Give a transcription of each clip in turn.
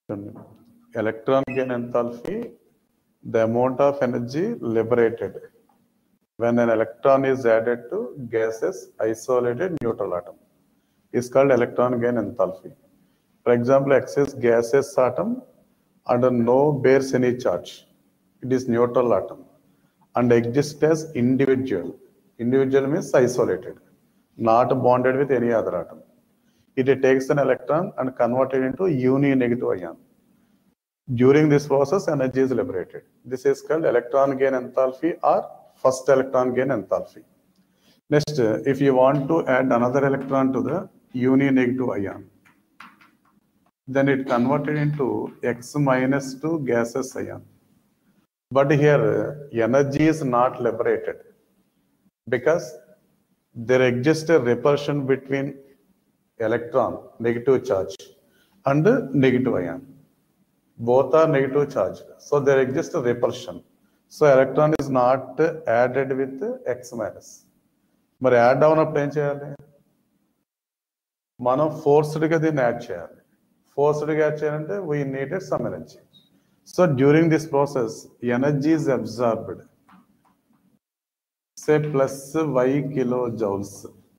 electron gain enthalpy, the amount of energy liberated when an electron is added to gaseous isolated neutral atom is called electron gain enthalpy. For example, excess gaseous atom under no bears any charge. It is neutral atom and exists as individual. Individual means isolated, not bonded with any other atom. It takes an electron and convert it into uni-negative ion. During this process, energy is liberated. This is called electron gain enthalpy or first electron gain enthalpy. Next, uh, if you want to add another electron to the uni-negative ion, then it converted into X minus 2 gaseous ion. But here, uh, energy is not liberated because there exists a repulsion between electron, negative charge, and negative ion. Both are negative charge. So there exists a repulsion. So electron is not added with X minus. మరి add అవునప్పుడు ఏం చేయాలి మనం ఫోర్స్డ్గా దీన్ని add చేయాలి ఫోర్స్డ్గా add చేయాలంటే we needed some energy so during this process energy is absorbed say plus y kilojoules.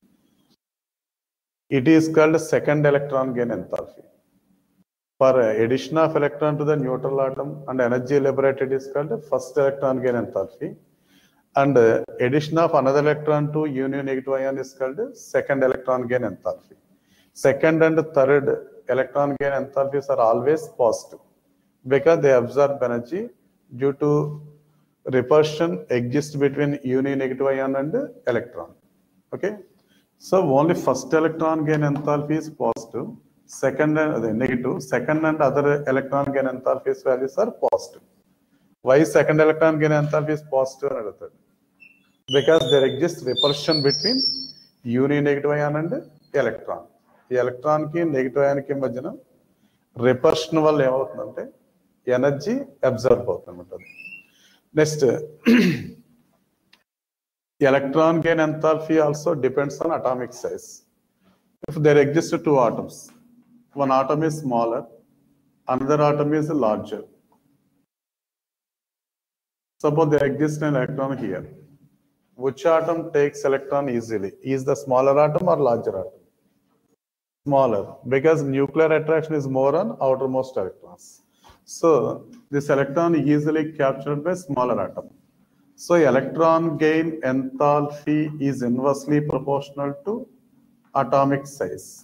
It is called second electron gain enthalpy. For addition of electron to the neutral atom and energy liberated is called first electron gain enthalpy. And uh, addition of another electron to union negative ion is called second electron gain enthalpy. Second and third electron gain enthalpies are always positive because they absorb energy due to repulsion exists between uni negative ion and electron. Okay. So only first electron gain enthalpy is positive. Second and the negative. Second and other electron gain enthalpies values are positive. Why second electron gain enthalpy is positive and third? Because there exists repulsion between uni negative ion and electron. ఈ electron కి negative ion కి మధ్యన repulsion వల్ల ఏమవుతుందంటే energy observe అవుతుంది అనమాట Next, electron gain enthalpy also depends on atomic size. If there exist two atoms, one atom is smaller, another atom is larger. Suppose there exists an electron here. Which atom takes electron easily? Is the smaller atom or larger atom? Smaller, because nuclear attraction is more on outermost electrons. So this electron easily captured by smaller atom. So electron gain enthalpy is inversely proportional to atomic size.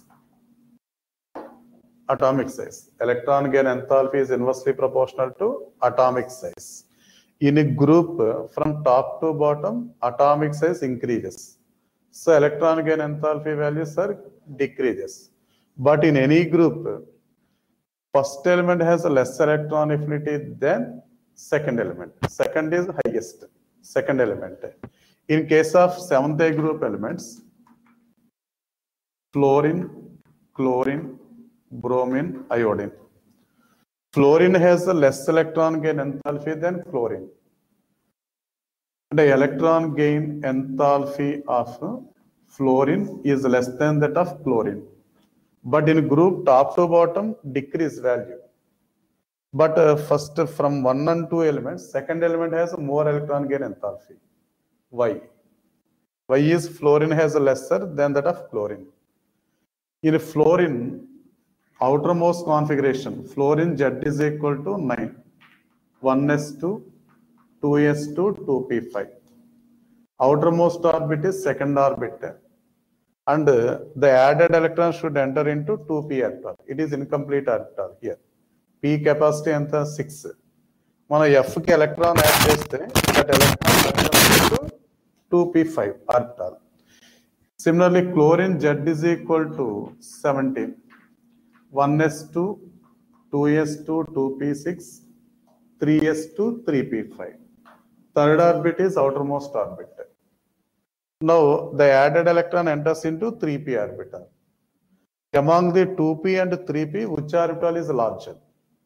Atomic size. Electron gain enthalpy is inversely proportional to atomic size. In a group from top to bottom, atomic size increases. So electron gain enthalpy values are decreases. But in any group, first element has a less electron affinity than second element. Second is highest, second element. In case of seventh A group elements, fluorine, chlorine, bromine, iodine. Fluorine has a less electron gain enthalpy than chlorine. The electron gain enthalpy of fluorine is less than that of chlorine but in group top to bottom decrease value but uh, first from one and two elements second element has a more electron gain enthalpy why why is fluorine has a lesser than that of chlorine in fluorine outermost configuration fluorine z is equal to 9 1s2 2s2 2p5 outermost orbit is second orbit and uh, the added electron should enter into 2p orbital. It is incomplete orbital here. p capacity ఎంత six మనం F కి electron add చేస్తే that electron two P five orbital similarly chlorine Z is equal to seventeen one S two two S two two P six three S two three P five third orbit is outermost orbit Now the added electron enters into 3p orbital. Among the 2p and 3p, which orbital is larger?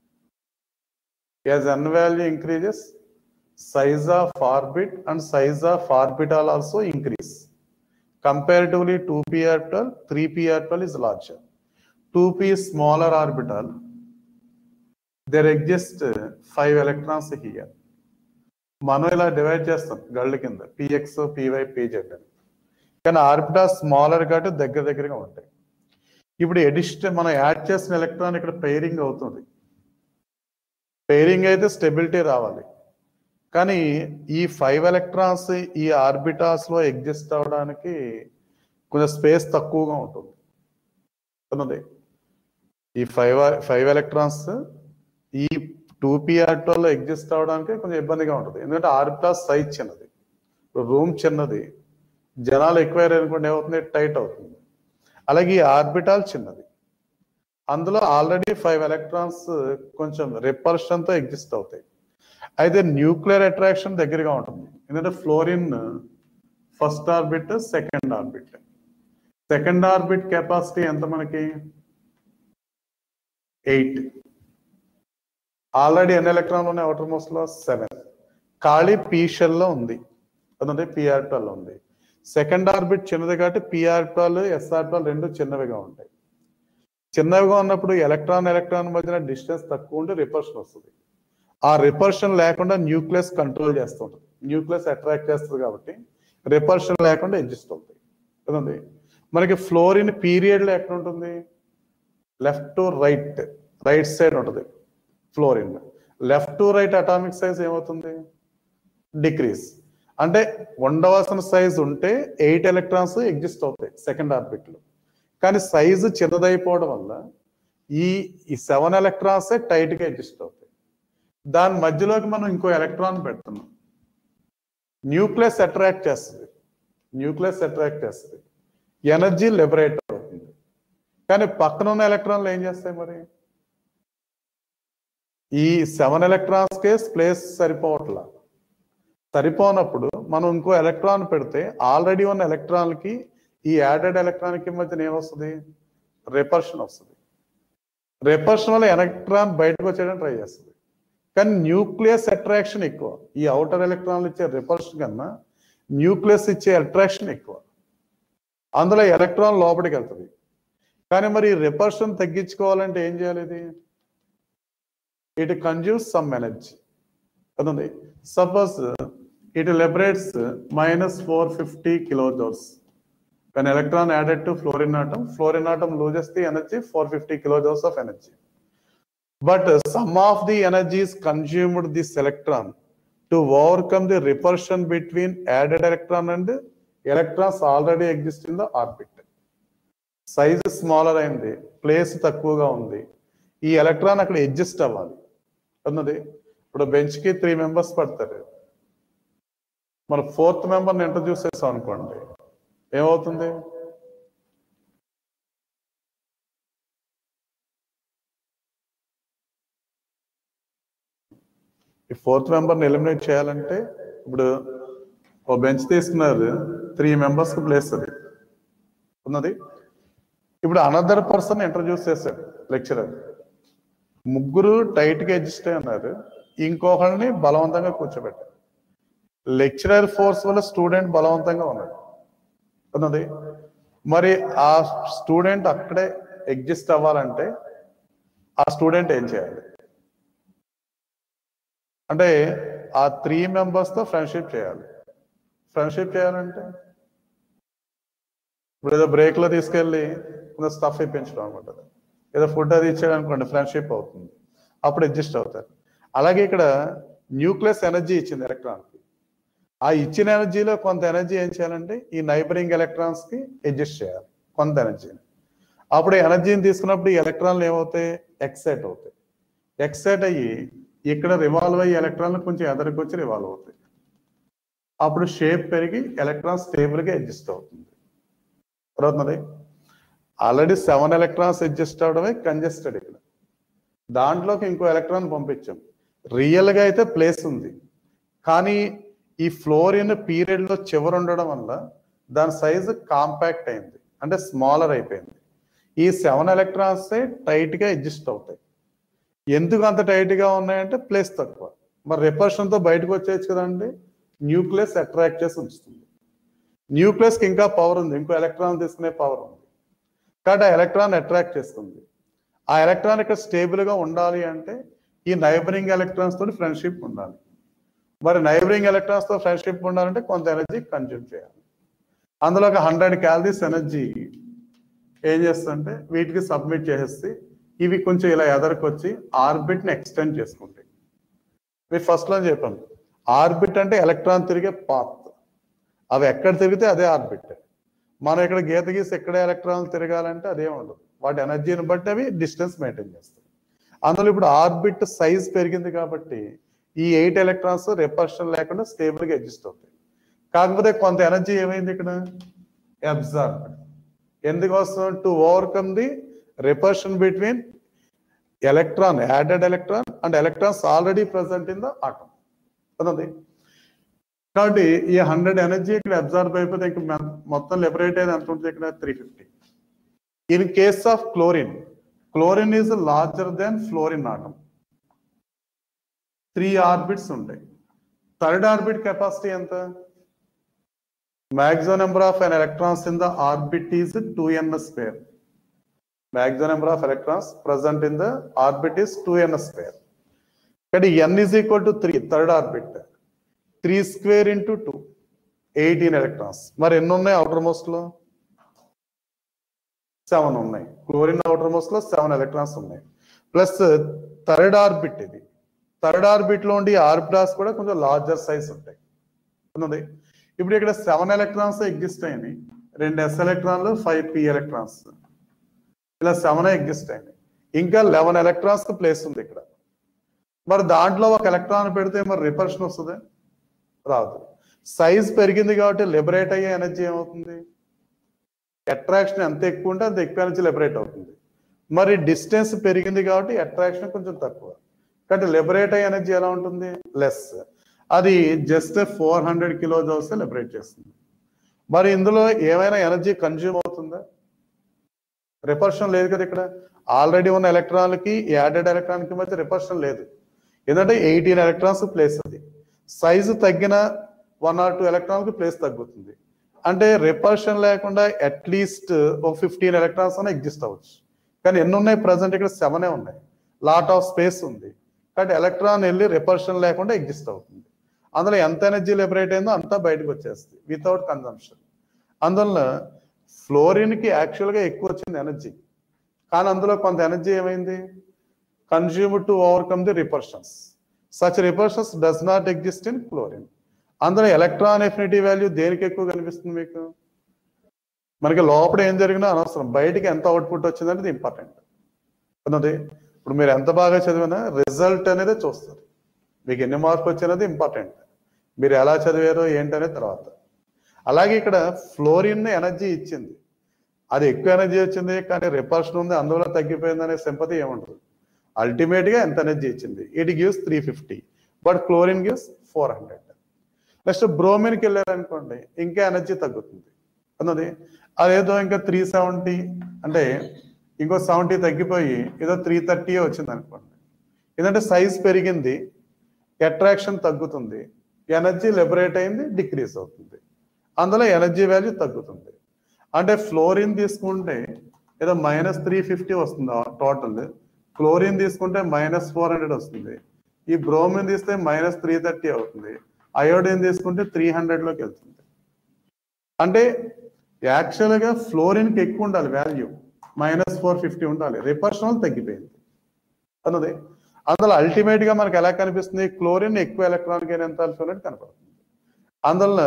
As n value increases, size of orbit and size of orbital also increase. Comparatively, 2p orbital, 3p orbital is larger. 2p is smaller orbital, there exist five electrons here మనం ఇలా divide చేస్తాం గళ్ళ కింద px PY PZ అని కానీ ఆర్బిటా smaller కాబట్టి దగ్గర దగ్గరగా ఉంటాయి ఇప్పుడు ఎడిషన్ మనం యాడ్ చేసిన ఎలక్ట్రాన్ ఇక్కడ పెయిరింగ్ అవుతుంది పెయిరింగ్ అయితే స్టెబిలిటీ రావాలి కానీ ఈ ఫైవ్ ఎలక్ట్రాన్స్ ఈ ఆర్బిటాస్ లో ఎగ్జిస్ట్ అవడానికి కొంచెం స్పేస్ తక్కువగా ఉంటుంది ఉన్నది ఈ ఫైవ్ ఫైవ్ ఎలక్ట్రాన్స్ ఈ టూ పి ఆర్బిటాల్లో ఎగ్జిస్ట్ అవడానికి కొంచెం ఇబ్బందిగా ఉంటుంది ఎందుకంటే ఆర్బిటాస్ సైజ్ చిన్నది రూమ్ చిన్నది జనాలు ఎక్కువైరు అనుకోండి ఏమవుతుంది టైట్ అవుతుంది అలాగే ఈ ఆర్బిటాల్ చిన్నది అందులో ఆల్రెడీ ఫైవ్ ఎలక్ట్రాన్స్ కొంచెం repulsion తో ఎగ్జిస్ట్ అవుతాయి అయితే న్యూక్లియర్ అట్రాక్షన్ దగ్గరగా ఉంటుంది ఎందుకంటే fluorine first orbit second orbit second orbit capacity ఎంత మనకి ఎయిట్ ఆల్రెడీ ఎన్ని ఎలక్ట్రాన్లు ఉన్నాయి అవుటర్ మోస్ట్ లో సెవెన్ ఖాళీ పీ షెల్ లో ఉంది అదంటే పీ ఆర్టాల్ ఉంది సెకండ్ ఆర్బిట్ చిన్నది కాబట్టి పీ ఆర్టాల్ ఎస్ ఆర్టాల్ రెండు చిన్నవిగా ఉంటాయి చిన్నవిగా ఉన్నప్పుడు ఎలక్ట్రాన్ ఎలక్ట్రాన్ మధ్యన డిస్టెన్స్ తక్కువ ఉండి రిపర్షన్ వస్తుంది ఆ రిపర్షన్ లేకుండా న్యూక్లియస్ కంట్రోల్ చేస్తుంటుంది న్యూక్లియస్ అట్రాక్ట్ చేస్తుంది కాబట్టి రిపర్షన్ లేకుండా ఎగ్జిస్ట్ అవుతాయి కదండి మనకి ఫ్లోరిన్ పీరియడ్ లో ఎక్కడ ఉంటుంది left to right right side ఉంటుంది fluorine left to right atomic size ఏమవుతుంది డిక్రీస్ అంటే ఉండవలసిన సైజ్ ఉంటే ఎయిట్ ఎలక్ట్రాన్స్ ఎగ్జిస్ట్ అవుతాయి సెకండ్ ఆర్బిట్ లో కానీ సైజు చిన్నదైపోవడం వల్ల ఈ ఈ సెవెన్ ఎలక్ట్రాన్స్ టైట్ గా ఎగ్జిస్ట్ అవుతాయి దాని మధ్యలోకి మనం ఇంకో ఎలక్ట్రాన్ పెడుతున్నాం న్యూక్లియస్ అట్రాక్ట్ చేస్తుంది న్యూక్లియస్ అట్రాక్ట్ చేస్తుంది ఎనర్జీ లిబరేట్ అవుతుంది కానీ పక్కన ఉన్న ఎలక్ట్రాన్లు ఏం చేస్తాయి మరి ఈ సెవెన్ ఎలక్ట్రాన్స్ కే ప్లేస్ సరిపోవట్లా సరిపోనప్పుడు మనం ఇంకో ఎలక్ట్రాన్ పెడితే ఆల్రెడీ ఉన్న ఎలక్ట్రాన్కి ఈ యాడెడ్ ఎలక్ట్రాన్ కి మధ్యన ఏమొస్తుంది రిపర్షన్ వస్తుంది రిపర్షన్ వల్ల ఎలక్ట్రాన్ బయటకు వచ్చేయడానికి ట్రై చేస్తుంది కానీ న్యూక్లియస్ అట్రాక్షన్ ఎక్కువ ఈ అవుటర్ ఎలక్ట్రాన్లు ఇచ్చే రిపర్షన్ కన్నా న్యూక్లియస్ ఇచ్చే అట్రాక్షన్ ఎక్కువ అందులో ఎలక్ట్రాన్ లోపలికి వెళ్తుంది కానీ మరి రిపర్షన్ తగ్గించుకోవాలంటే ఏం చేయాలి ఇది ఇట్ కన్జ్యూస్ సమ్ ఎనర్జీ కదండి suppose it liberates minus four fifty kilo joules when electron added to fluorine atom fluorine atom loses the energy 450 kilojoules of energy but uh, some of the energy is consumed this electron to overcome the repulsion between added electron and electrons already exist in the orbit size smaller అయింది place తక్కువగా ఉంది ఈ electron అక్కడ adjust అవ్వాలి అన్నది ఇప్పుడు bench కి three members పడతారు మన ఫోర్త్ మెంబర్ని ఇంట్రడ్యూస్ చేస్తాం అనుకోండి ఏమవుతుంది ఈ ఫోర్త్ మెంబర్ని ఎలిమినేట్ చేయాలంటే ఇప్పుడు ఓ బెంచ్ తీసుకున్నారు త్రీ మెంబర్స్ కి ప్లేస్ అది ఉన్నది ఇప్పుడు అనదర్ పర్సన్ ఇంట్రడ్యూస్ చేశాడు లెక్చరర్ ముగ్గురు టైట్ గా అడ్జస్ట్ అయి ఉన్నారు ఇంకొకరిని బలవంతంగా కూర్చోబెట్టారు లెక్చరర్ ఫోర్స్ వల్ల స్టూడెంట్ బలవంతంగా ఉన్నాడు ఉన్నది మరి ఆ స్టూడెంట్ అక్కడే ఎగ్జిస్ట్ అవ్వాలంటే ఆ స్టూడెంట్ ఏం చేయాలి అంటే ఆ త్రీ మెంబర్స్ తో ఫ్రెండ్షిప్ చేయాలి ఫ్రెండ్షిప్ చేయాలంటే ఇప్పుడు ఏదో బ్రేక్ లో తీసుకెళ్ళి కొంత స్టఫ్ ఇప్పించడం అనమాట ఏదో ఫుడ్ అది ఇచ్చాడు అనుకోండి ఫ్రెండ్షిప్ అవుతుంది అప్పుడు అడ్జస్ట్ అవుతారు అలాగే ఇక్కడ న్యూక్లియస్ ఎనర్జీ ఇచ్చింది ఎలక్ట్రాన్ కి ఆ ఇచ్చిన ఎనర్జీలో కొంత ఎనర్జీ ఏం చేయాలంటే ఈ నైబరింగ్ ఎలక్ట్రాన్స్ కి అడ్జస్ట్ చేయాలి కొంత ఎనర్జీని అప్పుడు ఎనర్జీని తీసుకున్నప్పుడు ఈ ఎలక్ట్రాన్లు ఏమవుతాయి ఎక్సైట్ అవుతాయి ఎక్సైట్ అయ్యి ఇక్కడ రివాల్వ్ అయ్యి ఎలక్ట్రాన్లు కొంచెం ఎదరికి వచ్చి రివాల్వ్ అవుతాయి అప్పుడు షేప్ పెరిగి ఎలక్ట్రాన్ స్టేబుల్ గా అడ్జస్ట్ అవుతుంది అర్థమవుతుంది ఆల్రెడీ సెవెన్ ఎలక్ట్రాన్స్ అడ్జస్ట్ అవడమే కంజెస్టెడ్ ఇక్కడ దాంట్లోకి ఇంకో ఎలక్ట్రాన్ పంపించాం రియల్ గా అయితే ప్లేస్ ఉంది కానీ ఈ ఫ్లోరిన్ పీరియడ్ లో చివరి ఉండడం వల్ల దాని సైజు కాంపాక్ట్ అయింది అంటే స్మాలర్ అయిపోయింది ఈ సెవెన్ ఎలక్ట్రాన్స్ టైట్ గా అడ్జస్ట్ అవుతాయి ఎందుకు అంత టైట్ గా ఉన్నాయంటే ప్లేస్ తక్కువ మరి రిపర్షన్ తో బయటకు వచ్చేయచ్చు కదండి న్యూక్లియస్ అట్రాక్ట్ చేసి ఉంచుతుంది న్యూక్లియస్ కి ఇంకా పవర్ ఉంది ఇంకో ఎలక్ట్రాన్ తీసుకునే పవర్ ఉంది కాబట్టి ఆ ఎలక్ట్రాన్ అట్రాక్ట్ చేస్తుంది ఆ ఎలక్ట్రాన్ ఇక్కడ స్టేబుల్ గా ఉండాలి అంటే ఈ నైబరింగ్ ఎలక్ట్రాన్స్ తోటి ఫ్రెండ్షిప్ ఉండాలి మరి నైబరింగ్ ఎలక్ట్రాన్స్ తో ఫ్రెండ్షిప్ ఉండాలంటే కొంత ఎనర్జీ కన్జ్యూమ్ చేయాలి అందులో ఒక హండ్రెడ్ క్యాలరీస్ ఎనర్జీ ఏం చేస్తుంటే వీటికి సబ్మిట్ చేసేసి ఇవి కొంచెం ఇలా ఎదరికొచ్చి ఆర్బిట్ ని ఎక్స్టెండ్ చేసుకుంటాయి మీరు ఫస్ట్ లో చెప్పాం ఆర్బిట్ అంటే ఎలక్ట్రాన్ తిరిగే పాత్ అవి ఎక్కడ తిరిగితే అదే ఆర్బిట్ మనం ఇక్కడ గీత గీసి ఎక్కడ ఎలక్ట్రాన్లు తిరగాలంటే అదే ఉండదు వాటి ఎనర్జీని బట్టి అవి డిస్టెన్స్ మెయింటైన్ చేస్తాయి అందులో ఇప్పుడు ఆర్బిట్ సైజ్ పెరిగింది కాబట్టి ఈ ఎయిట్ ఎలక్ట్రాన్స్ రిపర్షన్ లేకుండా స్టేబుల్ గా ఎగ్జిస్ట్ అవుతాయి కాకపోతే కొంత ఎనర్జీ ఏమైంది ఇక్కడ అబ్జర్వ్ ఎందుకోసం to overcome the repulsion between electron added electron and electrons already present in the atom అన్నది కాబట్టి ఈ హండ్రెడ్ ఎనర్జీ ఇక్కడ అబ్జర్వ్ అయిపోతే ఇంక మొ- మొత్తం లిబరేట్ అయ్యేది ఎంత ఉంటుంది ఇక్కడ three fifty in case of chlorine chlorine is larger than fluorine atom three orbits ఉంటాయి థర్డ్ ఆర్బిట్ కెపాసిటీ ఎంత maximum number of an electrons in the orbit is 2n square maximum number of electrons present in the orbit is 2n square కానీ n is equal to 3 third orbit 3 square into two eighteen electrons మరి ఎన్ని ఉన్నాయి outermost లో seven ఉన్నాయి chlorine outermost లో seven electrons ఉన్నాయి plus third orbit ఇది third orbit లో ఉండి ఆర్బిటాస్ కూడా కొంచెం లార్జర్ సైజ్ ఉంటాయి ఉన్నది ఇప్పుడు ఇక్కడ సెవెన్ ఎలక్ట్రాన్స్ ఎగ్జిస్ట్ అయినాయి రెండు ఎస్ ఎలక్ట్రాన్లు ఫైవ్ పి ఎలక్ట్రాన్స్ ఇలా సెవెన్ ఎగ్జిస్ట్ అయినాయి ఇంకా లెవెన్ ఎలక్ట్రాన్స్ కి ప్లేస్ ఉంది ఇక్కడ మరి దాంట్లో ఒక ఎలక్ట్రాన్ పెడితే మరి రిపర్షన్ వస్తుంది రాదు సైజ్ పెరిగింది కాబట్టి లిబరేట్ అయ్యే ఎనర్జీ ఏమవుతుంది అట్రాక్షన్ ఎంత ఎక్కువ ఉంటే అంత ఎక్కువ ఎనర్జీ లిబరేట్ అవుతుంది మరి డిస్టెన్స్ పెరిగింది కాబట్టి అట్రాక్షన్ కొంచెం తక్కువ కాబట్టి లిబరేట్ అయ్యే ఎనర్జీ ఎలా ఉంటుంది లెస్ అది just four hundred kilo joules liberate చేస్తుంది మరి ఇందులో ఏమైనా ఎనర్జీ కన్జ్యూమ్ అవుతుందా రిపర్షన్ లేదు కదా ఇక్కడ ఆల్రెడీ ఉన్న ఎలక్ట్రాన్లకి యాడెడ్ ఎలక్ట్రాన్కి మధ్య రిపర్షన్ లేదు ఎందుకంటే ఎయిటీన్ ఎలక్ట్రాన్స్ ప్లేస్ అది సైజు తగ్గిన వన్ ఆర్ టూ ఎలక్ట్రాన్కి ప్లేస్ తగ్గుతుంది అంటే రిపర్షన్ లేకుండా అట్లీస్ట్ ఒక ఫిఫ్టీన్ ఎలక్ట్రాన్స్ అన్న ఎగ్జిస్ట్ అవ్వచ్చు కానీ ఎన్ని ఉన్నాయి ప్రజెంట్ ఇక్కడ సెవెనే ఉన్నాయి లాట్ ఆఫ్ స్పేస్ ఉంది కాబట్టి ఎలక్ట్రాన్ వెళ్ళి రిపర్షన్ లేకుండా ఎగ్జిస్ట్ అవుతుంది అందులో ఎంత ఎనర్జీ లిబరేట్ అయిందో అంతా బయటకు వచ్చేస్తుంది వితౌట్ కన్జంప్షన్ అందువల్ల ఫ్లోరిన్ కి యాక్చువల్ గా ఎక్కువ వచ్చింది ఎనర్జీ కానీ అందులో కొంత ఎనర్జీ ఏమైంది consume to overcome the repulsions such repulsions does not exist in chlorine అందులో ఎలక్ట్రాన్ ఎఫినిటీ వాల్యూ దేనికి ఎక్కువ కనిపిస్తుంది మీకు మనకి లోపల ఏం జరిగినా అనవసరం బయటికి ఎంత అవుట్పుట్ వచ్చిందనేది ఇంపార్టెంట్ అన్నది ఇప్పుడు మీరు ఎంత బాగా చదివినా రిజల్ట్ అనేది చూస్తారు మీకు ఎన్ని మార్కులు వచ్చినది ఇంపార్టెంట్ మీరు ఎలా చదివారో ఏంటనే తర్వాత అలాగే ఇక్కడ ఫ్లోరిన్ ఎనర్జీ ఇచ్చింది అది ఎక్కువ ఎనర్జీ వచ్చింది కానీ రిపర్షన్ ఉంది అందువల్ల తగ్గిపోయింది అనే సింపతి ఏముండదు అల్టిమేట్ గా ఎంత ఎనర్జీ ఇచ్చింది it gives three fifty but chlorine gives four hundred next బ్రోమిన్కి వెళ్ళారనుకోండి ఇంకా ఎనర్జీ తగ్గుతుంది అన్నది అదేదో ఇంకా త్రీ సెవెంటీ అంటే ఇంకో సెవెంటీ తగ్గిపోయి ఏదో త్రీ థర్టీ వచ్చింది అనుకోండి ఎందుకంటే సైజ్ పెరిగింది అట్రాక్షన్ తగ్గుతుంది ఎనర్జీ లిబరేట్ అయింది డిక్రీజ్ అవుతుంది అందులో ఎనర్జీ వాల్యూ తగ్గుతుంది అంటే ఫ్లోరిన్ తీసుకుంటే ఏదో మైనస్ త్రీ ఫిఫ్టీ వస్తుంది టోటల్ క్లోరిన్ తీసుకుంటే మైనస్ ఫోర్ హండ్రెడ్ వస్తుంది ఈ బ్రోమిన్ తీస్తే మైనస్ త్రీ థర్టీ అవుతుంది అయోడిన్ తీసుకుంటే త్రీ హండ్రెడ్లోకి వెళ్తుంది అంటే యాక్చువల్గా ఫ్లోరిన్కి ఎక్కువ ఉండాలి వాల్యూ మైనస్ ఫోర్ ఫిఫ్టీ ఉండాలి రిపర్షనల్ తగ్గిపోయింది అన్నది అందులో అల్టిమేట్ గా మనకు ఎలా కనిపిస్తుంది క్లోరిన్ ఎక్కువ ఎలక్ట్రాన్ గెయిన్ ఎంత అన్నట్టు కనపడుతుంది అందువల్ల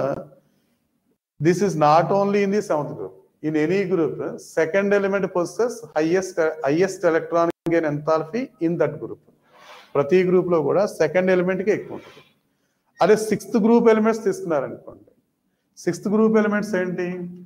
this is not only in the seventh group in any group second element possess highest highest electron gain enthalpy in that group ప్రతి గ్రూప్ లో కూడా సెకండ్ ఎలిమెంట్ కి ఎక్కువ ఉంటుంది అదే సిక్స్త్ గ్రూప్ ఎలిమెంట్స్ తీసుకున్నారనుకోండి సిక్స్త్ గ్రూప్ ఎలిమెంట్స్ ఏంటి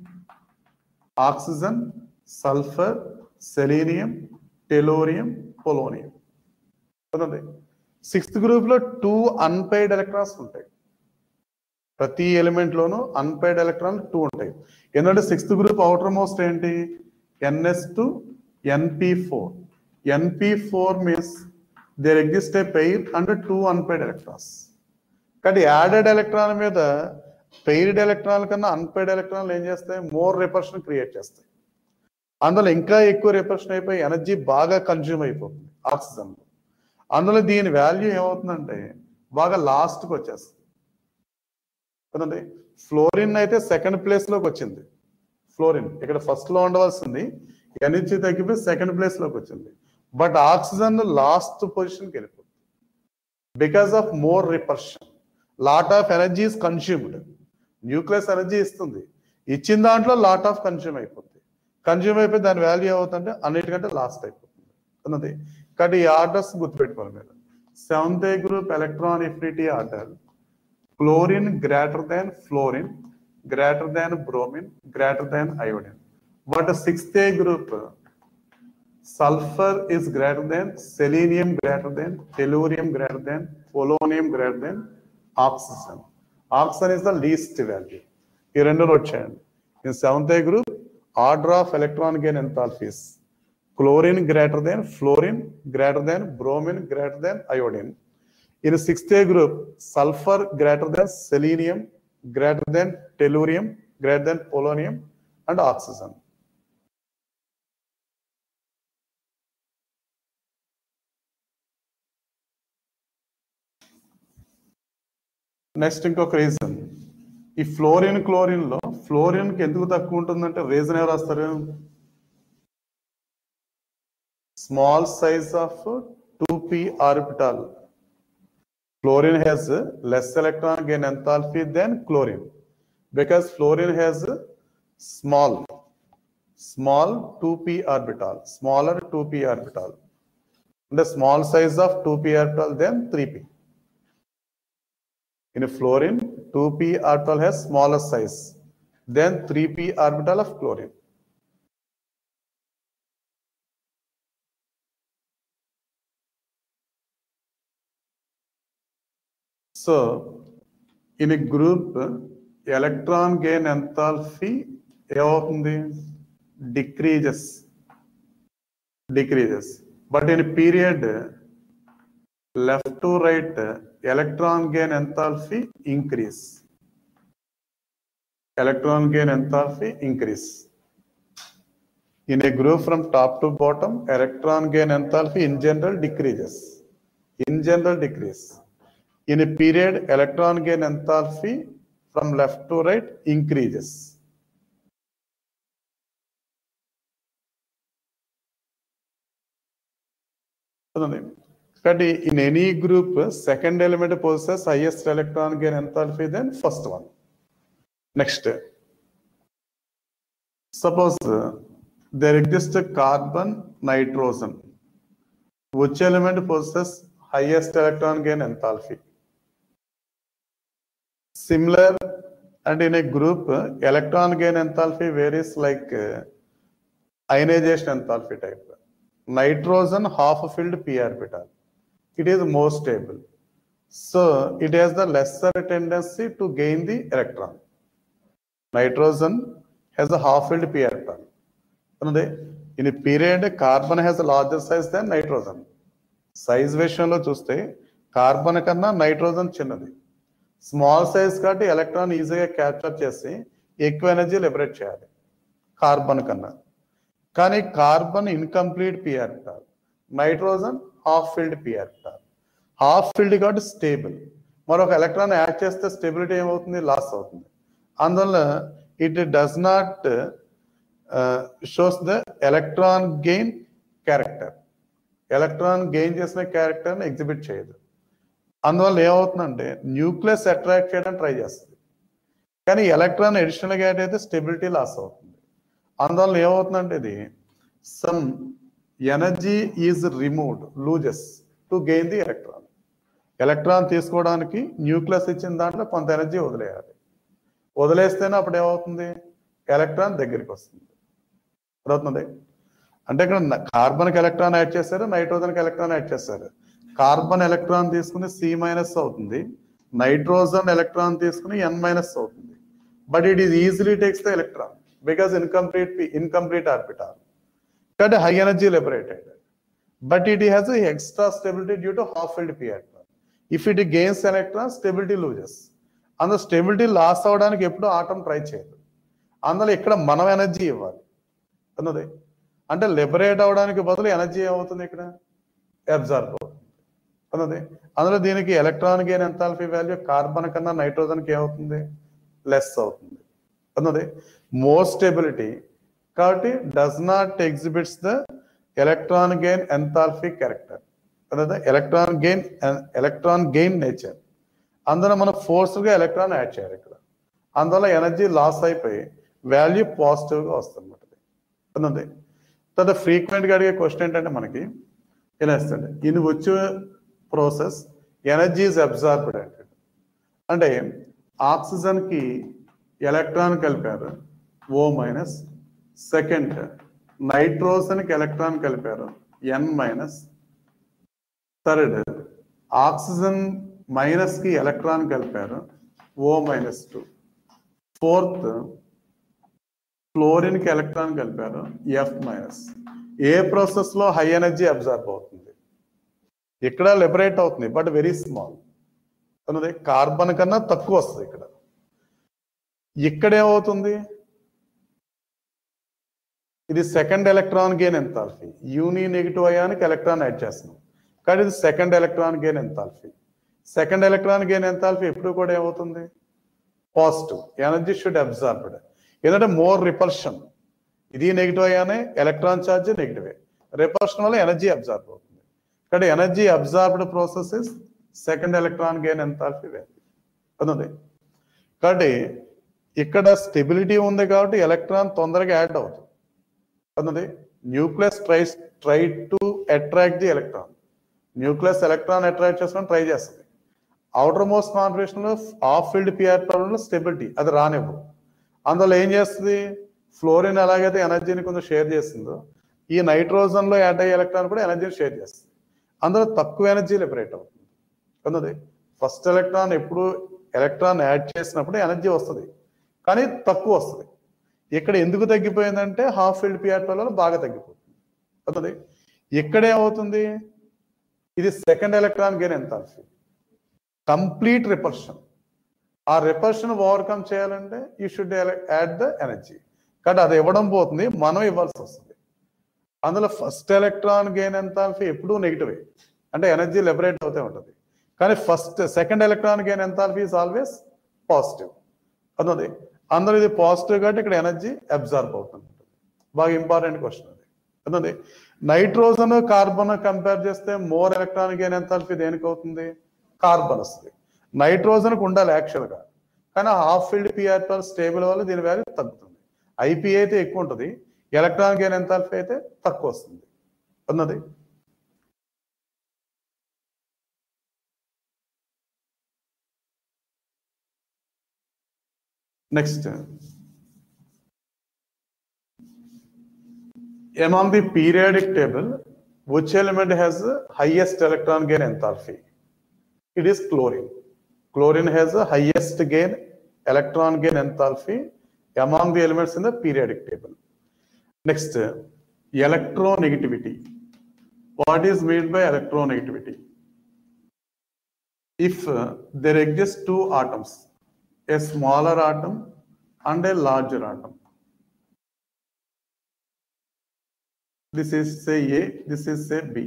oxygen sulphur selenium tellurium polonium అన్నది సిక్స్త్ గ్రూప్ లో టూ అన్పైడ్ ఎలక్ట్రాన్స్ ఉంటాయి ప్రతి ఎలిమెంట్ లోనూ అన్పైడ్ ఎలక్ట్రాన్ టూ ఉంటాయి ఎందుకంటే సిక్స్త్ గ్రూప్ అవుటర్ మోస్ట్ ఏంటి NS two NP four NP four means there exist a pair and two unpaired electrons కానీ added electron మీద పెయిర్డ్ ఎలక్ట్రాన్ కన్నా అన్పైడ్ ఎలక్ట్రాన్లు ఏం చేస్తాయి మోర్ రిపర్షన్ క్రియేట్ చేస్తాయి అందులో ఇంకా ఎక్కువ రిపర్షన్ అయిపోయి ఎనర్జీ బాగా కన్జ్యూమ్ అయిపోతుంది ఆక్సిజన్ అందులో దీని వాల్యూ ఏమవుతుందంటే బాగా లాస్ట్కి వచ్చేస్తుంది కదండి ఫ్లోరిన్ అయితే సెకండ్ ప్లేస్ లోకి వచ్చింది ఫ్లోరిన్ ఇక్కడ ఫస్ట్ లో ఉండవలసింది ఎనర్జీ తగ్గిపోయి సెకండ్ ప్లేస్ లోకి వచ్చింది బట్ ఆక్సిజన్ లాస్ట్ పొజిషన్కి వెళ్ళిపోతుంది because of more repulsion lot of energy is consumed nucleus energy ఇస్తుంది ఇచ్చిన దాంట్లో లాట్ ఆఫ్ కన్స్యూమ్ అయిపోతుంది కన్స్యూమ్ అయిపోయి దాని వాల్యూ ఏమవుతుందంటే అన్నిటికంటే లాస్ట్ అయిపోతుంది అన్నది కాబట్టి ఈ ఆర్డర్స్ గుర్తుపెట్టుకోవాలి మీరు seventh group electron affinity order chlorine greater than fluorine, greater than bromine, greater than iodine. But the sixth A group, sulfur is greater than selenium, greater than tellurium, greater than polonium, greater than oxygen. Oxygen is the least value. ఈ రెండు వచ్చాయండి in seventh A group order of electron gain enthalpies chlorine greater than fluorine greater than bromine greater than iodine In sixth A group, sulfur greater than selenium, greater than tellurium, greater than polonium, and oxygen. Next ఇంకొక reason ఈ fluorine chlorine లో fluorine కి ఎందుకు తక్కువ ఉంటుందంటే reason ఎవరు వస్తారు small size of two P orbital fluorine has less electron gain enthalpy than chlorine because fluorine has small small 2p orbital smaller 2p orbital the small size of 2p orbital than 3p in fluorine 2p orbital has smaller size than 3p orbital of chlorine So, in a group, electron gain enthalpy ఏమవుతుంది decreases decreases but in period left to right electron gain enthalpy increase electron gain enthalpy increase in a group from top to bottom electron gain enthalpy in general decreases in general decrease in a period electron gain enthalpy from left to right increases కాబట్టి in any group second element possesses highest electron gain enthalpy than first one next suppose there exists a carbon nitrogen which element possesses highest electron gain enthalpy similar and in a group electron gain enthalpy varies like uh, ionization enthalpy type nitrogen half filled p orbital it is more stable so it has the lesser tendency to gain the electron nitrogen has a half filled p orbital another in a period carbon has a larger size than nitrogen size విషయంలో చూస్తే carbon కన్నా nitrogen చిన్నది small size కాబట్టి electron ఈజీగా capture చేసి ఎక్కువ energy liberate చేయాలి carbon కన్నా కానీ carbon incomplete p orbital nitrogen half filled p orbital half filled కాబట్టి స్టేబుల్ మరొక ఎలక్ట్రాన్ యాడ్ చేస్తే స్టెబిలిటీ ఏమవుతుంది లాస్ అవుతుంది అందువల్ల it does not shows the electron gain character electron gain చేసిన క్యారెక్టర్ని ఎగ్జిబిట్ చేయదు అందువల్ల ఏమవుతుందంటే న్యూక్లియస్ అట్రాక్ట్ చేయడానికి ట్రై చేస్తుంది కానీ ఎలక్ట్రాన్ అడిషనల్గా యాడ్ అయితే స్టెబిలిటీ లాస్ అవుతుంది అందువల్ల ఏమవుతుందంటే ఇది some energy is removed loses to gain the electron electron తీసుకోవడానికి న్యూక్లియస్ ఇచ్చిన దాంట్లో కొంత ఎనర్జీ వదిలేయాలి వదిలేస్తేనే అప్పుడు ఏమవుతుంది ఎలక్ట్రాన్ దగ్గరికి వస్తుంది అర్థవుతుంది అంటే ఇక్కడ కార్బన్కి ఎలక్ట్రాన్ యాడ్ చేశారు నైట్రోజన్కి ఎలక్ట్రాన్ యాడ్ చేశారు కార్బన్ ఎలక్ట్రాన్ తీసుకుని సి మైనస్ అవుతుంది నైట్రోజన్ ఎలక్ట్రాన్ తీసుకుని ఎన్ మైనస్ అవుతుంది but it is easily takes the electron because incomplete incomplete orbital కాబట్టి high energy liberated but it has extra stability due to half filled p electron if it gains electron stability loses అందులో stability loss అవడానికి ఎప్పుడు atom try చేయదు అందులో ఇక్కడ మనం energy ఇవ్వాలి అన్నది అంటే లిబరేట్ అవడానికి బదులు ఎనర్జీ ఏమవుతుంది ఇక్కడ అబ్జర్వ్ అవుతుంది అన్నది అందులో దీనికి electron gain enthalpy value carbon కన్నా నైట్రోజన్కి ఏమవుతుంది లెస్ అవుతుంది అన్నది మోర్ స్టెబిలిటీ కాబట్టి does not exhibits the electron gain enthalpy character అన్నది electron gain electron gain nature అందులో మనం ఫోర్స్గా ఎలక్ట్రాన్ యాడ్ చేయాలి ఇక్కడ అందువల్ల ఎనర్జీ లాస్ అయిపోయి వాల్యూ పాజిటివ్గా వస్తుంది అన్నది తర్వాత ఫ్రీక్వెంట్గా అడిగే క్వశ్చన్ ఏంటంటే మనకి ఇలా ఇస్తుంది ఇన్ వచ్చే ప్రాసెస్ ఎనర్జీ ఇస్ అబ్జార్బ్డ్ అంటే అంటే ఆక్సిజన్కి ఎలక్ట్రాన్ కలిపారు ఓ మైనస్ సెకండ్ నైట్రోజన్కి ఎలక్ట్రాన్ కలిపారు N minus third oxygen minus కి ఎలక్ట్రాన్ కలిపారు O minus two fourth fluorine కి ఎలక్ట్రాన్ కలిపారు ఎఫ్ మైనస్ ఏ ప్రాసెస్ లో హై ఎనర్జీ అబ్జర్వ్ అవుతుంది ఇక్కడ లిబరేట్ అవుతుంది బట్ వెరీ స్మాల్ అన్నది కార్బన్ కన్నా తక్కువ వస్తుంది ఇక్కడ ఇక్కడ ఏమవుతుంది ఇది second electron gain enthalpy uninegative అయానికి ఎలక్ట్రాన్ యాడ్ చేస్తున్నాం కానీ ఇది second electron gain enthalpy second electron gain ఎంతాల్ఫీ ఎప్పుడు కూడా ఏమవుతుంది పాజిటివ్ ఎనర్జీ షుడ్ అబ్జార్బ్డ్ ఎందుకంటే మోర్ రిపల్షన్ ఇది నెగిటివ్ అయ్యానే ఎలక్ట్రాన్ ఛార్జ్ నెగిటివే రిపల్షన్ వల్ల ఎనర్జీ అబ్జార్బ్ అవుతుంది కానీ energy absorbed process is second electron gain enthalpy value అన్నది కాబట్టి ఇక్కడ స్టెబిలిటీ ఉంది కాబట్టి ఎలక్ట్రాన్ తొందరగా యాడ్ అవుతుంది అన్నది nucleus try try to attract the electron nucleus electron attract చేసుకొని ట్రై చేస్తుంది అవుటర్ మోస్ట్ కాన్ఫిగరేషన్ లో ఆఫ్ ఫీల్డ్ పిఆర్ ప్రాబ్లంలో స్టెబిలిటీ అది రానివ్వదు అందులో ఏం చేస్తుంది ఫ్లోరిన్ ఎలాగైతే ఎనర్జీని కొంచెం షేర్ చేస్తుందో ఈ నైట్రోజన్ లో యాడ్ అయ్యే ఎలక్ట్రాన్ కూడా ఎనర్జీని షేర్ చేస్తుంది అందులో తక్కువ ఎనర్జీ లిబరేట్ అవుతుంది అన్నది ఫస్ట్ ఎలక్ట్రాన్ ఎప్పుడు ఎలక్ట్రాన్ యాడ్ చేసినప్పుడు ఎనర్జీ వస్తుంది కానీ తక్కువ వస్తుంది ఇక్కడ ఎందుకు తగ్గిపోయిందంటే హాఫ్ ఫీల్డ్ పిఆర్ వల్ల బాగా తగ్గిపోతుంది అన్నది ఇక్కడ ఏమవుతుంది ఇది సెకండ్ ఎలక్ట్రాన్ గెయిన్ ఎంత కంప్లీట్ రిపల్షన్ ఆ రిపల్షన్ ఓవర్కమ్ చేయాలంటే you should add the energy కాబట్టి అది ఇవ్వడం పోతుంది మనం ఇవ్వాల్సి వస్తుంది అందులో ఫస్ట్ ఎలక్ట్రాన్ గెయిన్ ఎంతాల్ఫీ ఎప్పుడూ నెగిటివే అంటే ఎనర్జీ లిబరేట్ అవుతూ ఉంటుంది కానీ first second electron gain enthalpy is always positive అన్నది అందులో ఇది పాజిటివ్ కాబట్టి ఇక్కడ ఎనర్జీ అబ్జర్వ్ అవుతుంది బాగా ఇంపార్టెంట్ క్వశ్చన్ అది అన్నది నైట్రోజన్ కార్బన్ కంపేర్ చేస్తే మోర్ ఎలక్ట్రాన్ గెయిన్ ఎంతాల్ఫీ దేనికి అవుతుంది కార్బన్ వస్తుంది నైట్రోజన్కి ఉండాలి యాక్చువల్గా కానీ హాఫ్ ఫీల్డ్ పిఆర్ స్టేబుల్ వల్ల దీని వాల్యూ తగ్గుతుంది ఐపీ అయితే ఎక్కువ ఉంటుంది ఎలక్ట్రాన్ గెయిన్ ఎంతాల్ఫీ అయితే తక్కువ వస్తుంది అన్నది next among the periodic table which element has the highest electron gain enthalpy it is chlorine chlorine has the highest gain electron gain enthalpy among the elements in the periodic table next electronegativity what is meant by electronegativity if uh, there exist two atoms a smaller atom and a larger atom this is say A, this is say B.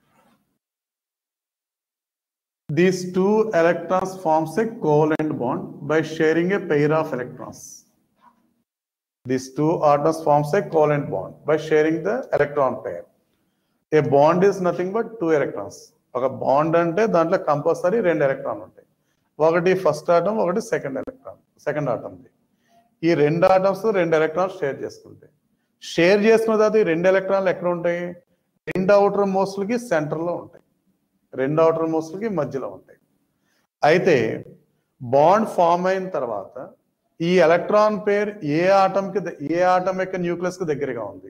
These two electrons forms a covalent bond by sharing a pair of electrons. These two atoms forms a covalent bond by sharing the electron pair. A bond is nothing but two electrons. ఒక bond అంటే దాంట్లో compulsory రెండు electron ఉంటాయి ఒకటి first atom ఒకటి second electron second ఆటంది ఈ రెండు ఆటమ్స్ రెండు ఎలక్ట్రాన్స్ షేర్ చేసుకుంటాయి షేర్ చేసుకున్న తర్వాత ఈ రెండు ఎలక్ట్రాన్లు ఎక్కడ ఉంటాయి రెండు అవుటర్ మోస్ట్లకి సెంటర్లో ఉంటాయి రెండు అవుటర్ మోస్ట్లకి మధ్యలో ఉంటాయి అయితే బాండ్ ఫామ్ అయిన తర్వాత ఈ ఎలక్ట్రాన్ పేర్ ఏ ఆటంకి ఏ ఆటం యొక్క న్యూక్లియస్ కి దగ్గరగా ఉంది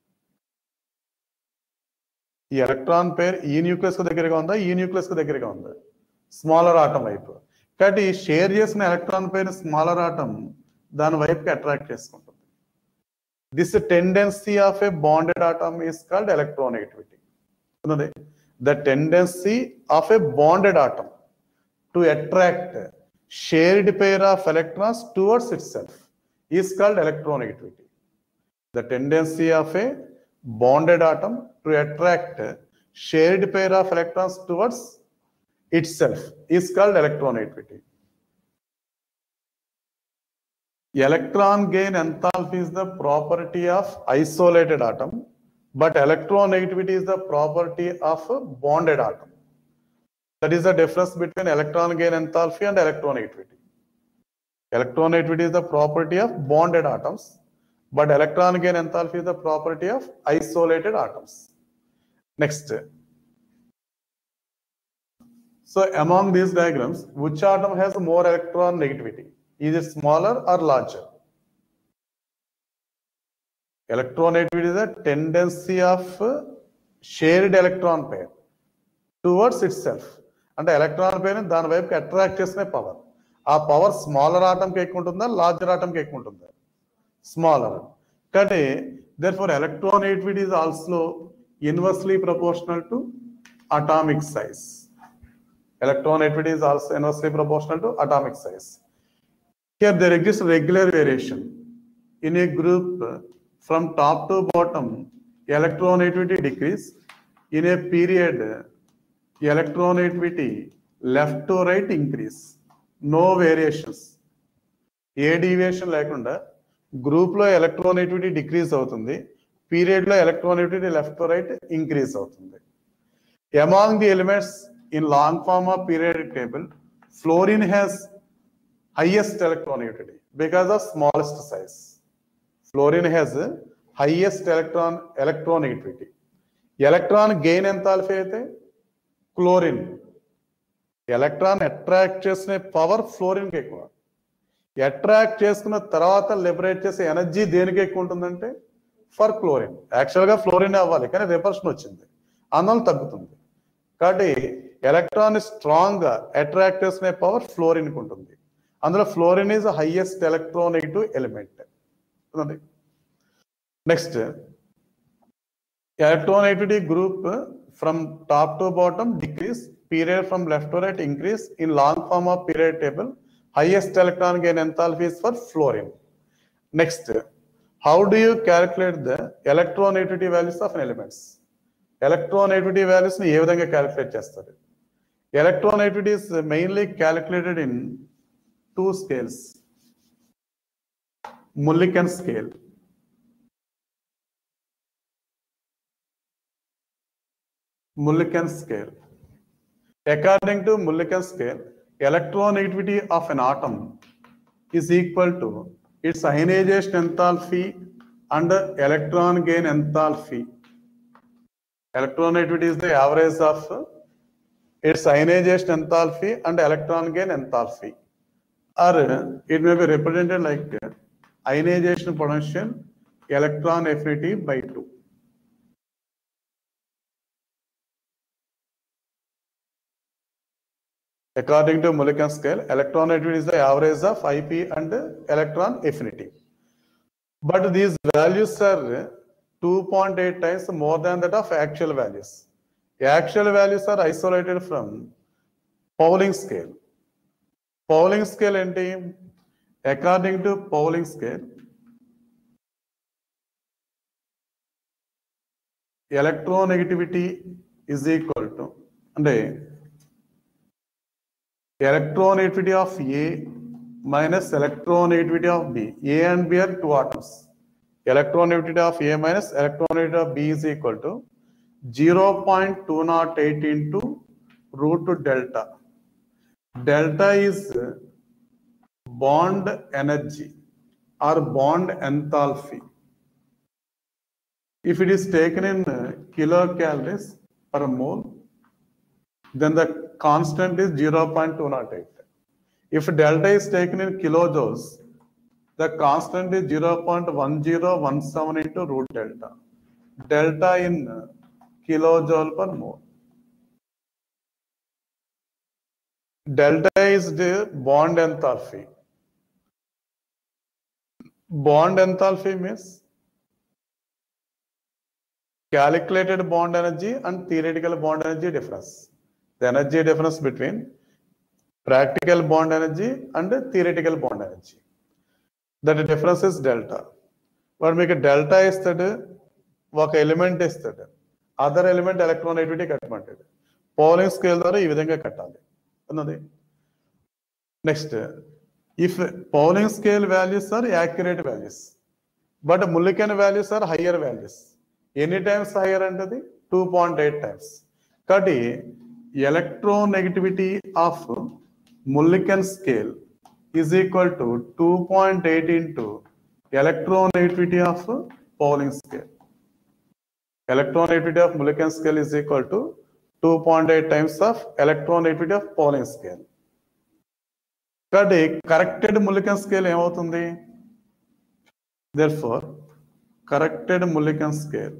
ఈ ఎలక్ట్రాన్ పేర్ ఈ న్యూక్లియస్ కు దగ్గరగా ఉందా ఈ న్యూక్లియస్ కు దగ్గరగా ఉందా స్మాలర్ ఆటం వైపు కాబట్టి ఈ షేర్ చేసిన ఎలక్ట్రాన్ పేరు స్మాలర్ ఆటం దాని వైపుకి అట్రాక్ట్ చేసుకుంటుంది this tendency of a bonded atom is called electronegativity ఉన్నది the tendency of a bonded atom to attract shared pair of electrons towards itself is called electronegativity the tendency of a bonded atom to attract shared pair of electrons towards itself is called electronegativity. Electron gain enthalpy is the property of isolated atom, but electronegativity is the property of a bonded atom. That is the difference between electron gain enthalpy and electronegativity. Electronegativity is the property of bonded atoms, but electron gain enthalpy is the property of isolated atoms. Next. So among these diagrams, which atom has more electron negativity? Is it smaller or larger? Electronegativity is a tendency of uh, shared electron pair towards itself. అంటే electron pair దాని వైపుకి attract చేసిన power ఆ power smaller ఆటంకి ఎక్కువ ఉంటుందా larger ఆటంకి ఎక్కువ ఉంటుందా smaller కానీ therefore electronegativity is also inversely proportional to atomic size electronegativity is also inversely proportional to atomic size. Here there exists regular variation. In a group from top to bottom, electronegativity decrease. In a period, electronegativity left to right increase. No variations. ఏ deviation లేకుండా group లో electronegativity decrease అవుతుంది period లో electronegativity left to right increase అవుతుంది among the elements in long form of periodic table, fluorine has highest electronegativity because of smallest size. Fluorine has highest electron electronegativity. Electron gain enthalpy అయితే chlorine electron attract చేసిన power ఫ్లోరిన్కి ఎక్కువ attract చేసుకున్న తర్వాత liberate చేసే energy దేనికి ఎక్కువ ఉంటుందంటే ఫర్ క్లోరిన్ యాక్చువల్గా ఫ్లోరిన్ అవ్వాలి కానీ రిపర్షన్ వచ్చింది అందువల్ల తగ్గుతుంది కాబట్టి ఎలక్ట్రాన్ స్ట్రాంగ్ గా అట్రాక్ట్ చేసుకునే పవర్ ఫ్లోరిన్ కి ఉంటుంది అందులో fluorine is highest electronegative element next electronegativity group from top to bottom decrease period from left to right increase in long form of period table highest electron gain enthalpies for fluorine next how do you calculate the electronegativity values of elements electronegativity values ని ఏ విధంగా calculate చేస్తారు electronegativity is mainly calculated in two scales Mulliken scale Mulliken scale. According to Mulliken scale, electronegativity of an atom is equal to its ionization enthalpy and electron gain enthalphy. Electronegativity is the average of its ionization enthalpy and electron gain enthalpy. Or it may be represented like ionization potential, electron affinity by 2. According to Mulliken scale, electron activity is the average of IP and electron affinity. But these values are 2.8 times more than that of actual values. The actual values are isolated from Pauling scale. Pauling scale ఏంటి according to Pauling scale, electronegativity is equal to అంటే electronegativity of A minus electronegativity of B. A and B are two atoms. Electronegativity of A minus electronegativity of B is equal to 0.208 into root delta. Delta is bond energy or bond enthalpy. If it is taken in kilocalories per mole, then the constant is 0.208. If delta is taken in kilojoules, the constant is 0.1017 into root delta. Delta in kilojoule per mole. Delta is the bond enthalpy. Bond enthalpy means calculated bond energy and theoretical bond energy difference. The energy difference between practical bond energy and theoretical bond energy. That difference is delta. వాడు మీకు delta ఇస్తాడు ఒక element ఇస్తాడు other element electron negativity కట్టమంటాడు Pauling scale ద్వారా ఈ విధంగా కట్టాలి అన్నది next if Pauling scale values are accurate values but Mulliken values are higher values ఎన్ని టైమ్స్ హయ్యర్ అంటది టూ పాయింట్ ఎయిట్ టైమ్స్ కాబట్టి electronegativity of Mulliken scale is equal to two point eight into electronegativity of Pauling scale electronegativity of Mulliken scale is equal to 2.8 times of electronegativity of Pauling scale. కాబట్టి corrected Mulliken scale ఏమవుతుంది therefore corrected Mulliken scale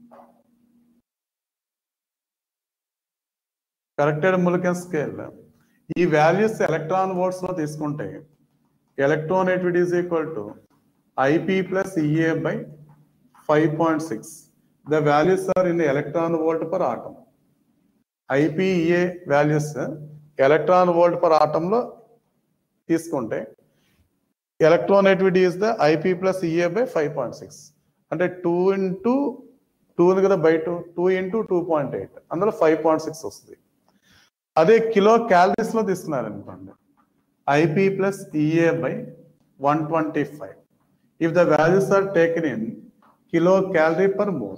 corrected Mulliken scale ఈ values electron volts లో తీసుకుంటే electronegativity is equal to IP plus EA by five point six the values are in electron volt per atom IP EA values electron volt per ఆటంలో తీసుకుంటే electronegativity is the IP plus EA by five point six అంటే two into two ఉంది కదా by two two into two point eight అందులో five point six వస్తుంది అదే kilo calories లో తీసుకున్నారు అనుకోండి IP plus EA by one twenty five if the values are taken in kilo calorie per mole.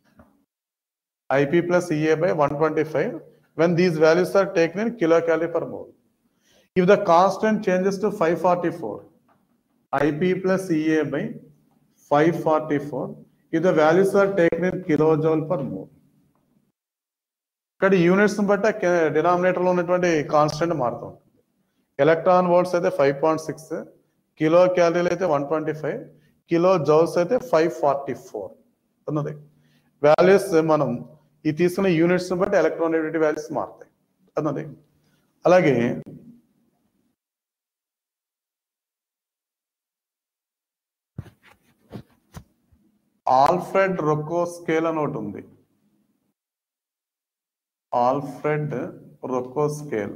IP plus EA by 125 when these values are taken in kilocalorie per mole. If the constant changes to 544, IP plus EA by 544, if the values are taken in kilojoule per mole. ఇక్కడ units బట్టి denominator లో ఉన్నటువంటి constant మారుతూ ఉంటుంది electron volts అయితే five point six kilo క్యాలరీలు అయితే one twenty five kilo joules అయితే ఫైవ్ ఫార్టీ ఫోర్ ఉన్నది వాల్యూస్ మనం ఈ తీసుకున్న యూనిట్స్ బట్టి ఎలక్ట్రానిటీ వాల్యూస్ మారుతాయి అన్నది అలాగే ఆల్ఫ్రెడ్ రొక్కో స్కేల్ అని ఒకటి ఉంది ఆల్ఫ్రెడ్ రొక్కో స్కేల్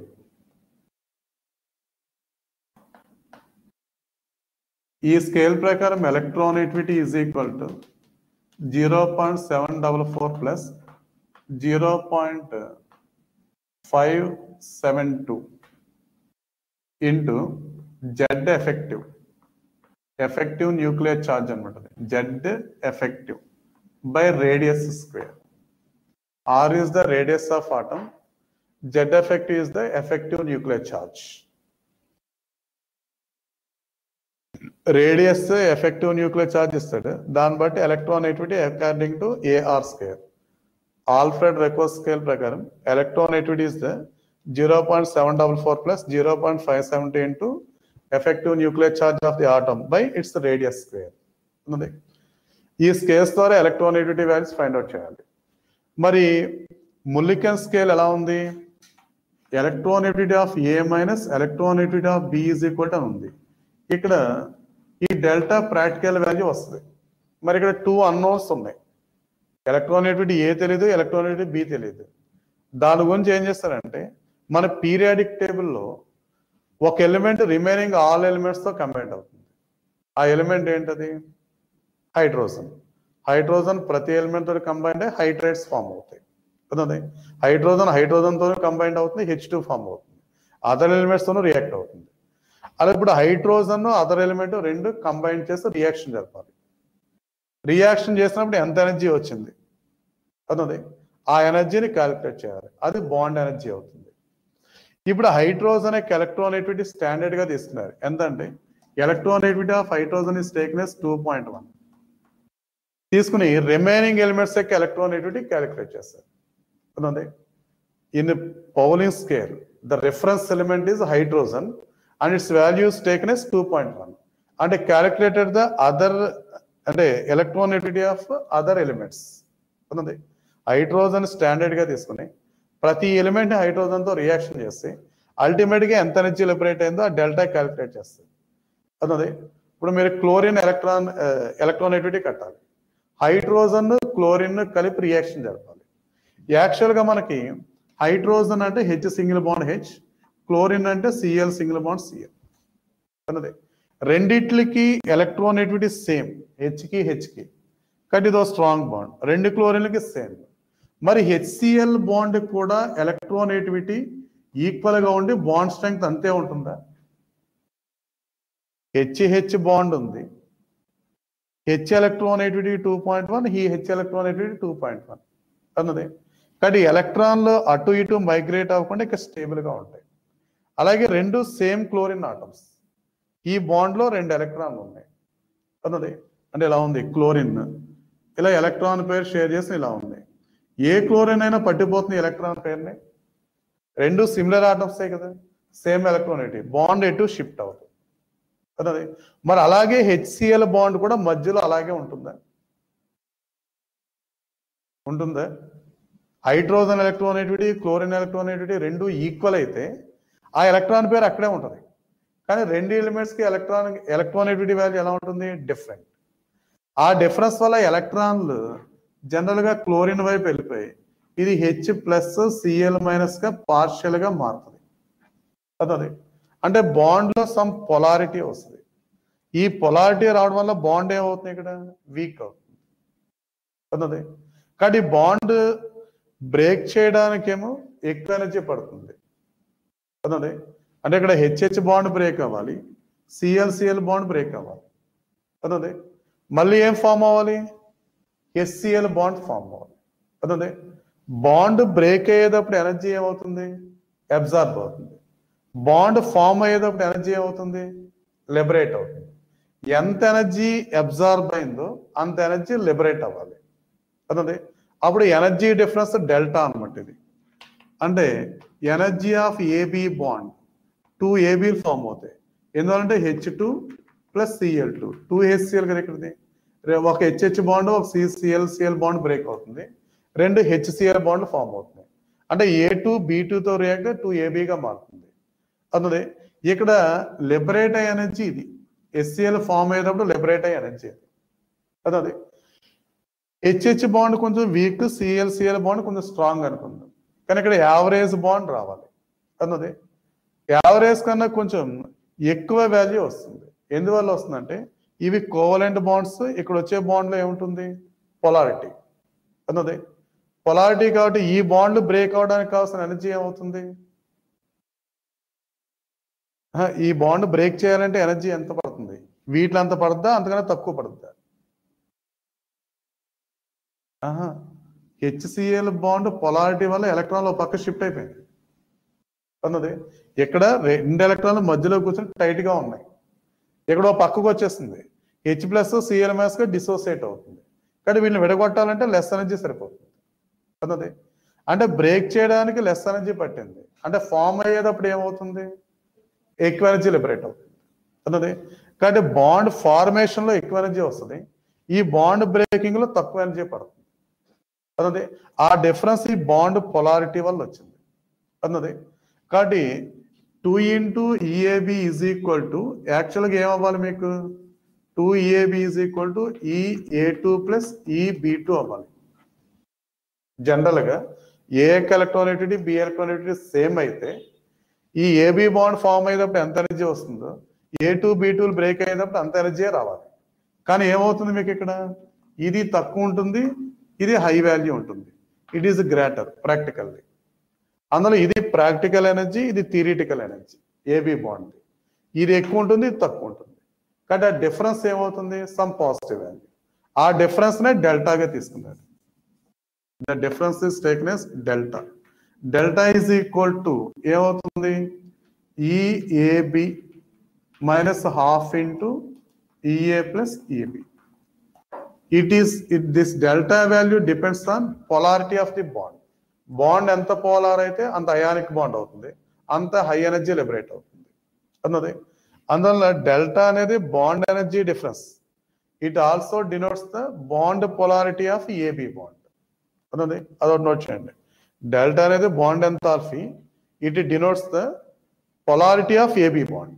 ఈ స్కేల్ ప్రకారం electronegativity is equal to zero point seven double four plus zero point five seven two into Z effective effective nuclear charge అనమాట Z effective by radius square R is the radius of atom Z effective is the effective nuclear charge radius effective nuclear charge ఇస్తాడు దాన్ని బట్టి electron negativity according to AR scale Alfred Rochow scale ప్రకారం electron negativity is the zero point seven double four plus zero point five seventy into effective nuclear charge of the atom by its radius square ఉన్నది ఈ scales ద్వారా electron negativity values find out చేయాలి మరి Mulliken scale ఎలా ఉంది electronegativity of A minus electronegativity of B is equal అని ఉంది ఇక్కడ ఈ డెల్టా ప్రాక్టికల్ వాల్యూ వస్తుంది మరి ఇక్కడ టూ అన్నోన్స్ ఉన్నాయి ఎలక్ట్రానిటీ ఏ తెలియదు ఎలక్ట్రానిటీ బి తెలియదు దాని గురించి ఏం చేస్తారంటే మన పీరియాడిక్ టేబుల్లో ఒక ఎలిమెంట్ రిమైనింగ్ ఆల్ ఎలిమెంట్స్తో కంబైన్ అవుతుంది ఆ ఎలిమెంట్ ఏంటది హైడ్రోజన్ హైడ్రోజన్ ప్రతి ఎలిమెంట్ తోటి కంబైండ్ అయ్యి హైడ్రేట్స్ ఫామ్ అవుతాయి అదే హైడ్రోజన్ హైడ్రోజన్ తో కంబైండ్ అవుతుంది హెచ్ టూ ఫామ్ అవుతుంది అదర్ ఎలిమెంట్స్ తోనూ రియాక్ట్ అవుతుంది అలా ఇప్పుడు హైడ్రోజన్ అదర్ ఎలిమెంట్ రెండు కంబైన్ చేసి రియాక్షన్ జరపాలి రియాక్షన్ చేసినప్పుడు ఎంత ఎనర్జీ వచ్చింది అన్నది ఆ ఎనర్జీని క్యాలిక్యులేట్ చేయాలి అది బాండ్ ఎనర్జీ అవుతుంది ఇప్పుడు హైడ్రోజన్ యొక్క ఎలక్ట్రోనెటివిటీ స్టాండర్డ్ గా తీసుకున్నారు ఎంతంటే electronegativity of hydrogen is taken as two point one తీసుకుని రిమైనింగ్ ఎలిమెంట్స్ యొక్క ఎలక్ట్రోనెటివిటీ క్యాలిక్యులేట్ చేస్తారు అన్నది in Pauling scale the reference element is hydrogen and its values taken as two point one అంటే calculated the other అంటే electronegativity of other elements ఉన్నది hydrogen standard గా తీసుకుని ప్రతి ఎలిమెంట్ హైడ్రోజన్ తో రియాక్షన్ చేస్తే అల్టిమేట్ గా ఎంత ఎనర్జీ లిబరేట్ అయిందో ఆ డెల్టా క్యాలిక్యులేట్ చేస్తుంది అన్నది ఇప్పుడు మీరు క్లోరిన్ ఎలక్ట్రాన్ ఎలక్ట్రోనెటివిటీ కట్టాలి హైడ్రోజన్ క్లోరిన్ కలిపి రియాక్షన్ జరపాలి యాక్చువల్ గా మనకి హైడ్రోజన్ అంటే H single bond H chlorine అంటే సిఎల్ సింగిల్ బాండ్ సిఎల్ అన్నది రెండిట్లకి ఎలక్ట్రోనెటివిటీ సేమ్ హెచ్కి హెచ్కి కట్ ఇదో స్ట్రాంగ్ బాండ్ రెండు క్లోరిన్లకి సేమ్ మరి హెచ్సిఎల్ బాండ్ కూడా ఎలక్ట్రోనెటివిటీ ఈక్వల్ గా ఉండి బాండ్ స్ట్రెంగ్త్ అంతే ఉంటుందా హెచ్హెచ్ బాండ్ ఉంది H electronegativity two point one ఈ H electronegativity two point one అన్నది కానీ ఎలక్ట్రాన్లు అటు ఇటు మైగ్రేట్ అవ్వకుండా ఇక స్టేబుల్ గా ఉంటాయి అలాగే రెండు సేమ్ క్లోరిన్ ఆటమ్స్ ఈ బాండ్ లో రెండు ఎలక్ట్రాన్లు ఉన్నాయి అన్నది అంటే ఇలా ఉంది క్లోరిన్ ఇలా ఎలక్ట్రాన్ పేరు షేర్ చేసి ఇలా ఉంది ఏ క్లోరిన్ అయినా పట్టిపోతుంది ఎలక్ట్రాన్ పేరుని రెండు సిమిలర్ ఆటమ్సే కదా సేమ్ ఎలక్ట్రానిటీ బాండ్ ఎటు షిఫ్ట్ అవుతుంది అన్నది మరి అలాగే హెచ్సిఎల్ బాండ్ కూడా మధ్యలో అలాగే ఉంటుందా ఉంటుందా హైడ్రోజన్ ఎలక్ట్రోనెటివిటీ క్లోరిన్ ఎలక్ట్రోనెటివిటీ రెండు ఈక్వల్ అయితే ఆ ఎలక్ట్రాన్ పేరు అక్కడే ఉంటుంది కానీ రెండు ఎలిమెంట్స్ కి ఎలక్ట్రాన్ ఎలక్ట్రోనెటివిటీ వాల్యూ ఎలా ఉంటుంది డిఫరెంట్ ఆ డిఫరెన్స్ వల్ల ఎలక్ట్రాన్లు జనరల్ గా క్లోరిన్ వైపు వెళ్ళిపోయి ఇది హెచ్ ప్లస్ సిఎల్ మైనస్ గా పార్షియల్ గా మారుతుంది అదే అంటే బాండ్ లో సమ్ పొలారిటీ వస్తుంది ఈ పొలారిటీ రావడం వల్ల బాండ్ ఏమవుతుంది ఇక్కడ వీక్ అవుతుంది అదే కానీ బాండ్ బ్రేక్ చేయడానికేమో ఎక్కువ ఎనర్జీ పడుతుంది అదే అంటే ఇక్కడ హెచ్హెచ్ బాండ్ బ్రేక్ అవ్వాలి సిఎల్ సిఎల్ బాండ్ బ్రేక్ అవ్వాలి అదే మళ్ళీ ఏం ఫామ్ అవ్వాలి ఎస్సిఎల్ బాండ్ ఫామ్ అవ్వాలి అదే బాండ్ బ్రేక్ అయ్యేటప్పుడు ఎనర్జీ ఏమవుతుంది అబ్జార్బ్ అవుతుంది బాండ్ ఫామ్ అయ్యేటప్పుడు ఎనర్జీ ఏమవుతుంది లిబరేట్ అవుతుంది ఎంత ఎనర్జీ అబ్జార్బ్ అయిందో అంత ఎనర్జీ లిబరేట్ అవ్వాలి అదే అప్పుడు ఎనర్జీ డిఫరెన్స్ డెల్టా అనమాట ఇది అంటే energy of AB bond two ఏబీలు ఫామ్ అవుతాయి ఎందువలంటే H two plus CL two two HCL కదా ఇక్కడది రే- ఒక హెచ్హెచ్ బాండ్ ఒక సిసిఎల్ సిఎల్ బాండ్ బ్రేక్ అవుతుంది రెండు హెచ్సిఎల్ బాండ్ ఫామ్ అవుతుంది అంటే ఏ టూ బి తో రియాక్ట్ టూ ఏబీగా మారుతుంది అన్నది ఇక్కడ లిబరేట్ అయ్యే ఎనర్జీ ఇది ఎస్సిఎల్ ఫామ్ అయ్యేటప్పుడు లిబరేట్ అయ్యే ఎనర్జీ ఇది అదే హెచ్హెచ్ బాండ్ కొంచెం వీక్ సిఎల్ సిఎల్ బాండ్ కొంచెం స్ట్రాంగ్ అనుకుందాం కానీ ఇక్కడ యావరేజ్ బాండ్ రావాలి అన్నది యావరేజ్ కన్నా కొంచెం ఎక్కువ వాల్యూ వస్తుంది ఎందువల్ల వస్తుందంటే ఇవి కోవలెంట్ బాండ్స్ ఇక్కడ వచ్చే బాండ్లో ఏముంటుంది పొలారిటీ అన్నది పొలారిటీ కాబట్టి ఈ బాండ్లు బ్రేక్ అవడానికి కావాల్సిన ఎనర్జీ ఏమవుతుంది ఆహా, ఈ బాండ్ బ్రేక్ చేయాలంటే ఎనర్జీ ఎంత పడుతుంది వీటిలో అంత పడుద్దా అంతకన్నా తక్కువ పడుద్దా ఆహా హెచ్సిఎల్ బాండ్ పొలారిటీ వల్ల ఎలక్ట్రాన్లు ఒక పక్క షిఫ్ట్ అయిపోయింది అన్నది ఇక్కడ రెండు ఎలక్ట్రాన్లు మధ్యలో కూర్చొని టైట్ గా ఉన్నాయి ఇక్కడ ఒక పక్కకు వచ్చేస్తుంది హెచ్ ప్లస్ సిఎల్ మైనస్ గా డిసోసియేట్ అవుతుంది కానీ వీళ్ళని విడగొట్టాలంటే లెస్ ఎనర్జీ సరిపోతుంది అన్నది అంటే బ్రేక్ చేయడానికి లెస్ ఎనర్జీ పట్టింది అంటే ఫామ్ అయ్యేటప్పుడు ఏమవుతుంది ఎక్కువ ఎనర్జీ లిబరేట్ అవుతుంది అన్నది కాబట్టి బాండ్ ఫార్మేషన్ లో ఎక్కువ ఎనర్జీ వస్తుంది ఈ బాండ్ బ్రేకింగ్ లో తక్కువ ఎనర్జీ పడుతుంది అన్నది ఆ డిఫరెన్స్ ఈ బాండ్ పొలారిటీ వల్ల వచ్చింది అన్నది కాబట్టి two into EAB is equal to యాక్చువల్గా ఏమవ్వాలి మీకు two EAB is equal to E A two plus E B two అవ్వాలి జనరల్గా ఏ ఎలక్ట్రానిటీ బి ఎలక్ట్రానిటీ సేమ్ అయితే ఈ ఏబి బాండ్ ఫామ్ అయ్యేటప్పుడు ఎంత ఎనర్జీ వస్తుందో A two B two break అయ్యేటప్పుడు అంత ఎనర్జీ రావాలి కానీ ఏమవుతుంది మీకు ఇక్కడ ఇది తక్కువ ఉంటుంది ఇది హై వాల్యూ ఉంటుంది ఇట్ ఈస్ గ్రేటర్ ప్రాక్టికల్లీ అందులో ఇది ప్రాక్టికల్ ఎనర్జీ ఇది థియరిటికల్ ఎనర్జీ ఏబి బాండ్ ఇది ఎక్కువ ఉంటుంది ఇది తక్కువ ఉంటుంది కాబట్టి ఆ డిఫరెన్స్ ఏమవుతుంది సమ్ పాజిటివ్ వాల్యూ ఆ డిఫరెన్స్ నే డెల్టాగా తీసుకున్నారు the difference is taken as delta delta is equal to ఏమవుతుంది EAB minus half into EA plus EB it is it this delta value depends on polarity of the bond bond ఎంత polar అయితే అంత ionic bond అవుతుంది అంత high energy liberate అవుతుంది అన్నది అందువల్ల delta అనేది bond energy difference it also denotes the bond polarity of AB bond అన్నది అదొకటి నోట్ చేయండి డెల్టా అనేది bond enthalpy it denotes the polarity of AB bond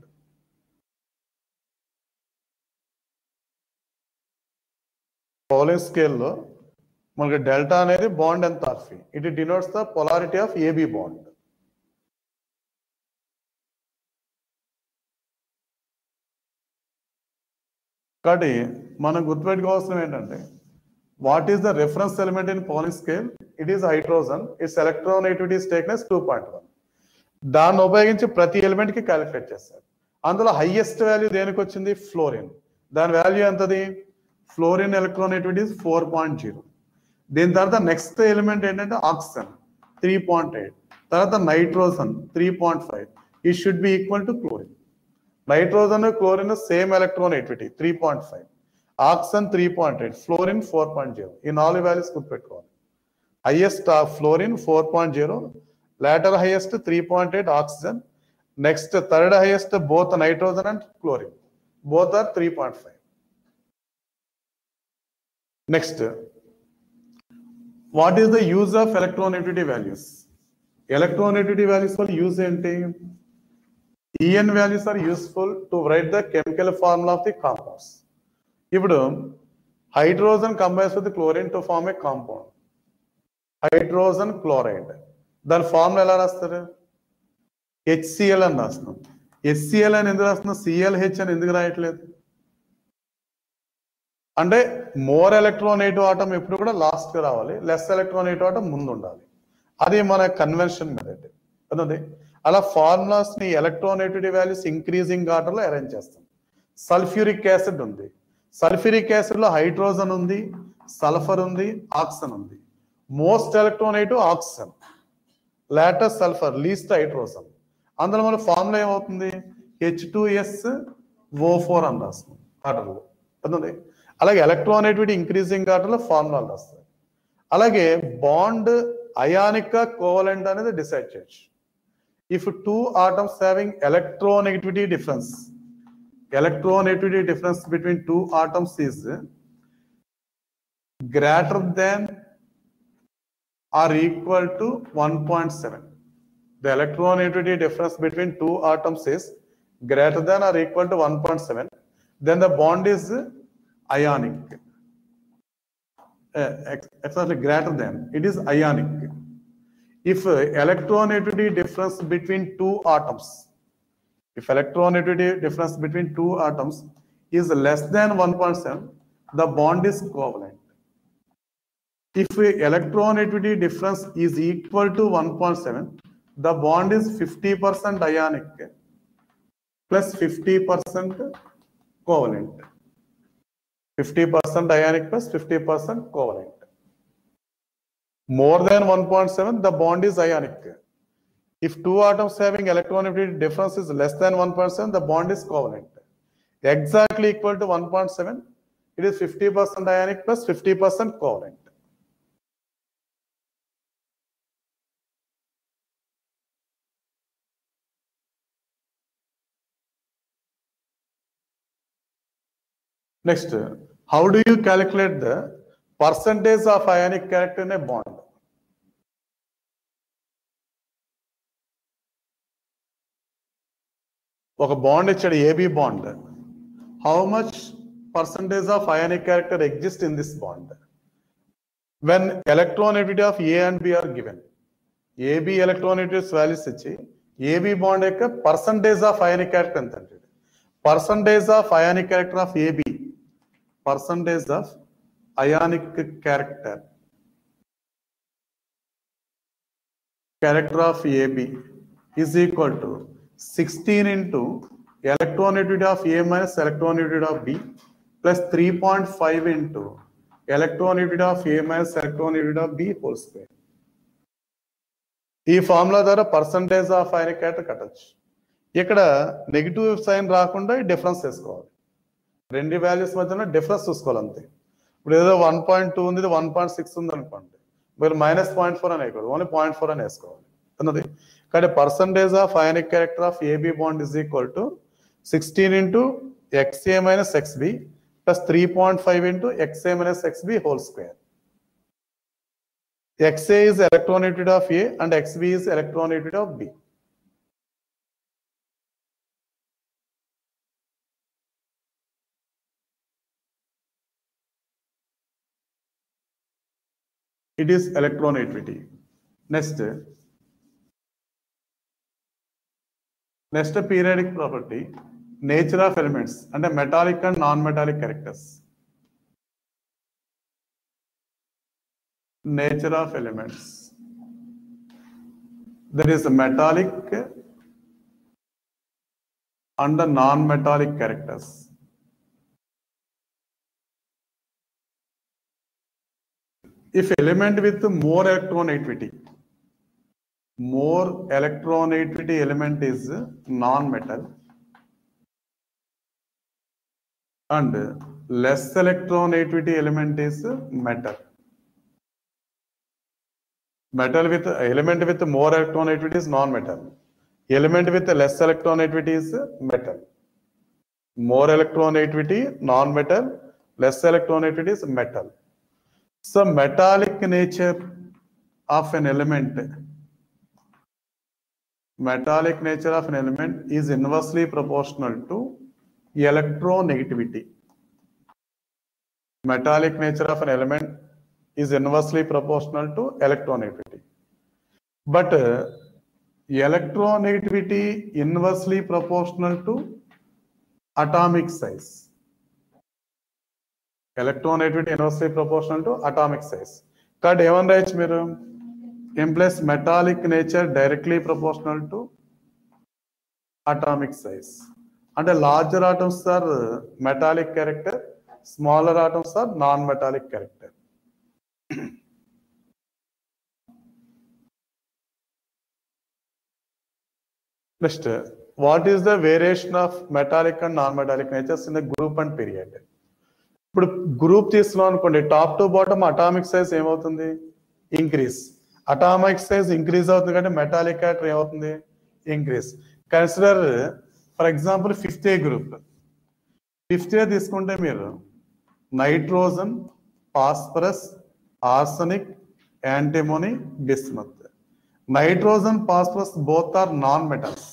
Pauling స్కేల్లో మనకి డెల్టా అనేది bond enthalpy it denotes the polarity of AB bond కాబట్టి మనం గుర్తుపెట్టుకోవాల్సిన ఏంటంటే What is the reference element in Pauling scale? It is hydrogen. Its electronegativity is taken as 2.1. దాన్ని ఉపయోగించి ప్రతి ఎలిమెంట్ కి క్యాలిక్యులేట్ చేస్తారు అందులో హైయెస్ట్ వాల్యూ దేనికి వచ్చింది ఫ్లోరిన్ దాని వాల్యూ ఎంతది fluorine electronegativity four point zero దీని తర్వాత నెక్స్ట్ ఎలిమెంట్ ఏంటంటే ఆక్సిజన్ త్రీ పాయింట్ ఎయిట్ తర్వాత నైట్రోజన్ త్రీ పాయింట్ ఫైవ్ ఈ should be equal to chlorine nitrogen chlorine same electronegativity three point five oxygen three point eight fluorine four point zero ఈ నాలుగు values గుర్తుపెట్టుకోవాలి highest fluorine four point zero later highest 3.8 oxygen next third highest both nitrogen and chlorine both are 3.5 next what is the use of electronegativity values electronegativity values for use ఏంటి en values are useful to write the chemical formula of the compounds ఇప్పుడు hydrogen combines with chlorine to form a compound hydrogen chloride దాని formula ఎలా రాస్తారు HCl అని రాస్తున్నాం HCl అని ఎందుకు రాస్తున్నాం సిఎల్హెచ్ అని ఎందుకు రాయట్లేదు అంటే మోర్ ఎలక్ట్రోనేటివ్ ఆటం ఎప్పుడు కూడా లాస్ట్ గా రావాలి లెస్ ఎలక్ట్రోనేటివ్ ఆటం ముందు ఉండాలి అది మన కన్వెన్షన్ మెథడ్ అదే అలా ఫార్ములాస్ ని ఎలక్ట్రోనేటివిటీ వాల్యూస్ ఇంక్రీజింగ్ ఆర్డర్ లో అరేంజ్ చేస్తాం సల్ఫ్యూరిక్ యాసిడ్ ఉంది సల్ఫ్యూరిక్ యాసిడ్ లో హైడ్రోజన్ ఉంది సల్ఫర్ ఉంది ఆక్సిజన్ ఉంది మోస్ట్ ఎలక్ట్రోనేటివ్ ఆక్సిజన్ లాటస్ సల్ఫర్ లీస్ట్ హైడ్రోజన్ అందులో మన ఫార్ములా ఏమవుతుంది H two S O four అని రాస్తుంది ఆర్డర్లో అర్థంది అలాగే ఎలక్ట్రోనెటివిటీ ఇంక్రీజింగ్ ఆర్డర్లో ఫార్ములాలు రాస్తాయి అలాగే బాండ్ అయానిక్ కోవలెంట్ అనేది డిసైడ్ చేయొచ్చు if two atoms having electronegativity difference electronegativity difference between two atoms is greater than are equal to 1.7. The electronegativity difference between two atoms is greater than or equal to 1.7. Then the bond is ionic. Uh, ex- exactly greater than. It is ionic. If uh, electronegativity difference between two atoms, if electronegativity difference between two atoms is less than 1.7, the bond is covalent. If a electronegativity difference is equal to 1.7, the bond is 50% ionic plus 50% covalent. 50% ionic plus 50% covalent. More than 1.7, the bond is ionic. If two atoms having electronegativity difference is less than 1.7, the bond is covalent. Exactly equal to 1.7, it is 50% ionic plus 50% covalent. Next, how do you calculate the percentage of ionic character in a bond? ఒక bond ఇచ్చాడు AB bond how much percentage of ionic character exist in this bond when electronegativity of A and B are given AB electronegatives values ఇచ్చి AB bond యొక్క percentage of ionic character ఎంత అంటే percentage of ionic character of AB percentage of ionic character character of AB is equal to 16 into electronegativity of A minus electronegativity of B plus 3.5 into electronegativity of A minus electronegativity of B whole square. ఈ formula ద్వారా percentage of ionic character కట్టచ్చు ఇక్కడ negative sign రాకుండా difference వేసుకోవాలి రెండు values మధ్యన difference చూసుకోవాలి అంతే ఇప్పుడు ఏదో వన్ పాయింట్ టూ ఉంది వన్ పాయింట్ సిక్స్ ఉంది అనుకోండి మీరు మైనస్ పాయింట్ ఫోర్ అని వేయకూడదు ఓన్లీ పాయింట్ ఫోర్ అని వేసుకోవాలి అన్నది కానీ percentage of ionic character of AB bond is equal to sixteen into XA minus XB plus three point five into XA minus XB whole square XA is electronegativity of A and XB is electronegativity of B. It is electronegativity. Next, next periodic property, nature of elements and metallic and non-metallic characters. nature of elements. There is a metallic and the non-metallic characters. If element with more electronegativity, more electronegativity element is non-metal and less electronegativity element is metal. Metal with element with more electronegativity is non-metal. Element with less electronegativity is metal. More electronegativity, non-metal, less electronegativity is metal. So metallic nature of an element, metallic nature of an element is inversely proportional to electronegativity. Metallic nature of an element is inversely proportional to electronegativity. But uh, electronegativity inversely proportional to atomic size. Electronegativity inversely proportional to atomic size కాబట్టి ఏమని రాయొచ్చు మీరు M plus metallic nature directly proportional to atomic size అంటే larger atoms are metallic character smaller atoms are non metallic character next what is the variation of metallic and non metallic natures in the group and period ఇప్పుడు group తీసుకున్నాం అనుకోండి top to bottom atomic size ఏమవుతుంది increase atomic size increase అవుతుంది కాబట్టి metallic character ఏమవుతుంది increase consider for example fifth A group fifth A తీసుకుంటే మీరు nitrogen phosphorus arsenic antimony bismuth nitrogen phosphorus both are non metals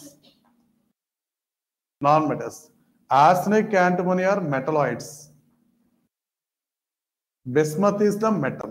non metals arsenic antimony are metalloids bismuth is the metal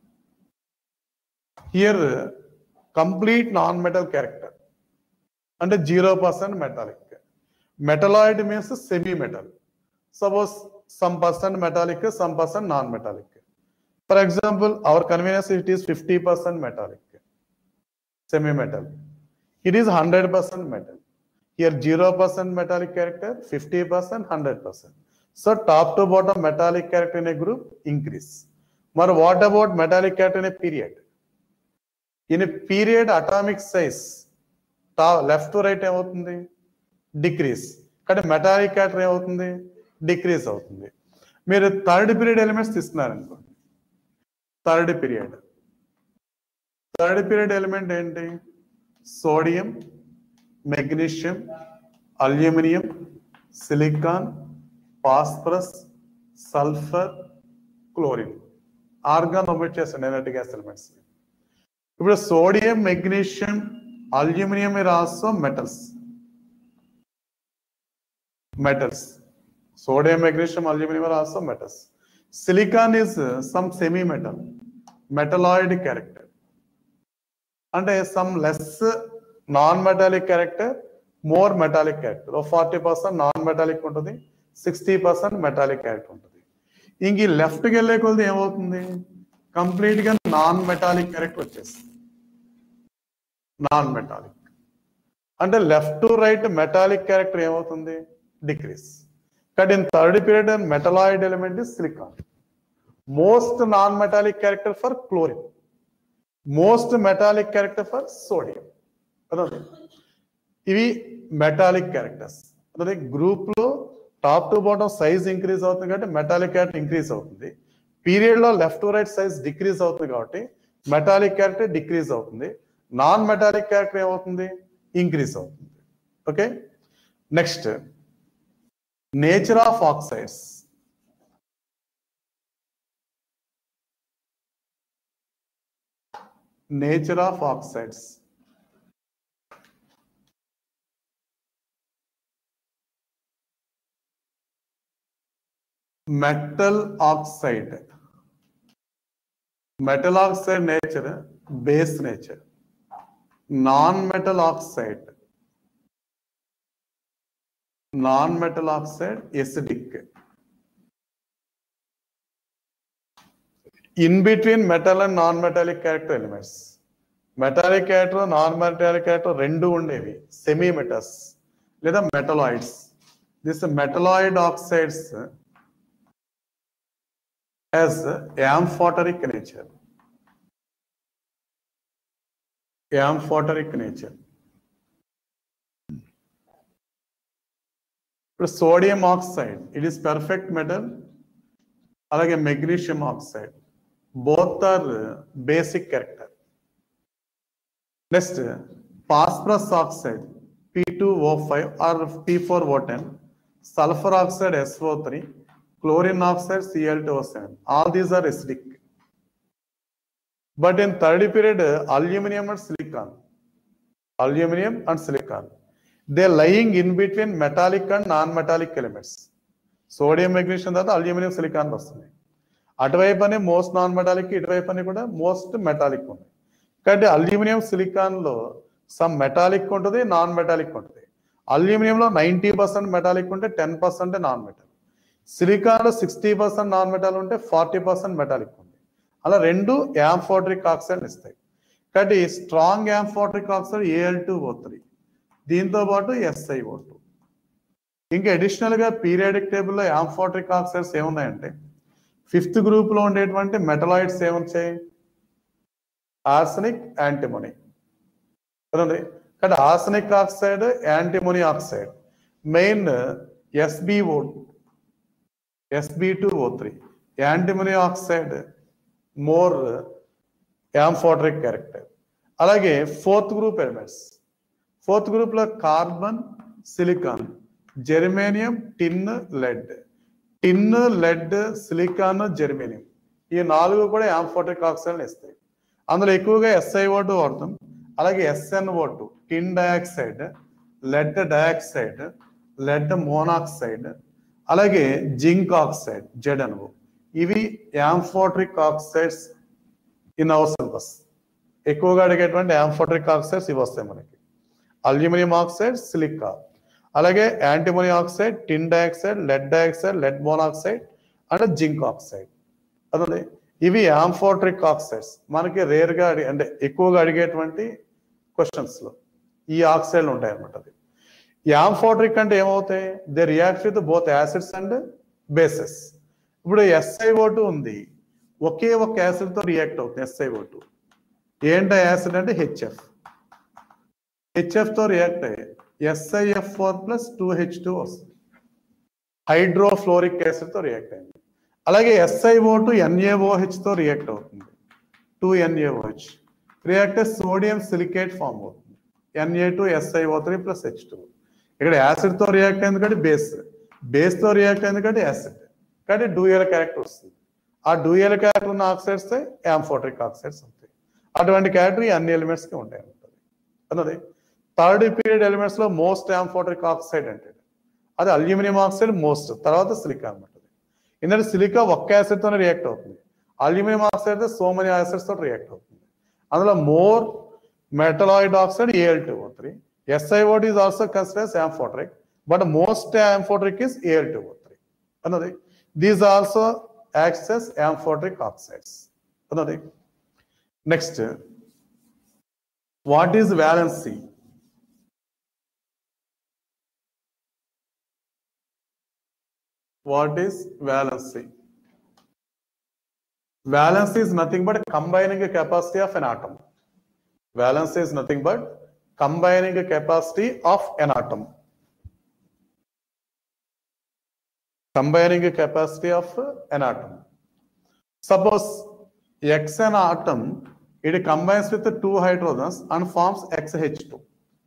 here complete non-metal character and zero percent metallic metalloid means semi-metal suppose some percent metallic some percent non-metallic for example our convenience it is 50 percent metallic semi-metal it is 100 percent metal here 0 percent metallic character 50 percent 100 percent so top to bottom metallic character in a group increase. But what about metallic character in a period? In a period atomic size left to right ఏమవుతుంది decrease కానీ metallic character ఏమవుతుంది decrease అవుతుంది మీరు third period elements తీసుకున్నారు అనుకోండి third period third period element ఏంటి sodium magnesium aluminium silicon phosphorus sulphur chlorine argon omit చేస్తాను inert gas elements ఇప్పుడు sodium magnesium aluminium are also metals metals sodium magnesium aluminium are also metals silicon is some semi metal metalloid character అంటే some less non metallic character more metallic character forty percent non metallic ఉంటుంది sixty percent metallic character ఉంటుంది ఇంక ఈ లెఫ్ట్కి వెళ్ళే కొలది ఏమవుతుంది complete గా నాన్ మెటాలిక్ క్యారెక్టర్ వచ్చేస్తుంది నాన్ మెటాలిక్ అంటే left to right metallic character ఏమవుతుంది decrease but in third period metalloid element is silicon most non metallic character for chlorine most metallic character for sodium అదే ఇవి metallic characters అదే group లో top to bottom size increase అవుతుంది కాబట్టి metallic character increase అవుతుంది period లో left to right size decrease అవుతుంది కాబట్టి మెటాలిక్ క్యారెక్టర్ డిక్రీజ్ అవుతుంది నాన్ మెటాలిక్ క్యారెక్టర్ ఏమవుతుంది ఇంక్రీజ్ అవుతుంది okay next nature of oxides nature of oxides metal oxide metal oxide nature base nature non metal oxide non metal oxide acidic in between metal and non metallic character elements metallic character non metallic character రెండు ఉండేవి semi metals లేదా metalloids this metalloid oxides has amphoteric nature. Amphoteric nature. ఇప్పుడు sodium oxide it is perfect metal అలాగే magnesium oxide both are basic character next phosphorus oxide P two O five or P four O ten sulphur oxide SO three chlorine oxide Cl2O7. All these are acidic. But in third period, aluminum and silicon, aluminum and silicon, they lying in between metallic and non-metallic elements. Sodium magnesium తర్వాత aluminium silicon వస్తుంది అటువైపు అని most non metallic ఇటువైపు అని కూడా most metallic ఉంది కాబట్టి aluminium silicon లో సమ్ మెటాలిక్ ఉంటుంది నాన్ మెటాలిక్ ఉంటుంది అల్యూమినియంలో నైంటీ పర్సెంట్ మెటాలిక్ ఉంటే టెన్ పర్సెంట్ నాన్ మెటాలిక్ సిలికాన్లో సిక్స్టీ పర్సెంట్ నాన్ మెటాల్ ఉంటే ఫార్టీ పర్సెంట్ మెటాలిక్ ఉంది అలా రెండు యాంఫోట్రిక్ ఆక్సైడ్ ఇస్తాయి కాబట్టి strong amphoteric oxide AL two O three దీంతో పాటు ఎస్ఐ ఓ టూ ఇంకా అడిషనల్ గా పీరియాడిక్ టేబుల్లో యాంఫోట్రిక్ ఆక్సైడ్స్ ఏమున్నాయంటే ఫిఫ్త్ గ్రూప్ లో ఉండేటువంటి మెటలాయిడ్స్ ఏమొచ్చాయి ఆర్సనిక్ యాంటిమోనీ కదండి కాబట్టి arsenic oxide antimony oxide main SBO Sb2O3. Antimony oxide more amphoteric character. అలాగే fourth group elements fourth group లో carbon silicon germanium tin lead tin lead silicon germanium ఈ నాలుగు కూడా యాంఫోటిక్ ఆక్సైడ్ ఇస్తాయి అందులో ఎక్కువగా ఎస్ఐఓ టూ వాడతాం అలాగే SNO two tin dioxide lead dioxide lead monoxide అలాగే జింక్ ఆక్సైడ్ జెడ్ అనువు ఇవి amphoteric oxides in our syllabus ఎక్కువగా అడిగేటువంటి యాంఫోట్రిక్ ఆక్సైడ్స్ ఇవి వస్తాయి మనకి అల్యూమినియం ఆక్సైడ్ సిలికా అలాగే antimony oxide tin dioxide lead dioxide lead monoxide and zinc oxide అదే ఇవి యాంఫోట్రిక్ ఆక్సైడ్స్ మనకి రేర్గా అడిగి అంటే ఎక్కువగా అడిగేటువంటి క్వశ్చన్స్ లో ఈ ఆక్సైడ్లు ఉంటాయి అన్నమాట అది యాంఫోట్రిక్ అంటే ఏమవుతాయి they react with both acids and bases ఇప్పుడు ఎస్ఐఓ టూ ఉంది ఒకే ఒక యాసిడ్ తో రియాక్ట్ అవుతుంది ఎస్ఐఓ టూ ఏంటో యాసిడ్ అంటే హెచ్ఎఫ్ హెచ్ఎఫ్ తో రియాక్ట్ అయ్యాయి SIF four plus two H two వస్తుంది హైడ్రోఫ్లోరిక్ యాసిడ్ తో రియాక్ట్ అయింది అలాగే ఎస్ఐఓ టు ఎన్ఏఓహెచ్ తో రియాక్ట్ అవుతుంది two NAOH react sodium silicate form అవుతుంది NA two SIO three plus H two ఇక్కడ యాసిడ్ తో రియాక్ట్ అయింది కాబట్టి బేస్ బేస్ తో రియాక్ట్ అయింది కాబట్టి యాసిడ్ కాబట్టి డూయల్ క్యారెక్టర్ వస్తుంది ఆ డూయల్ క్యారెక్టర్ ఉన్న ఆక్సైడ్స్ యాంఫోట్రిక్ ఆక్సైడ్స్ ఉంటాయి అటువంటి క్యారెక్టర్ అన్ని ఎలిమెంట్స్ కి ఉంటాయి ఉంటుంది అన్నది థర్డ్ పీరియడ్ ఎలిమెంట్స్ లో మోస్ట్ యాంఫోట్రిక్ ఆక్సైడ్ అంటే అది అల్యూమినియం ఆక్సైడ్ మోస్ట్ తర్వాత సిలికా అనమాట ఎందుకంటే సిలికా ఒక్క యాసిడ్ తోనే రియాక్ట్ అవుతుంది aluminium oxide so many acids తో రియాక్ట్ అవుతుంది అందులో more metalloid oxide AL two O three SiO2 is also considered as amphoteric, but most amphoteric is Al2O3. Another, these also acts as amphoteric oxides. Another. Next, what is valency? What is valency? Valency is nothing but combining a capacity of an atom. Valency is nothing but combining a capacity of an atom. Combining a capacity of an atom. Suppose X an atom, it combines with the two hydrogens and forms XH2.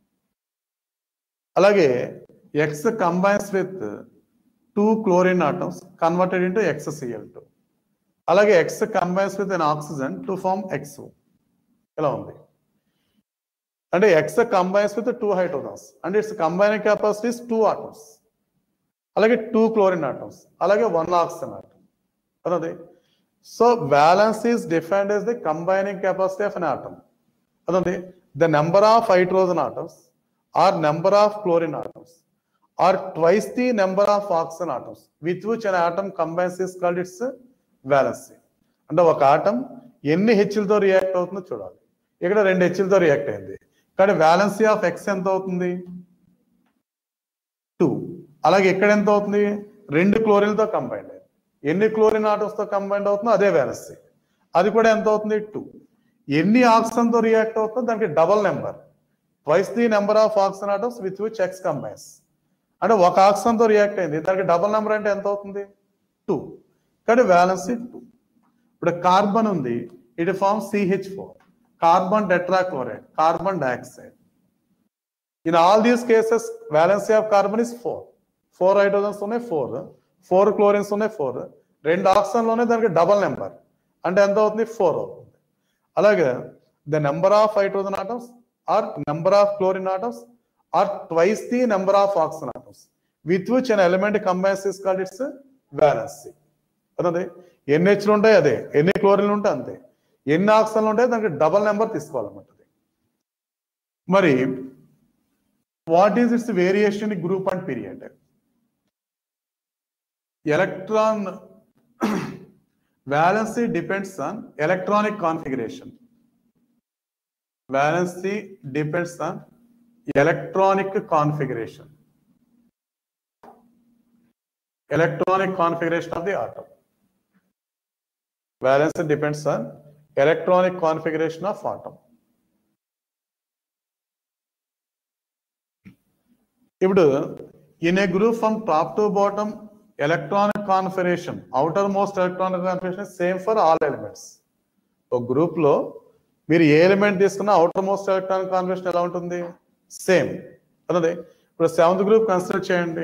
అలాగే X combines with two chlorine atoms converted into XCl2. అలాగే X combines with an oxygen to form XO. ఎలా ఉంది అంటే X combines with two hydrogens అంటే its combining capacities two atoms అలాగే two chlorine atoms అలాగే one oxygen atom అన్నది so valence is defined as the combining capacity of an atom అన్నది the number of hydrogen atoms or number of chlorine atoms or twice the number of oxygen atoms with which an atom combines is called its valency అంటే ఒక atom ఎన్ని హెచ్లతో react అవుతుందో చూడాలి ఇక్కడ రెండు హెచ్లతో react అయింది కానీ వ్యాలెన్సీ ఆఫ్ ఎక్స్ ఎంత అవుతుంది టూ అలాగే ఇక్కడ ఎంత అవుతుంది రెండు క్లోరిన్లతో కంబైండ్ అయింది ఎన్ని క్లోరిన్ ఆటమ్స్తో కంబైండ్ అవుతుందో అదే వ్యాలెన్సీ అది కూడా ఎంత అవుతుంది టూ ఎన్ని ఆక్సిజన్తో రియాక్ట్ అవుతుందో దానికి double number twice the number of oxygen atoms with which X combines అంటే ఒక ఆక్సిజన్తో రియాక్ట్ అయింది దానికి డబల్ నెంబర్ అంటే ఎంత అవుతుంది టూ కానీ వ్యాలెన్సీ టూ ఇప్పుడు కార్బన్ ఉంది it form CH four carbon tetrachloride carbon dioxide in all these cases valency of carbon is four four hydrogens ఉన్నాయి ఫోర్ ఫోర్ క్లోరిన్స్ ఉన్నాయి ఫోర్ రెండు ఆక్సిజన్లోనే దానికి డబల్ నెంబర్ అంటే ఎంత అవుతుంది ఫోర్ అవుతుంది అలాగే the number of hydrogen atoms or number of chlorine atoms or twice the number of oxygen atoms with which an element combines is called its valency అన్నది ఎన్ని హెచ్లు ఉంటాయి అదే ఎన్ని క్లోరిన్లు ఉంటాయి అంతే ఎన్ని ఆక్సిజన్లు ఉంటాయి దానికి డబల్ నెంబర్ తీసుకోవాలన్నమాట మరి what is its variation group and period electron valency depends on electronic configuration valency depends on electronic configuration electronic configuration of the atom valency depends on electronic configuration of atom ఇప్పుడు in a group from top to bottom electronic configuration outermost electronic configuration same for all elements ఒక group లో మీరు ఏ element తీసుకున్నా outermost electronic configuration ఎలా ఉంటుంది same అన్నది ఇప్పుడు సెవెంత్ గ్రూప్ కన్సిడర్ చేయండి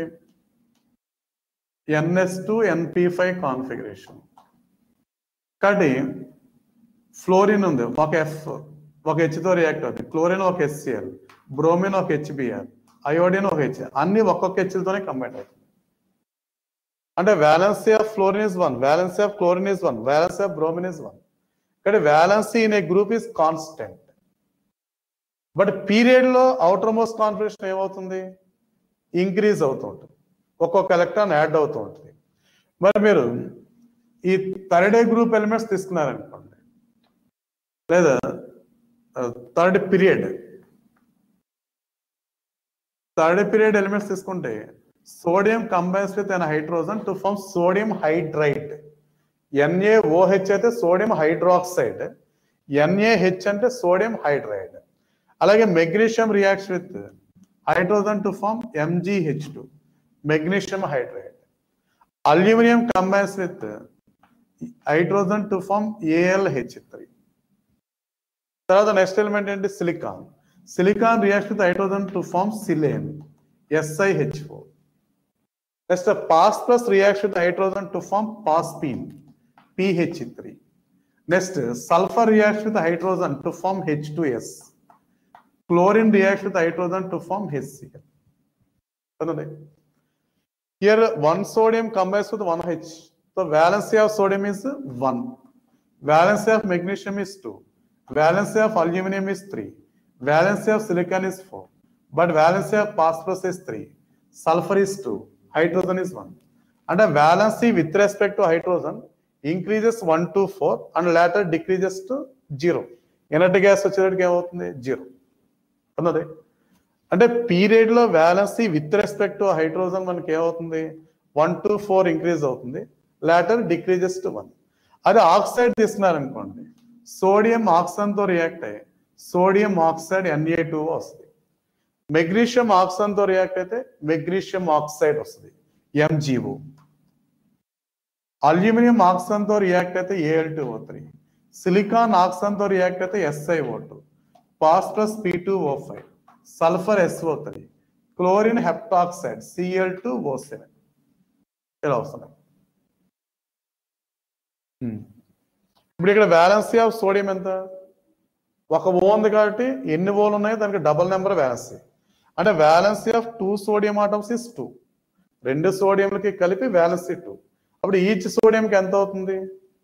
NS two NP five configuration కాబట్టి ఫ్లోరిన్ ఉంది ఒక ఎఫ్ ఒక హెచ్తో రియాక్ట్ అవుతుంది క్లోరిన్ ఒక హెచ్సిఎల్ బ్రోమిన్ ఒక హెచ్బిఆర్ అయోడిన్ ఒక హెచ్ అన్ని ఒక్కొక్క హెచ్లతోనే కంబైన్ అవుతుంది అంటే valency of fluorine is one valency of chlorine is one valency of bromine is one కానీ valency in a group is constant but period లో అవుటర్ మోస్ట్ కాన్ఫిగరేషన్ ఏమవుతుంది ఇంక్రీజ్ అవుతూ ఉంటుంది ఒక్కొక్క ఎలక్ట్రాన్ యాడ్ అవుతూ ఉంటుంది మరి మీరు ఈ థర్డ్ గ్రూప్ ఎలిమెంట్స్ తీసుకున్నారనుకోండి లేదా third period third period elements తీసుకుంటే sodium combines with an hydrogen to form sodium hydride NAOH అయితే సోడియం హైడ్రాక్సైడ్ ఎన్ఏహెచ్ అంటే సోడియం హైడ్రైడ్ అలాగే magnesium reacts with hydrogen to form MGH two magnesium hydride aluminium combines with hydrogen to form ALH three తర్వాత next element ఏంటి silicon silicon react with hydrogen to form silane SIH four next phosphorus react with hydrogen to form phosphine pH three next sulphur react with hydrogen to form H two S chlorine react with hydrogen to form HCL అన్నది here one sodium combines with one H. So valency of sodium is one. Valency of magnesium is two. Valency of aluminum is three. Valency of silicon is four. But valency of phosphorus is three. Sulfur is two. Hydrogen is one. And a valency with respect to hydrogen increases one to four and later decreases to zero. Inert gas వచ్చేటట్టుగా ఏమవుతుంది zero అన్నది అంటే period లో valency with respect to hydrogen మనకి ఏమవుతుంది one to four increase అవుతుంది later decreases to one అదే oxide తీసుకున్నారనుకోండి సోడియం ఆక్సిజన్ తో రియాక్ట్ అయ్యి సోడియం ఆక్సైడ్ ఎన్ఏ టూ వస్తుంది మెగ్నీషియం ఆక్సిజన్ తో రియాక్ట్ అయితే మెగ్నీషియం ఆక్సైడ్ వస్తుంది ఎంజిఓ అల్యూమినియం ఆక్సిజన్ తో రియాక్ట్ అయితే AL two O three silicon oxygen తో రియాక్ట్ అయితే SIO two phosphorus P two O five sulphur SO three chlorine heptoxide CL two O seven ఇలా వస్తున్నాయి Hmm. ఇప్పుడు ఇక్కడ వ్యాలెన్సీ ఆఫ్ సోడియం ఎంత ఒక ఓ ఉంది కాబట్టి ఎన్ని ఓలు ఉన్నాయో దానికి డబుల్ నెంబర్ వ్యాలెన్సీ అంటే valency of two sodium atoms is two రెండు సోడియంలకి కలిపి వ్యాలెన్సీ టూ అప్పుడు ఈచ్ సోడియంకి ఎంత అవుతుంది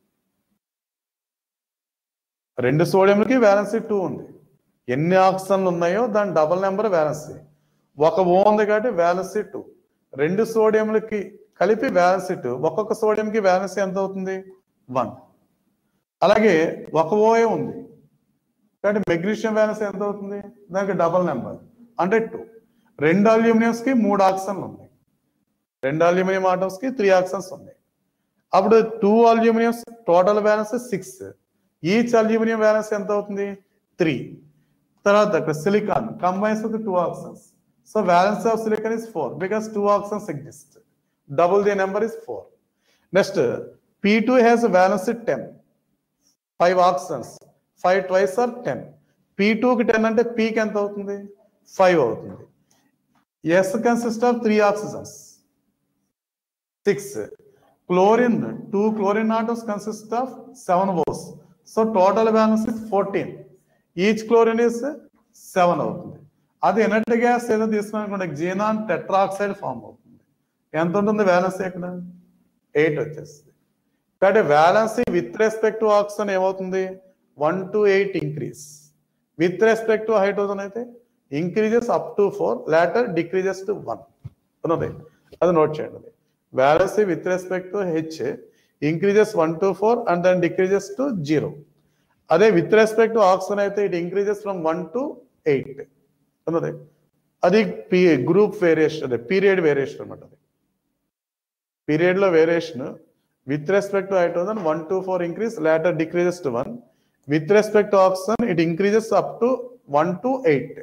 రెండు సోడియంలకి వ్యాలెన్సీ టూ ఉంది ఎన్ని ఆక్సిజన్లు ఉన్నాయో దాని డబుల్ నెంబర్ వ్యాలెన్సీ ఒక ఓ ఉంది కాబట్టి వ్యాలెన్సీ టూ రెండు సోడియంలకి కలిపి వ్యాలెన్సీ టూ ఒక్కొక్క సోడియంకి వ్యాలెన్సీ ఎంత అవుతుంది వన్ అలాగే ఒక ఓఏ ఉంది కాబట్టి మెగ్నీషియం వ్యాలెన్స్ ఎంత అవుతుంది దానికి డబల్ నెంబర్ అంటే టూ రెండు అల్యూమినియంస్ కి మూడు ఆక్సన్లు ఉన్నాయి రెండు అల్యూమినియం ఆటమ్స్ కి త్రీ ఆక్సన్స్ ఉన్నాయి అప్పుడు two aluminiums total valence six each aluminium valence ఎంత అవుతుంది త్రీ తర్వాత ఇక్కడ silicon combines with two oxygens so valence of silicon is four because two oxygens exist double the number is four next P two has valence ten five oxygens five twice or ten P టూకి ten అంటే పీకి ఎంత అవుతుంది five అవుతుంది S consist of three oxygens six chlorine two chlorine atoms consist of seven O's so total valence is fourteen each chlorine is seven అవుతుంది అది inert gas ఏదో తీసుకున్నానుకోండి xenon tetroxide form అవుతుంది ఎంత ఉంటుంది బ్యాలెన్స్ ఇక్కడ ఎయిట్ వచ్చేస్తుంది కాబట్టి valence with respect to oxygen ఏమవుతుంది one to eight increase with respect to hydrogen అయితే increases up to four later decreases to one ఉన్నది అది నోట్ చేయండి valence with respect to H increases one to four and then decreases to zero అదే with respect to oxygen అయితే it increases from one to eight ఉన్నది అది P group variation అదే period variation అనమాట అది పీరియడ్ లో variation with respect to hydrogen one to four increase later decreases to one with respect to oxygen it increases up to one to eight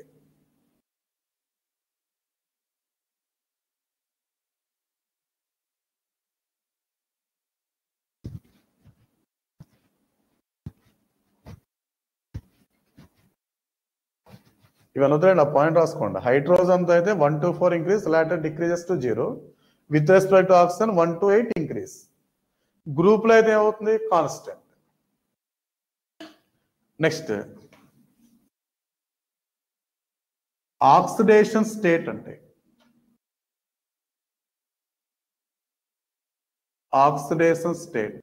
ఇవన్నీ వదిలేండి ఆ point రాసుకోండి hydrogen తో అయితే one to four increase later decreases to zero with respect to oxygen one to eight increase group లో అయితే ఏమవుతుంది constant next oxidation state అంటే oxidation state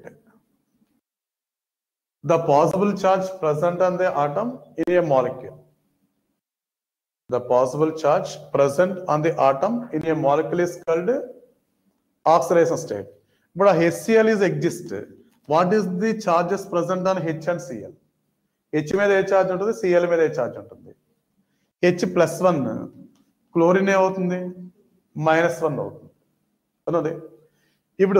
the possible charge present on the atom in a molecule the possible charge present on the atom in a molecule is called oxidation state but a HCl is exist what is the charges present on H and Cl H మీద ఏ charge ఉంటుంది CL మీద ఏ charge ఉంటుంది H plus one chlorine ఏమవుతుంది minus one అవుతుంది అన్నది ఇప్పుడు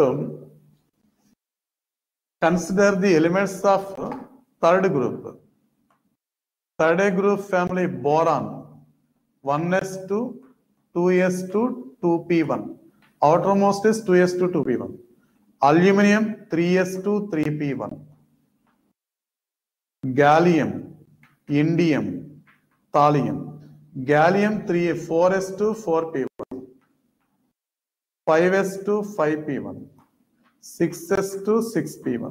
consider the elements of third group third group family boron one S two two S two two P one outermost is two S two two P one aluminium three S two three P one gallium indium thallium gallium 3 4s to 4p1 5s to 5p1 6s to 6p1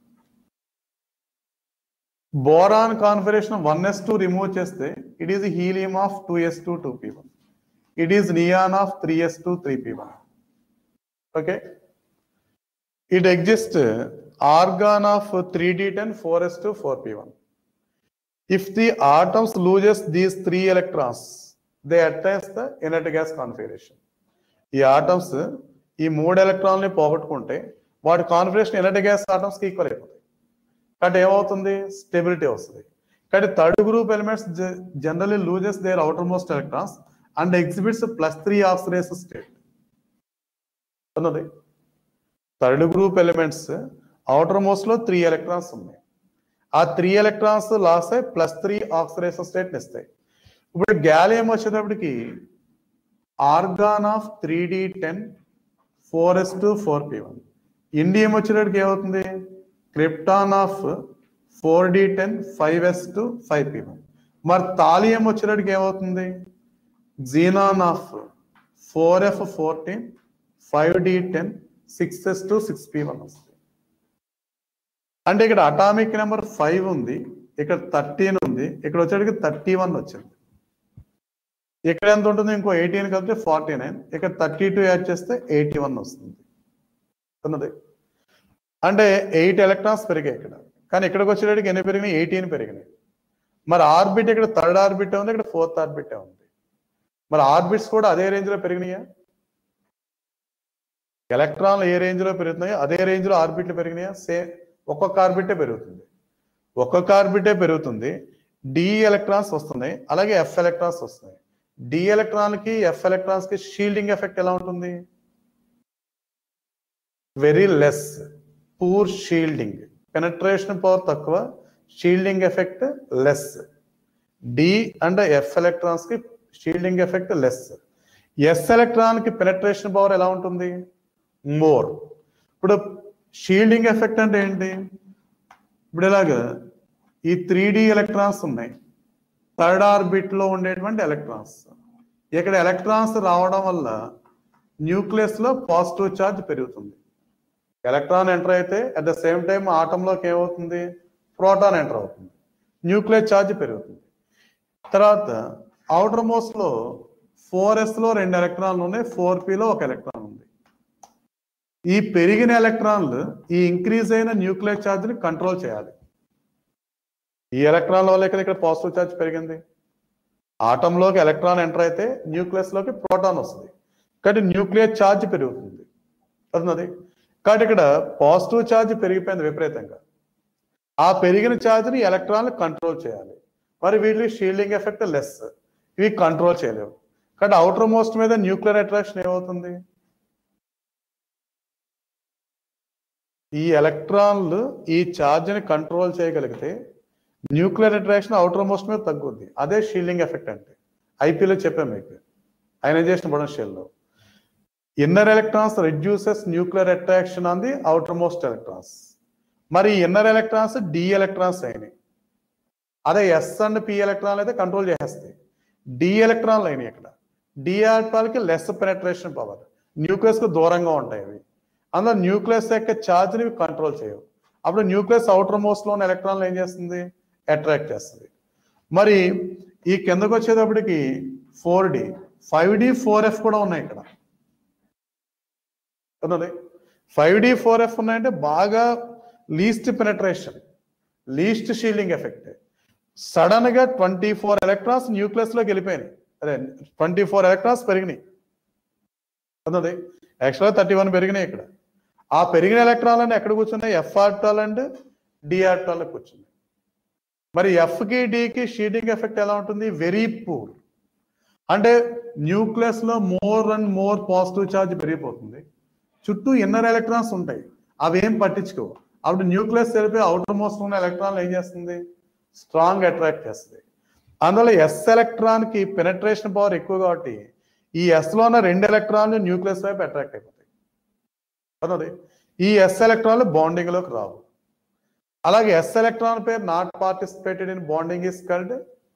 boron configuration one S two remove చేస్తే it is helium of two S two two P one it is neon of three S two three P one okay it exist argon of 3d10 4s to 4p1 if the atoms loses these three electrons they attach the inert gas configuration ఈ atoms ఈ మూడు ఎలక్ట్రాన్ని పోగొట్టుకుంటే వాటి configuration inert gas atoms కి equal అయిపోతాయి కాబట్టి ఏమవుతుంది స్టెబిలిటీ వస్తుంది కాబట్టి third group elements generally loses their outermost electrons and exhibits plus three oxidation state అన్నది third group elements outermost లో త్రీ ఎలక్ట్రాన్స్ ఉన్నాయి ఆ త్రీ ఎలక్ట్రాన్స్ లాస్ అయి ప్లస్ త్రీ ఆక్సిడేషన్ స్టేట్ ఇస్తాయి ఇప్పుడు గ్యాలియం వచ్చేటప్పటికి argon of three D ten four S two four P one indium వచ్చేటప్పటికి ఏమవుతుంది krypton of four D ten five S two five P one మరి thallium వచ్చేటప్పటికి ఏమవుతుంది xenon of four F fourteen five D ten six S two six P one వస్తుంది అంటే ఇక్కడ atomic number five ఉంది ఇక్కడ థర్టీన్ ఉంది ఇక్కడ వచ్చేటికి థర్టీ వన్ వచ్చింది ఇక్కడ ఎంత ఉంటుంది ఇంకో ఎయిటీన్ కలిపితే ఫార్టీ నైన్ ఇక్కడ థర్టీ టూ యాడ్ చేస్తే ఎయిటీ వన్ వస్తుంది ఉన్నది అంటే ఎయిట్ ఎలక్ట్రాన్స్ పెరిగాయి ఇక్కడ కానీ ఇక్కడికి వచ్చేటికి ఎన్ని పెరిగినాయి ఎయిటీన్ పెరిగినాయి మరి ఆర్బిట్ ఇక్కడ థర్డ్ ఆర్బిట్ ఉంది ఇక్కడ ఫోర్త్ ఆర్బిట్ ఉంది మరి ఆర్బిట్స్ కూడా అదే రేంజ్ లో పెరిగినాయా ఎలక్ట్రాన్లు ఏ రేంజ్ లో పెరుగుతున్నాయో అదే రేంజ్ లో ఆర్బిట్లు పెరిగినాయా సేమ్ ఒక్కొక్క ఆర్బిటే పెరుగుతుంది ఒక్కొక్క ఆర్బిటే పెరుగుతుంది డి ఎలక్ట్రాన్స్ వస్తున్నాయి అలాగే ఎఫ్ ఎలక్ట్రాన్స్ వస్తున్నాయి డి ఎలక్ట్రాన్కి ఎఫ్ ఎలక్ట్రాన్స్కి షీల్డింగ్ ఎఫెక్ట్ ఎలా ఉంటుంది very less poor shielding penetration power తక్కువ shielding effect less D and F electrons కి shielding effect less S electron కి పెనట్రేషన్ పవర్ ఎలా ఉంటుంది మోర్ ఇప్పుడు షీల్డింగ్ ఎఫెక్ట్ అంటే ఏంటి ఇప్పుడు ఇలాగా ఈ త్రీ డి ఎలక్ట్రాన్స్ ఉన్నాయి థర్డ్ ఆర్బిట్ లో ఉండేటువంటి ఎలక్ట్రాన్స్ ఇక్కడ ఎలక్ట్రాన్స్ రావడం వల్ల న్యూక్లియస్ లో పాజిటివ్ ఛార్జ్ పెరుగుతుంది ఎలక్ట్రాన్ ఎంటర్ అయితే అట్ ద సేమ్ టైం ఆటంలోకి ఏమవుతుంది ప్రోటాన్ ఎంటర్ అవుతుంది న్యూక్లియర్ ఛార్జ్ పెరుగుతుంది తర్వాత అవుటర్ మోస్ట్ లో ఫోర్ ఎస్ లో రెండు ఎలక్ట్రాన్లు ఉన్నాయి ఫోర్ లో ఒక ఎలక్ట్రాన్ ఉంది ఈ పెరిగిన ఎలక్ట్రాన్లు ఈ ఇంక్రీజ్ అయిన న్యూక్లియర్ ఛార్జ్ ని కంట్రోల్ చేయాలి ఈ ఎలక్ట్రాన్ల వల్ల ఇక్కడ ఇక్కడ పాజిటివ్ ఛార్జ్ పెరిగింది ఆటంలోకి ఎలక్ట్రాన్ ఎంటర్ అయితే న్యూక్లియస్ లోకి ప్రోటాన్ వస్తుంది కాబట్టి న్యూక్లియర్ ఛార్జ్ పెరుగుతుంది అర్థమది కాబట్టి ఇక్కడ పాజిటివ్ ఛార్జ్ పెరిగిపోయింది విపరీతంగా ఆ పెరిగిన ఛార్జ్ని ఎలక్ట్రాన్లు కంట్రోల్ చేయాలి మరి వీటికి షీల్డింగ్ ఎఫెక్ట్ లెస్ ఇవి కంట్రోల్ చేయలేవు కాబట్టి అవుటర్ మోస్ట్ మీద న్యూక్లియర్ అట్రాక్షన్ ఏమవుతుంది ఈ ఎలక్ట్రాన్లు ఈ ఛార్జ్ని కంట్రోల్ చేయగలిగితే న్యూక్లియర్ అట్రాక్షన్ అవుటర్ మోస్ట్ మీద తగ్గుద్ది అదే షీల్డింగ్ ఎఫెక్ట్ అంటే ఐపీలో చెప్పాం మీకు అయనైజేషన్ పొటెన్షియల్లో inner electrons reduces nuclear attraction on the outermost electrons మరి ఇన్నర్ ఎలక్ట్రాన్స్ డి ఎలక్ట్రాన్స్ అయినాయి అదే ఎస్ అండ్ పి ఎలక్ట్రాన్లు అయితే కంట్రోల్ చేసేస్తాయి డి ఎలక్ట్రాన్లు అయినాయి ఇక్కడ డి ఎలక్ట్రాన్కి లెస్ పెనట్రేషన్ పవర్ న్యూక్లియస్ కు దూరంగా ఉంటాయి అవి అందులో న్యూక్లియస్ యొక్క ఛార్జ్ని కంట్రోల్ చేయవు అప్పుడు న్యూక్లియస్ అవుటర్ మోస్ట్ లో ఉన్న ఎలక్ట్రాన్లు ఏం చేస్తుంది అట్రాక్ట్ చేస్తుంది మరి ఈ కిందకు వచ్చేటప్పటికి four D five D four F కూడా ఉన్నాయి ఇక్కడ ఉన్నది ఫైవ్ డి ఫోర్ ఎఫ్ ఉన్నాయంటే బాగా least penetration least shielding effect sudden గా ట్వంటీ ఫోర్ ఎలక్ట్రాన్స్ న్యూక్లియస్ లోకి వెళ్ళిపోయినాయి అదే ట్వంటీ ఫోర్ ఎలక్ట్రాన్స్ పెరిగినాయి అన్నది యాక్చువల్గా థర్టీ వన్ పెరిగినాయి ఇక్కడ ఆ పెరిగిన ఎలక్ట్రాన్లు అన్ని ఎక్కడ కూర్చున్నాయి F orbital and D orbital కూర్చున్నాయి మరి ఎఫ్ కి డికి షీడింగ్ ఎఫెక్ట్ ఎలా ఉంటుంది వెరీ పూర్ అంటే న్యూక్లియస్ లో more and more positive charge పెరిగిపోతుంది చుట్టూ ఇన్నర్ ఎలక్ట్రాన్స్ ఉంటాయి అవి ఏం పట్టించుకోవు అప్పుడు న్యూక్లియస్ తెలిపి అవుటర్ మోస్ట్ ఉన్న ఎలక్ట్రాన్లు ఏం చేస్తుంది స్ట్రాంగ్ అట్రాక్ట్ చేస్తుంది అందువల్ల ఎస్ ఎలక్ట్రాన్ కి పెనట్రేషన్ పవర్ ఎక్కువ కాబట్టి ఈ ఎస్ లో ఉన్న రెండు ఎలక్ట్రాన్లు న్యూక్లియస్ వైపు అట్రాక్ట్ అయిపోతాయి అన్నది ఈ ఎస్ ఎలక్ట్రాన్లు బాండింగ్ లోకి రావు అలాగే S electron pair not participated in bonding is called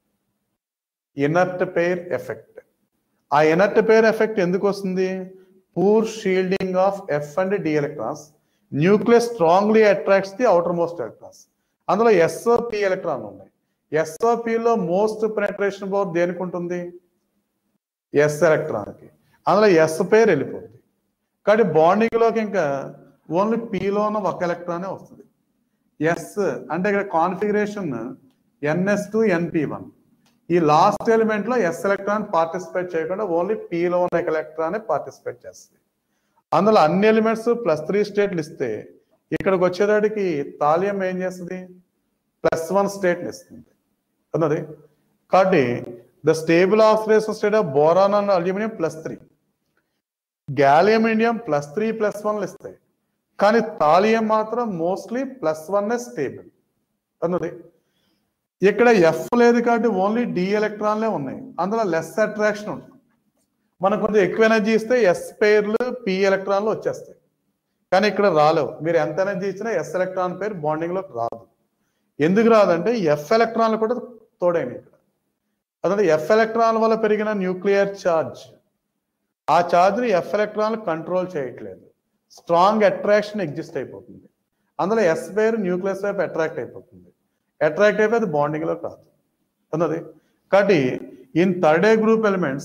inert pair effect ఆ ఇనర్ట్ పేర్ ఎఫెక్ట్ ఎందుకు వస్తుంది poor shielding of F and D electrons nucleus strongly attracts the outermost electrons అందులో SOP electron ఉన్నాయి ఎస్ఓపిలో most penetration power దేనికి ఉంటుంది yes ఎలక్ట్రాన్కి అందులో yes పేరు వెళ్ళిపోతుంది కాబట్టి బాండింగ్ లోకి ఇంకా ఓన్లీ పిలో ఉన్న ఒక ఎలక్ట్రానే వస్తుంది ఎస్ అంటే ఇక్కడ configuration NS two NP one ఈ లాస్ట్ ఎలిమెంట్ లో ఎస్ ఎలక్ట్రాన్ పార్టిసిపేట్ చేయకుండా ఓన్లీ పిలో ఉన్న ఎలక్ట్రానే పార్టిసిపేట్ చేస్తుంది అందులో అన్ని ఎలిమెంట్స్ ప్లస్ త్రీ స్టేట్లు ఇస్తే ఇక్కడికి వచ్చేదానికి తాలియం ఏం చేస్తుంది ప్లస్ వన్ స్టేట్ని ఇస్తుంది అన్నది కాబట్టి the stable oxidation state of boron and aluminium plus three gallium indium plus three plus వన్లు ఇస్తాయి కానీ తాలియం మాత్రం మోస్ట్లీ ప్లస్ వన్ స్టేబుల్ అన్నది ఇక్కడ ఎఫ్ లేదు కాబట్టి ఓన్లీ డి ఎలక్ట్రాన్లే ఉన్నాయి అందులో లెస్ అట్రాక్షన్ ఉంటుంది మనకు కొంచెం ఎక్కువ ఎనర్జీ ఇస్తే ఎస్ పేర్లు పి ఎలక్ట్రాన్లు వచ్చేస్తాయి కానీ ఇక్కడ రాలేవు మీరు ఎంత ఎనర్జీ ఇచ్చినా ఎస్ ఎలక్ట్రాన్ పేరు బాండింగ్ లోకి రాదు ఎందుకు రాదంటే ఎఫ్ ఎలక్ట్రాన్లు కూడా తోడైనవి ఇక్కడ అదే ఎఫ్ ఎలక్ట్రాన్ వల్ల పెరిగిన న్యూక్లియర్ ఛార్జ్ ఆ ఛార్జ్ని ఎఫ్ ఎలక్ట్రాన్లు కంట్రోల్ చేయట్లేదు స్ట్రాంగ్ అట్రాక్షన్ ఎగ్జిస్ట్ అయిపోతుంది అందులో ఎస్ పేరు న్యూక్లియస్ వైపు అట్రాక్ట్ అయిపోతుంది అట్రాక్ట్ అయిపోయి అది బాండింగ్ లోకి రాదు అన్నది కాబట్టి in third A group elements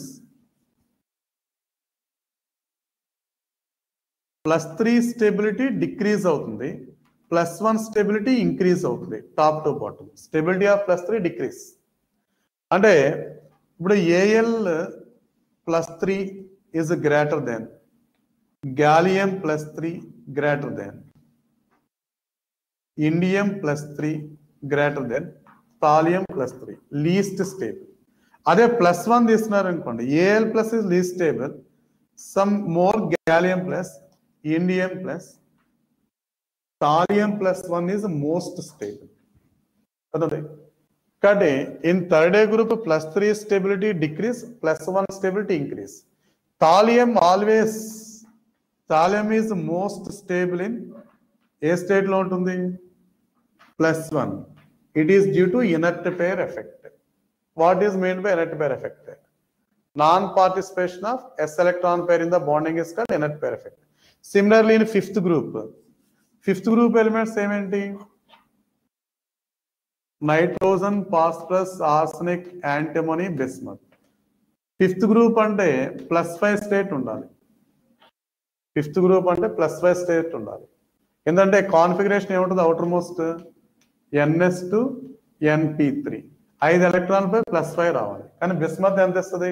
plus three stability decrease అవుతుంది ప్లస్ వన్ స్టెబిలిటీ ఇంక్రీజ్ అవుతుంది top to bottom stability of plus three decrease అంటే ఇప్పుడు Al plus three is greater than gallium plus three greater than indium plus three greater than thallium plus three least stable అదే plus one తీసుకున్నారు అనుకోండి Al plus is least stable some more gallium plus indium plus thallium plus one is most stable అదే కాబట్టి in third A group plus three stability decrease plus one stability increase thallium always thallium is most stable in a state లో ఉంటుంది plus one it is due to inert pair effect what is mean by inert pair effect non participation of s electron pair in the bonding is called inert pair effect similarly in fifth group fifth group elements ఏమేంటి nitrogen phosphorus arsenic antimony bismuth fifth group అంటే plus five state ఉండాలి fifth group అంటే plus five state ఉండాలి ఎందుకంటే configuration ఏముంటుంది outermost ns two np three ఐదు electron పై plus five రావాలి కానీ బిస్మత్ ఎంత ఇస్తుంది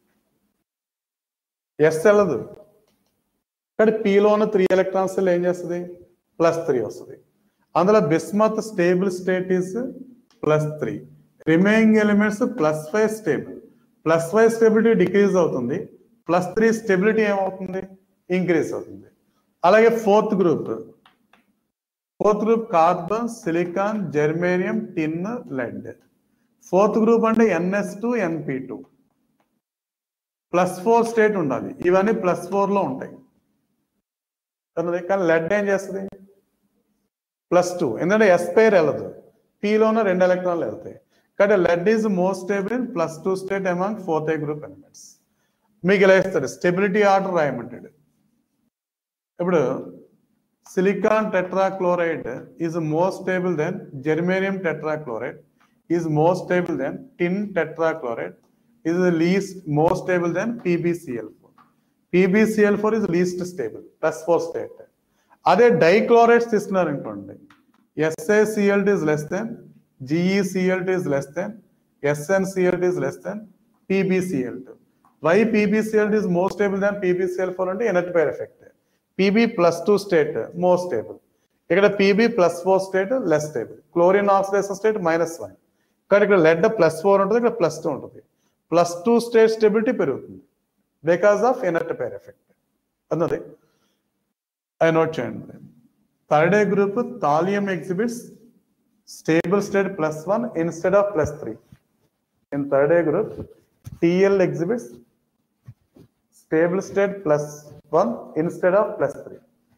ఎస్ వెళ్ళదు కానీ పిలో ఉన్న త్రీ ఎలక్ట్రాన్స్ ఏం చేస్తుంది ప్లస్ త్రీ వస్తుంది అందులో bismuth stable state is plus three remaining elements plus five stable plus five stability decrease అవుతుంది ప్లస్ త్రీ స్టెబిలిటీ ఏమవుతుంది ఇంక్రీజ్ అవుతుంది అలాగే fourth group fourth group carbon silicon germanium tin lead fourth group అంటే ns two np two plus four state ఉండాలి ఇవన్నీ plus four లో ఉంటాయి అన్నది కానీ లెడ్ ఏం చేస్తుంది ప్లస్ టూ ఎందుకంటే ఎస్ పేర్ వెళ్ళదు పిలోనే రెండు ఎలక్ట్రాన్లు వెళ్తాయి కాబట్టి lead is most stable in plus two state among fourth A group elements మీకు ఇలా ఇస్తాడు స్టెబిలిటీ ఆర్డర్ రాయమంటాడు ఇప్పుడు silicon tetrachloride is most stable than germanium tetrachloride is most stable than tin tetrachloride is least most stable than PbCl four PbCl four is least stable plus four state అదే dichlorides తీసుకున్నారు అనుకోండి SiCl two is less than GeCl two is less than SnCl two is less than PbCl two why PbCl two is most stable than PbCl four అంటే energy pair effect Pb plus two state most stable ఇక్కడ Pb plus four state less stable chlorine oxidation state minus one కానీ ఇక్కడ lead plus four ఉంటుంది ఇక్కడ plus two ఉంటుంది plus two state stability పెరుగుతుంది because of inert pair effect అన్నది అది note చేయండి third A group thallium exhibits stable state plus one instead of plus three in third A group Tl exhibits stable state plus 1 instead of plus 3.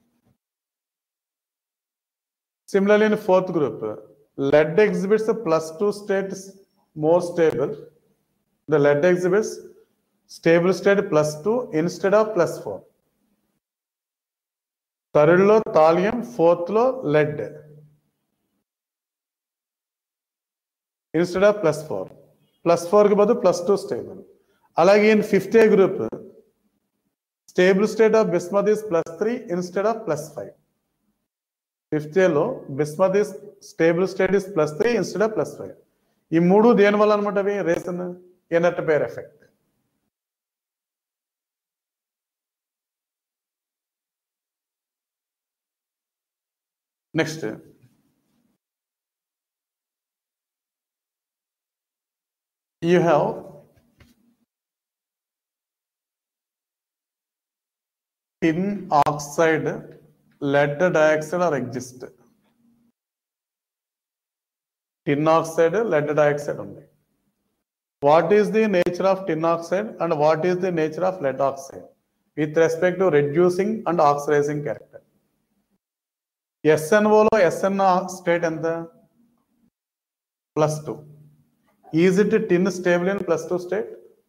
Similarly, in fourth group, lead exhibits a plus 2 state more stable. The lead exhibits stable state plus 2 instead of plus 4. Third లో thallium fourth లో lead instead of plus four plus four కి బదులు plus two stable అలాగే in fifth A group stable state of bismuth is plus three instead of plus five fifth లో bismuth is stable state is plus three instead of plus five ఈ మూడు దేని వల్ల అనమాట అవి reason inert pair effect next you have tin oxide lead dioxide or exist tin oxide lead dioxide only what is the nature of tin oxide and what is the nature of lead oxide with respect to reducing and oxidizing character SNO లో SN state ఎంత plus two is it tin stable in plus two state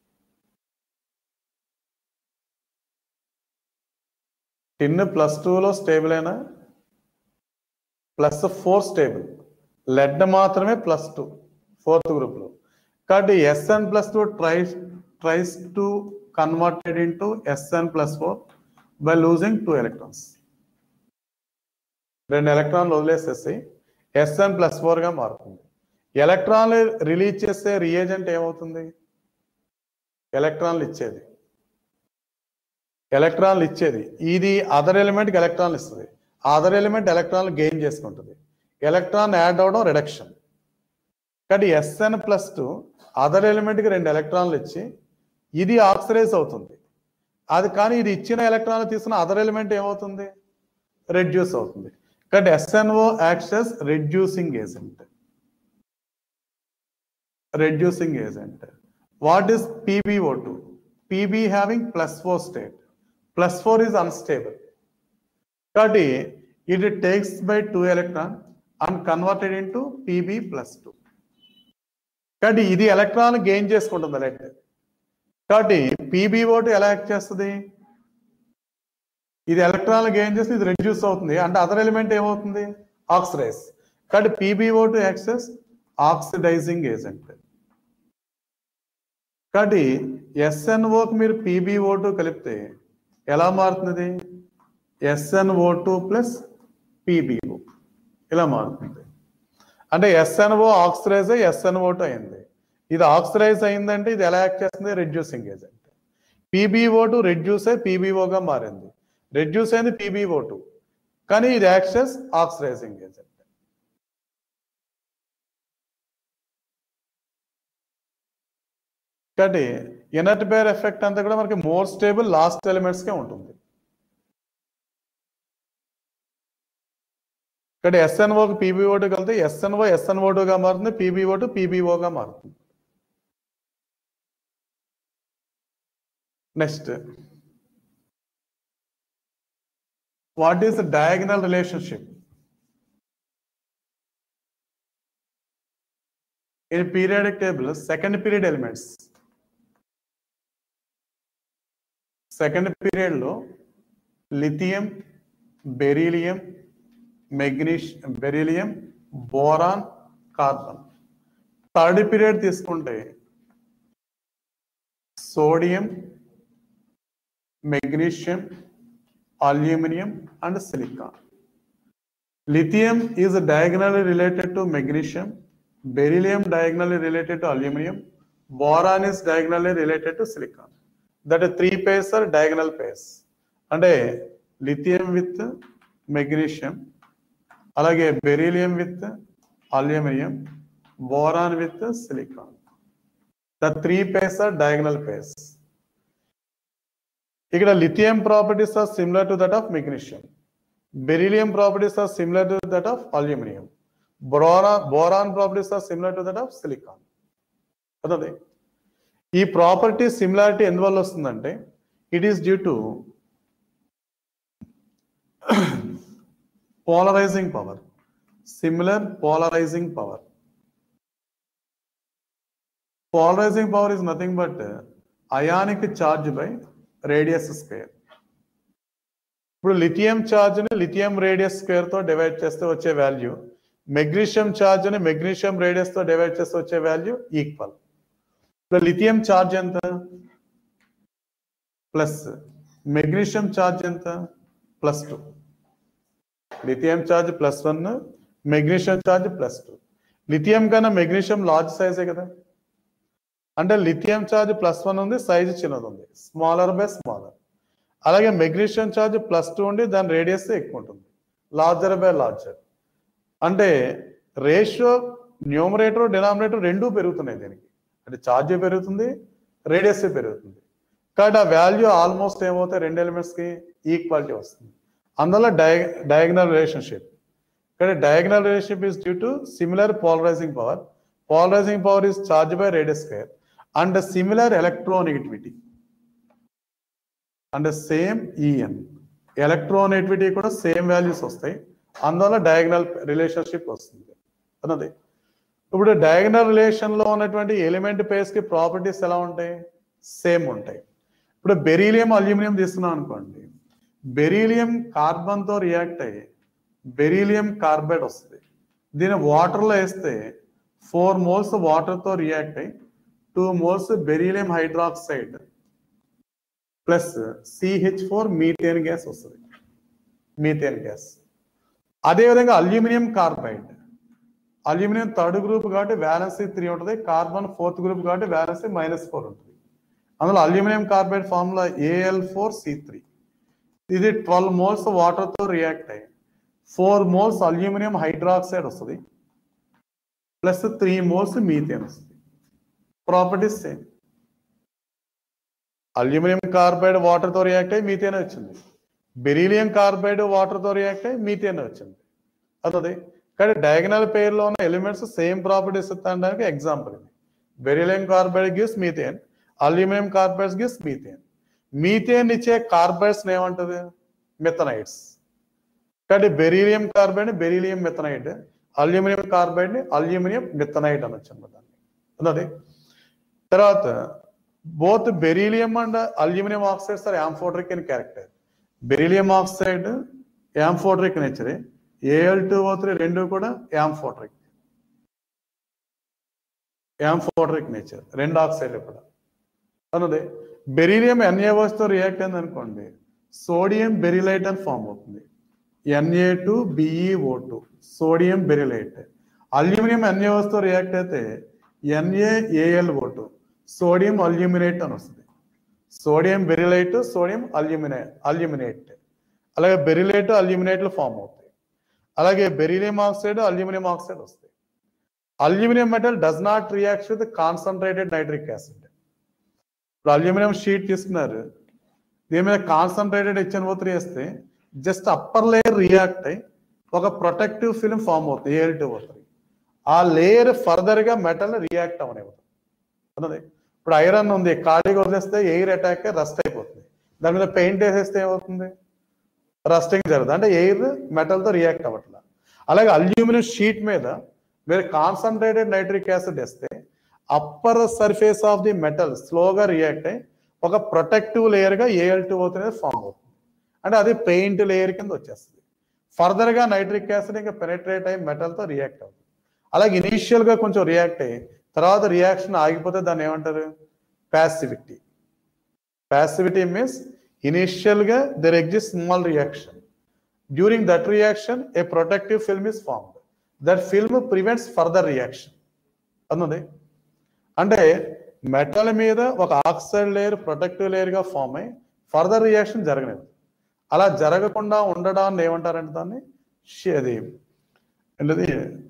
tin plus టూలో stable అయినా plus four stable lead మాత్రమే plus two fourth గ్రూప్లో కాబట్టి Sn plus two tries tries to converted into Sn plus four by losing two electrons రెండు ఎలక్ట్రాన్లు వదిలేసేసి SN plus ఫోర్గా మారుతుంది ఎలక్ట్రాన్లు release చేసే రియేజెంట్ ఏమవుతుంది ఎలక్ట్రాన్లు ఇచ్చేది ఎలక్ట్రాన్లు ఇచ్చేది ఇది అదర్ ఎలిమెంట్కి ఎలక్ట్రాన్లు ఇస్తుంది అదర్ ఎలిమెంట్ ఎలక్ట్రాన్లు గెయిన్ చేసుకుంటుంది ఎలక్ట్రాన్ యాడ్ అవడం రిడక్షన్ కాబట్టి ఎస్ఎన్ ప్లస్ టూ అదర్ ఎలిమెంట్కి రెండు ఎలక్ట్రాన్లు ఇచ్చి ఇది ఆక్సిడైజ్ అవుతుంది అది కానీ ఇది ఇచ్చిన ఎలక్ట్రాన్ తీసుకున్న అదర్ ఎలిమెంట్ ఏమవుతుంది రెడ్యూస్ అవుతుంది కాబట్టి SnO acts as reducing agent reducing agent what is PbO two Pb having plus four state plus four is unstable కాబట్టి it takes by two electron and converted into Pb plus two కాబట్టి ఇది electron gain చేసుకుంటుంది let కాబట్టి PbO two ఎలా act చేస్తుంది ఇది electron gain చేసి ఇది రెడ్యూస్ అవుతుంది అంటే అదర్ ఎలిమెంట్ ఏమవుతుంది ఆక్సిడైజ్ కాబట్టి PbO two acts as oxidizing agent కాబట్టి ఎస్ఎన్ఓకి మీరు పీబీఓ టూ కలిపితే ఎలా మారుతుంది ఎస్ఎన్ఓ టూ ప్లస్ పీబీఓ ఇలా మారుతుంది అంటే ఎస్ఎన్ఓ ఆక్సిడైజ్ ఎస్ఎన్ఓ టూ అయింది ఇది ఆక్సిడైజ్ అయిందంటే ఇది ఎలా యాక్ట్ చేస్తుంది reducing agent PbO two reduce అయి పీబీఓగా మారింది రెడ్యూస్ అయింది పీబీఓ టూ కానీ ఇది యాక్సెస్ ఆక్సిడైజింగ్ ఏజెంట్ కాబట్టి ఇనర్ట్ పేర్ ఎఫెక్ట్ అంతా కూడా మనకి మోర్ స్టేబుల్ లాస్ట్ ఎలిమెంట్స్కే ఉంటుంది ఇక్కడ ఎస్ఎన్ఓకి పీబీఓ టూ కలితే ఎస్ఎన్ఓ ఎస్ఎన్ఓ టూగా మారుతుంది పీబీఓ టూ పీబీఓగా మారుతుంది next what is diagonal relationship in periodic table second period elements second period లో లిథియం బెరీలియం మెగ్నీష్ beryllium boron carbon third period తీసుకుంటే sodium magnesium aluminium and silicon lithium is diagonally related to magnesium beryllium diagonally related to aluminum boron is diagonally related to silicon that are three pairs are diagonal pairs అంటే lithium with magnesium అలాగే beryllium with aluminium boron with silicon the three pairs are diagonal pairs ఇక్కడ lithium properties are similar to that of magnesium beryllium properties are similar to that of aluminum boron boron properties are similar to that of silicon అదే ఈ property similarity ఎందువల్ల వస్తుందంటే it is due to polarizing power similar polarizing power polarizing power is nothing but ionic charge by radius square ఇప్పుడు lithium charge ని lithium radius square తో divide చేస్తే వచ్చే value magnesium charge ని మెగ్నీషియం రేడియస్ తో divide చేస్తే వచ్చే value equal ఇప్పుడు లిథియం ఛార్జ్ ఎంత ప్లస్ మెగ్నీషియం ఛార్జ్ ఎంత plus two lithium charge plus one magnesium charge plus two lithium కన్నా మెగ్నీషియం లార్జ్ సైజే కదా అంటే లిథియం ఛార్జ్ ప్లస్ వన్ ఉంది సైజ్ చిన్నది ఉంది స్మాలర్ బై స్మాలర్ అలాగే మెగ్నీషియం ఛార్జ్ ప్లస్ టూ ఉండి దాని రేడియస్ ఎక్కువ ఉంటుంది లార్జర్ బై లార్జర్ అంటే రేషియో న్యూమరేటర్ డినామినేటర్ రెండూ పెరుగుతున్నాయి దీనికి అంటే ఛార్జ్ పెరుగుతుంది రేడియస్ పెరుగుతుంది కాబట్టి ఆ వాల్యూ ఆల్మోస్ట్ ఏమవుతాయి రెండు ఎలిమెంట్స్కి ఈక్వాలిటీ వస్తుంది అందువల్ల డయ డయాగనల్ రిలేషన్షిప్ ఇక్కడ diagonal relationship is due to similar polarizing power polarizing power is charge by radius square and similar electronegativity and same EN electronegativity కూడా సేమ్ వాల్యూస్ వస్తాయి అందువల్ల డయాగనల్ రిలేషన్షిప్ వస్తుంది అన్నది ఇప్పుడు డయాగనల్ రిలేషన్ లో ఉన్నటువంటి ఎలిమెంట్ పేస్ కి ప్రాపర్టీస్ ఎలా ఉంటాయి సేమ్ ఉంటాయి ఇప్పుడు బెరీలియం అల్యూమినియం తీసుకున్నాం అనుకోండి బెరీలియం కార్బన్ తో రియాక్ట్ అయ్యి బెరీలియం కార్బైడ్ వస్తుంది దీన్ని వాటర్ లో వేస్తే ఫోర్ మోల్స్ వాటర్ తో రియాక్ట్ అయ్యి two moles beryllium hydroxide plus CH four methane gas methane మీథేన్ గ్యాస్ అదేవిధంగా aluminium carbide aluminium third group కాబట్టి వ్యాలెన్సీ త్రీ ఉంటుంది కార్బన్ ఫోర్త్ గ్రూప్ కాబట్టి వ్యాలెన్సీ మైనస్ ఫోర్ ఉంటుంది అందులో aluminium carbide formula Al four C three ఇది ట్వెల్వ్ మోల్స్ వాటర్తో రియాక్ట్ అయ్యి ఫోర్ మోల్స్ అల్యూమినియం హైడ్రాక్సైడ్ వస్తుంది ప్లస్ త్రీ మోల్స్ మీథేన్ వస్తుంది ప్రాపర్టీస్ సేమ్ అల్యూమినియం కార్బైడ్ వాటర్తో రియాక్ట్ అయ్యి మీథేన్ వచ్చింది బెరీలియం కార్బైడ్ వాటర్తో రియాక్ట్ అయ్యి మీథేన్ వచ్చింది అదే కానీ డయాగనల్ పేర్లో ఉన్న ఎలిమెంట్స్ సేమ్ ప్రాపర్టీస్ ఇస్తానికి ఎగ్జాంపుల్ ఇది beryllium carbide gives methane aluminium carbides gives methane methane ఇచ్చే కార్బైడ్స్ ఏమంటది మెథనైడ్స్ కాబట్టి beryllium carbide beryllium methanide aluminium carbide ని అల్యూమినియం మెథనైడ్ అనొచ్చు అన్నమాట దాన్ని అన్నది తర్వాత both beryllium and aluminium oxides are amphoteric in character beryllium oxide amphoteric nature Al two O three రెండు కూడా యాంఫోడ్రిక్ యాంఫోడ్రిక్ నేచర్ రెండు ఆక్సైడ్లు కూడా అన్నది బెరీలియం NaOH తో రియాక్ట్ అయింది అనుకోండి సోడియం బెరిలైట్ అని ఫామ్ అవుతుంది Na two BeO two sodium beryllate aluminium NaOH తో రియాక్ట్ అయితే ఎన్ఏఏఎల్ఓ టూ సోడియం అల్యూమినేట్ అని వస్తుంది సోడియం బెరిలైట్ సోడియం అల్యూమినే అల్యూమినేట్ అలాగే బెరిలైట్ అల్యూమినేట్లు ఫామ్ అవుతాయి అలాగే బెరీలియం ఆక్సైడ్ అల్యూమినియం ఆక్సైడ్ వస్తాయి aluminium metal does not react with concentrated nitric acid ఇప్పుడు అల్యూమినియం షీట్ తీసుకున్నారు దీని మీద కాన్సన్ట్రేటెడ్ హెచ్ఎన్ ఓ త్రీ వేస్తే జస్ట్ అప్పర్ లేయర్ రియాక్ట్ అయ్యి ఒక ప్రొటెక్టివ్ ఫిల్మ్ ఫామ్ అవుతుంది ఏఎల్ టూ ఓ త్రీ ఆ లేయర్ ఫర్దర్ గా మెటల్ రియాక్ట్ అవనివ్వదు అన్నది ఇప్పుడు ఐరన్ ఉంది ఖాళీగా వదిలేస్తే ఎయిర్ అటాక్ రస్ట్ అయిపోతుంది దాని మీద పెయింట్ వేసేస్తే ఏమవుతుంది రస్టింగ్ జరుగుతుంది అంటే ఎయిర్ మెటల్తో రియాక్ట్ అవ్వట్ల అలాగే అల్యూమినియం షీట్ మీద మీరు కాన్సన్ట్రేటెడ్ నైట్రిక్ యాసిడ్ వేస్తే upper surface of the metal స్లోగా రియాక్ట్ అయ్యి ఒక ప్రొటెక్టివ్ లేయర్గా ఏఎల్ టూ అవుతుంది ఫామ్ అవుతుంది అంటే అది పెయింట్ లేయర్ కింద వచ్చేస్తుంది ఫర్దర్గా నైట్రిక్ యాసిడ్ ఇంకా పెనట్రేట్ అయ్యి మెటల్తో రియాక్ట్ అవుతుంది అలాగే ఇనీషియల్గా కొంచెం రియాక్ట్ అయ్యి తర్వాత రియాక్షన్ ఆగిపోతే దాన్ని ఏమంటారు ప్యాసివిటీ ప్యాసివిటీ మీన్స్ ఇనిషియల్గా there exist small reaction during that reaction a protective film is formed that film prevents further reaction అన్నది అంటే మెటల్ మీద ఒక ఆక్సైడ్ లేయర్ ప్రొటెక్టివ్ లేయర్గా ఫామ్ అయ్యి ఫర్దర్ రియాక్షన్ జరగలేదు అలా జరగకుండా ఉండడాన్ని ఏమంటారంటే దాన్ని షి- అది ఏంటది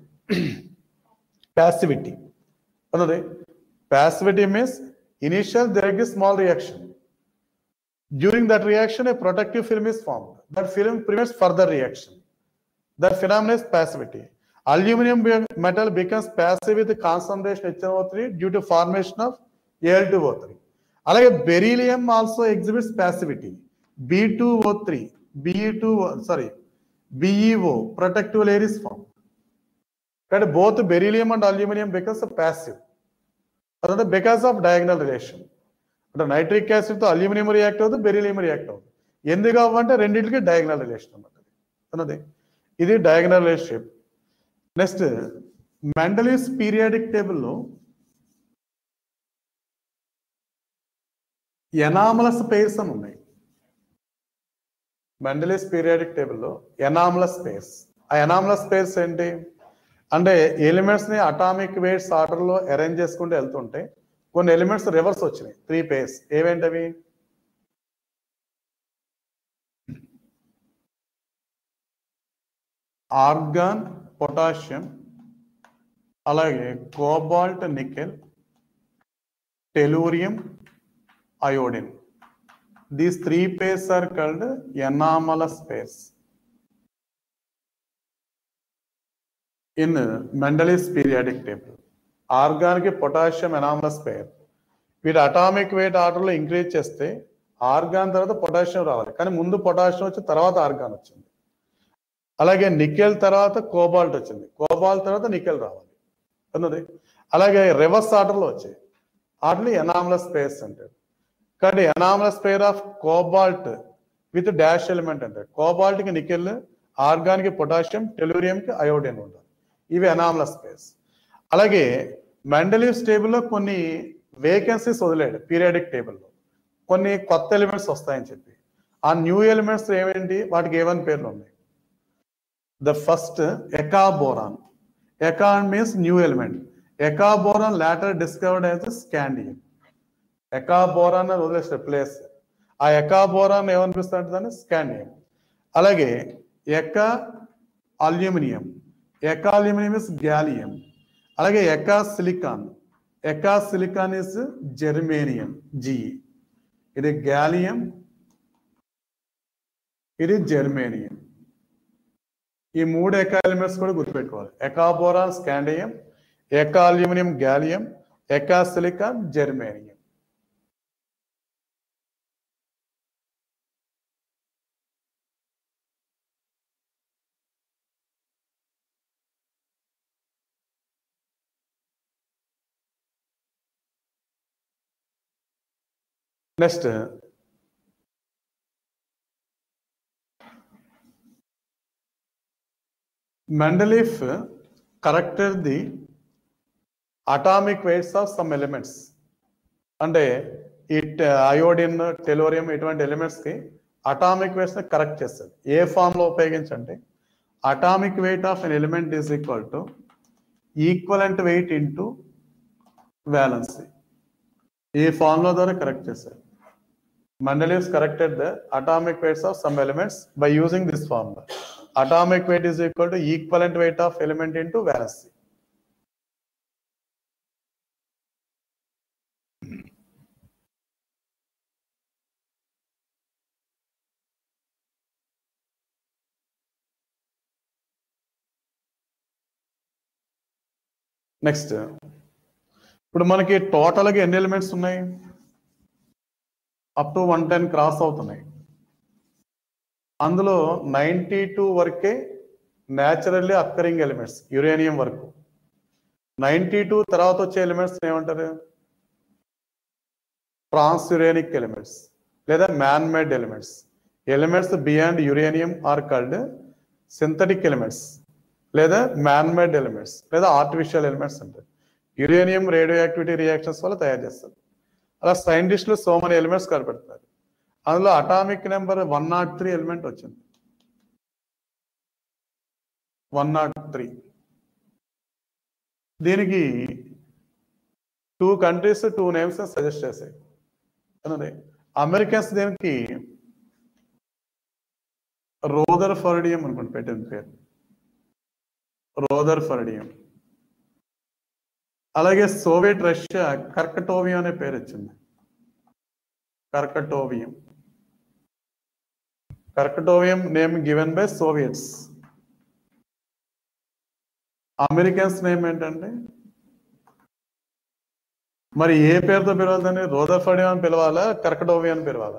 ప్యాసివిటీ అన్నది passivity means initial there exist small reaction During that reaction, a protective film is formed. That film prevents further reaction. That phenomenon is passivity. Aluminum be- metal becomes passive with the concentration HNO3 due to formation of Al2O3. అలాగే beryllium also exhibits passivity B two O three BE two sorry BEO protective layer is form కానీ both beryllium and aluminium because passive అదంటే because of diagonal relation అంటే nitric acid తో aluminium react అవుతుంది beryllium react అవుతుంది ఎందుకు అవ్వంటే రెండింటికి diagonal relation అన్నమాట అన్నది ఇది diagonal relationship next Mendeleev's periodic టేబుల్లో ఎనామలస్ పేర్స్ అని ఉన్నాయి మెండలీస్ పీరియాడిక్ టేబుల్లో ఎనామలస్ పేర్స్ ఆ ఎనామలస్ పేర్స్ ఏంటి అంటే ఎలిమెంట్స్ ని అటామిక్ వెయిట్స్ ఆర్డర్ లో అరేంజ్ చేసుకుంటూ వెళ్తుంటే కొన్ని ఎలిమెంట్స్ రివర్స్ వచ్చినాయి త్రీ పేర్స్ ఏవేంటవి ఆర్గాన్ పొటాషియం అలాగే cobalt nickel tellurium iodine these three pairs are called anomalous pairs in Mendeleev's periodic table ఆర్గాన్కి పొటాషియం ఎనామలస్ పేర్ వీటి అటామిక్ వెయిట్ ఆర్డర్లో ఇంక్రీజ్ చేస్తే ఆర్గాన్ తర్వాత పొటాషియం రావాలి కానీ ముందు పొటాషియం వచ్చి తర్వాత ఆర్గాన్ వచ్చింది అలాగే నికెల్ తర్వాత కోబాల్ట్ వచ్చింది కోబాల్ట్ తర్వాత నికెల్ రావాలి అన్నది అలాగే రివర్స్ ఆర్డర్లో వచ్చాయి వాటిని ఎనామలస్ పేర్స్ అంటారు కానీ anomalous pair of cobalt with dash element అంటారు కోబాల్ట్కి నికెల్ ఆర్గాన్కి పొటాషియం టెలూరియంకి అయోడిన్ ఉండాలి ఇవి ఎనామలస్ పేర్స్ అలాగే మెండలీవ్స్ టేబుల్లో కొన్ని వేకెన్సీస్ వదిలేడు పీరియాడిక్ టేబుల్లో కొన్ని కొత్త ఎలిమెంట్స్ వస్తాయని చెప్పి ఆ న్యూ ఎలిమెంట్స్ ఏమేంటి వాటికి ఏవని పేర్లు ఉన్నాయి ద ఫస్ట్ ఎకాబోరాన్ ఎకాన్ means new element ekaboron later discovered as scandium ekaboron అని వదిలేసిన ప్లేస్ ఆ ఎకాబోరాన్ ఏమనిపిస్తుంది దాన్ని స్కాండియం అలాగే eka aluminium eka aluminium is gallium అలాగే eka silicon eka silicon is germanium జి ఇది గ్యాలియం ఇది జెర్మేనియం ఈ మూడు ఎకా ఎలిమెంట్స్ కూడా గుర్తుపెట్టుకోవాలి ekaboron scandium eka aluminium gallium eka silicon germanium next Mendeleev corrected the atomic weights of some elements. అంటే it iodine tellurium ఇటువంటి ఎలిమెంట్స్ కి అటామిక్ వెయిట్స్ ని కరెక్ట్ చేస్తుంది ఏ ఫామ్ లో ఉపయోగించంటే atomic weight of an element is equal to equivalent weight into valency ఈ formula ద్వారా కరెక్ట్ చేశారు Mendeleev's corrected the atomic weights of some elements by using this formula. Atomic weight is equal to equivalent weight of element into valency. Next ఇప్పుడు మనకి టోటల్గా ఎన్ని elements ఉన్నాయి up to one ten cross అవుతున్నాయి అందులో ninety two వరకే naturally occurring elements uranium వరకు ninety two తర్వాత వచ్చే ఎలిమెంట్స్ ఏమంటారు ట్రాన్స్ యురేనిక్ ఎలిమెంట్స్ లేదా man made elements elements beyond uranium are called synthetic elements లేదా మ్యాన్ మేడ్ ఎలిమెంట్స్ లేదా ఆర్టిఫిషియల్ ఎలిమెంట్స్ అంటారు యురేనియం రేడియో యాక్టివిటీ రియాక్షన్స్ వల్ల తయారు చేస్తారు అలా సైంటిస్టులు సో మెనీ ఎలిమెంట్స్ కనిపెడతారు అందులో atomic number one naught three element వచ్చింది వన్ నాట్ త్రీ దీనికి two countries two names suggest చేశాయి అన్నది అమెరికన్స్ దీనికి రోదర్ ఫర్డియం అనుకోండి పెట్టింది పేరు రోదర్ ఫర్డియం అలాగే సోవియట్ రష్యా కర్కటోవియం అనే పేరు వచ్చింది kurchatovium kurchatovium name given by Soviets Americans name ఏంటంటే మరి ఏ పేరుతో పిలవాలి దాన్ని రోదర్ఫర్డియం అని పిలవాలా కర్కటోవియం అని పిలవాలా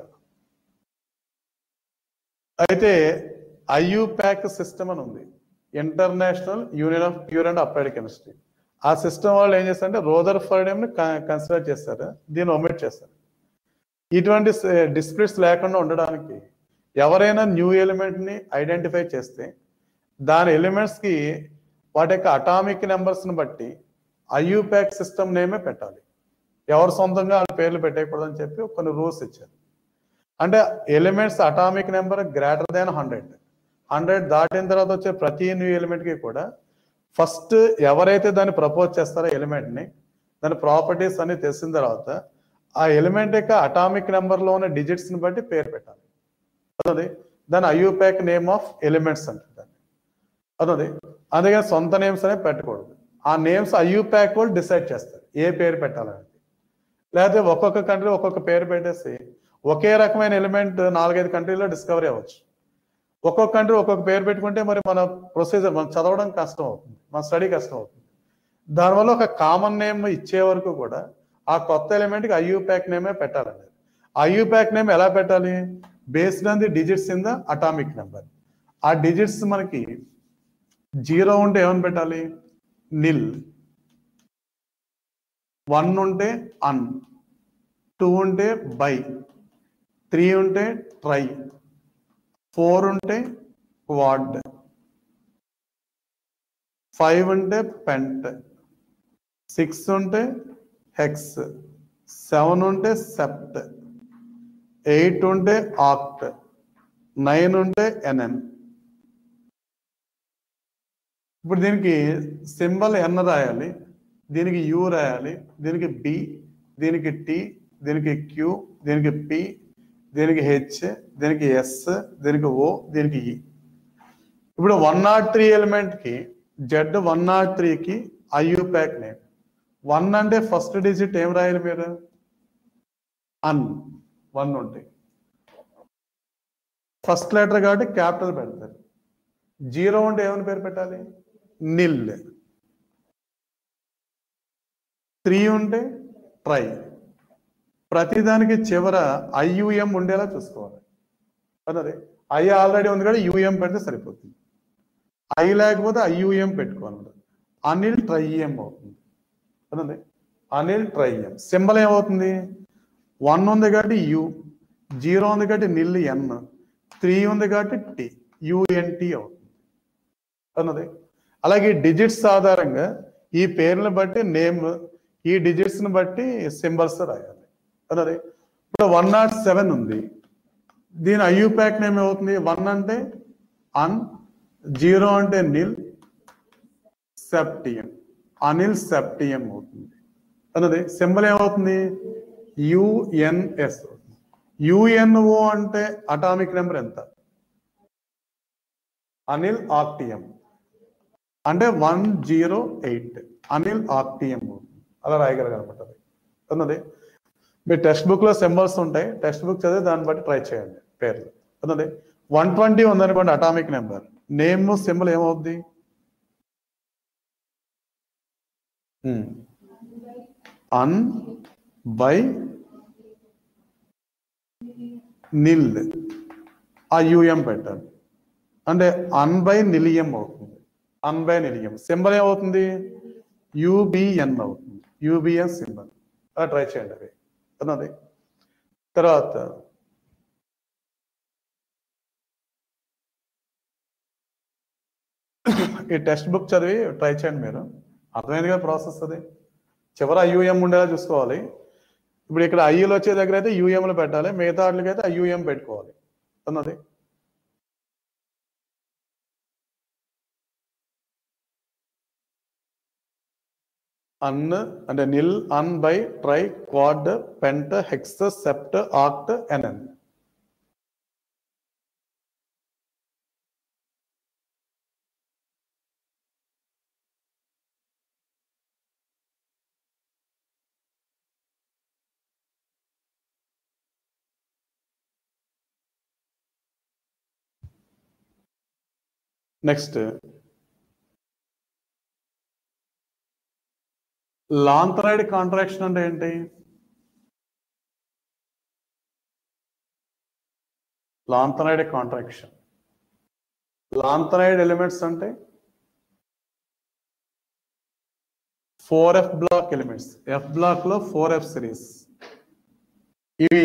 అయితే ఐయుప్యాక్ సిస్టమ్ అని ఉంది International Union of Pure and Applied Chemistry ఆ సిస్టమ్ వాళ్ళు ఏం చేస్తారంటే రోదర్ ని కన్సిడర్ చేస్తారు దీన్ని ఒమిట్ చేస్తారు ఇటువంటి డిస్ప్లిట్స్ లేకుండా ఉండడానికి ఎవరైనా న్యూ ఎలిమెంట్ ని ఐడెంటిఫై చేస్తే దాని ఎలిమెంట్స్ కి వాటి యొక్క అటామిక్ నెంబర్స్ ని బట్టి ఐయుప్యాక్ సిస్టమ్ నేమే పెట్టాలి ఎవరు సొంతంగా వాళ్ళ పేర్లు పెట్టకూడదని చెప్పి కొన్ని రూల్స్ ఇచ్చారు అంటే elements atomic number greater than hundred hundred దాటిన తర్వాత వచ్చే ప్రతి న్యూ ఎలిమెంట్ కి కూడా ఫస్ట్ ఎవరైతే దాన్ని ప్రపోజ్ చేస్తారో ఎలిమెంట్ ని దాని ప్రాపర్టీస్ అన్ని తెలిసిన తర్వాత ఆ ఎలిమెంట్ యొక్క అటామిక్ నెంబర్ లో ఉన్న డిజిట్స్ ని బట్టి పేరు పెట్టాలి అదే దాని ఐయూపాక్ నేమ్ ఆఫ్ ఎలిమెంట్స్ అంటారు దాన్ని అదే అందుకని సొంత నేమ్స్ అనేవి పెట్టకూడదు ఆ నేమ్స్ ఐయూపాక్ వాళ్ళు డిసైడ్ చేస్తారు ఏ పేరు పెట్టాలనేది లేకపోతే ఒక్కొక్క కంట్రీ ఒక్కొక్క పేరు పెట్టేసి ఒకే రకమైన ఎలిమెంట్ నాలుగైదు కంట్రీలో డిస్కవరీ అవ్వచ్చు ఒక్కొక్క కంట్రీ ఒక్కొక్క పేరు పెట్టుకుంటే మరి మన ప్రొసీజర్ మనం చదవడం కష్టం అవుతుంది మన స్టడీ కష్టం అవుతుంది దానివల్ల ఒక కామన్ నేమ్ ఇచ్చే వరకు కూడా ఆ కొత్త ఎలిమెంట్కి ఐయూపాక్ నేమే పెట్టాలండి ఐయూపాక్ నేమ్ ఎలా పెట్టాలి based on the digits in the atomic number ఆ డిజిట్స్ మనకి జీరో ఉంటే ఏమని పెట్టాలి నిల్ వన్ ఉంటే అన్ టూ ఉంటే బై త్రీ ఉంటే ట్రై ఫోర్ ఉంటే క్వాడ్ ఫైవ్ ఉంటే పెంట్ సిక్స్ ఉంటే హెక్స్ సెవెన్ ఉంటే సెప్ట్ ఎయిట్ ఉంటే ఆక్ట్ నైన్ ఉంటే ఎన్ఎన్ ఇప్పుడు దీనికి సింబల్ ఎన్ రాయాలి దీనికి యు రాయాలి దీనికి బి దీనికి టి దీనికి క్యూ దీనికి పి దీనికి హెచ్ దీనికి ఎస్ దీనికి ఓ దీనికి ఈ ఇప్పుడు వన్ నాట్ త్రీ ఎలిమెంట్ కి జెడ్ వన్ నాట్ త్రీకి ఐయుపాక్ నేమ్ వన్ అంటే ఫస్ట్ డిజిట్ ఏం రాయాలి మీరు అన్ వన్ ఉంటాయి ఫస్ట్ లెటర్ కాబట్టి క్యాపిటల్ పెడతారు జీరో ఉంటే ఏమని పేరు పెట్టాలి నిల్ త్రీ ఉంటే ట్రై ప్రతిదానికి చివర ఐయుఎం ఉండేలా చూసుకోవాలి అదే ఐ ఆల్రెడీ ఉంది కాబట్టి యూఎం పెడితే సరిపోతుంది ఐ లేకపోతే ఐయుఎం పెట్టుకోవాలి అనిల్ ట్రైఎం అవుతుంది అదే అనిల్ ట్రైఎం సింబల్ ఏమవుతుంది వన్ ఉంది కాబట్టి యు జీరో ఉంది కాబట్టి నిల్ ఎన్ త్రీ ఉంది కాబట్టి టి యుఎన్టి అవుతుంది అన్నది అలాగే డిజిట్స్ ఆధారంగా ఈ పేర్లను బట్టి నేమ్ ఈ డిజిట్స్ ని బట్టి సింబల్స్ రాయాలి అన్నది ఇప్పుడు వన్ నాట్ సెవెన్ ఉంది దీని ఐయూ ప్యాక్ నేమ్ ఏమవుతుంది వన్ అంటే అన్ జీరో అంటే నిల్ సెప్టియం అనిల్ సెప్టియం అవుతుంది అన్నది సింబల్ ఏమవుతుంది యుఎన్ఎస్ యుఎన్ఓ అంటే అటామిక్ నెంబర్ ఎంత అనిల్ ఆక్టియం అంటే one zero eight unniloctium అలా రాయగలగనమాట అది అన్నది మీ టెక్స్ట్ బుక్ లో సింబల్స్ ఉంటాయి టెక్స్ట్ బుక్ చదివి దాన్ని బట్టి ట్రై చేయండి పేర్లు అన్నది వన్ ట్వంటీ ఉందనుకోండి అటామిక్ నెంబర్ నేమ్ సింబల్ ఏమవుద్ది అన్ బై నిల్ ఆ యుఎం పెట్టాలి అంటే అన్ బై నిలియం అవుతుంది అన్ బై నిలియం సింబల్ ఏమవుతుంది యూబిఎన్ అవుతుంది యూబిఎన్ సింబల్ అలా ట్రై చేయండి అది అన్నది తర్వాత ఈ టెక్స్ట్ బుక్ చదివి ట్రై చేయండి మీరు అర్థమైంది కదా ప్రాసెస్ అది చివర ఐయుఎం ఉండేలా చూసుకోవాలి ఇప్పుడు ఇక్కడ ఐయులు వచ్చే దగ్గర అయితే యూఎంలు పెట్టాలి మిగతా వాటికి అయితే ఐయుఎం పెట్టుకోవాలి అన్నది అన్ అంటే nil un bi tri quad pent hex sept oct enn next lanthanide contraction అంటే ఏంటి లాంథరైడ్ కాంట్రాక్షన్ లాంథరైడ్ ఎలిమెంట్స్ అంటే four F block elements F block లో ఫోర్ ఎఫ్ సిరీస్ ఇవి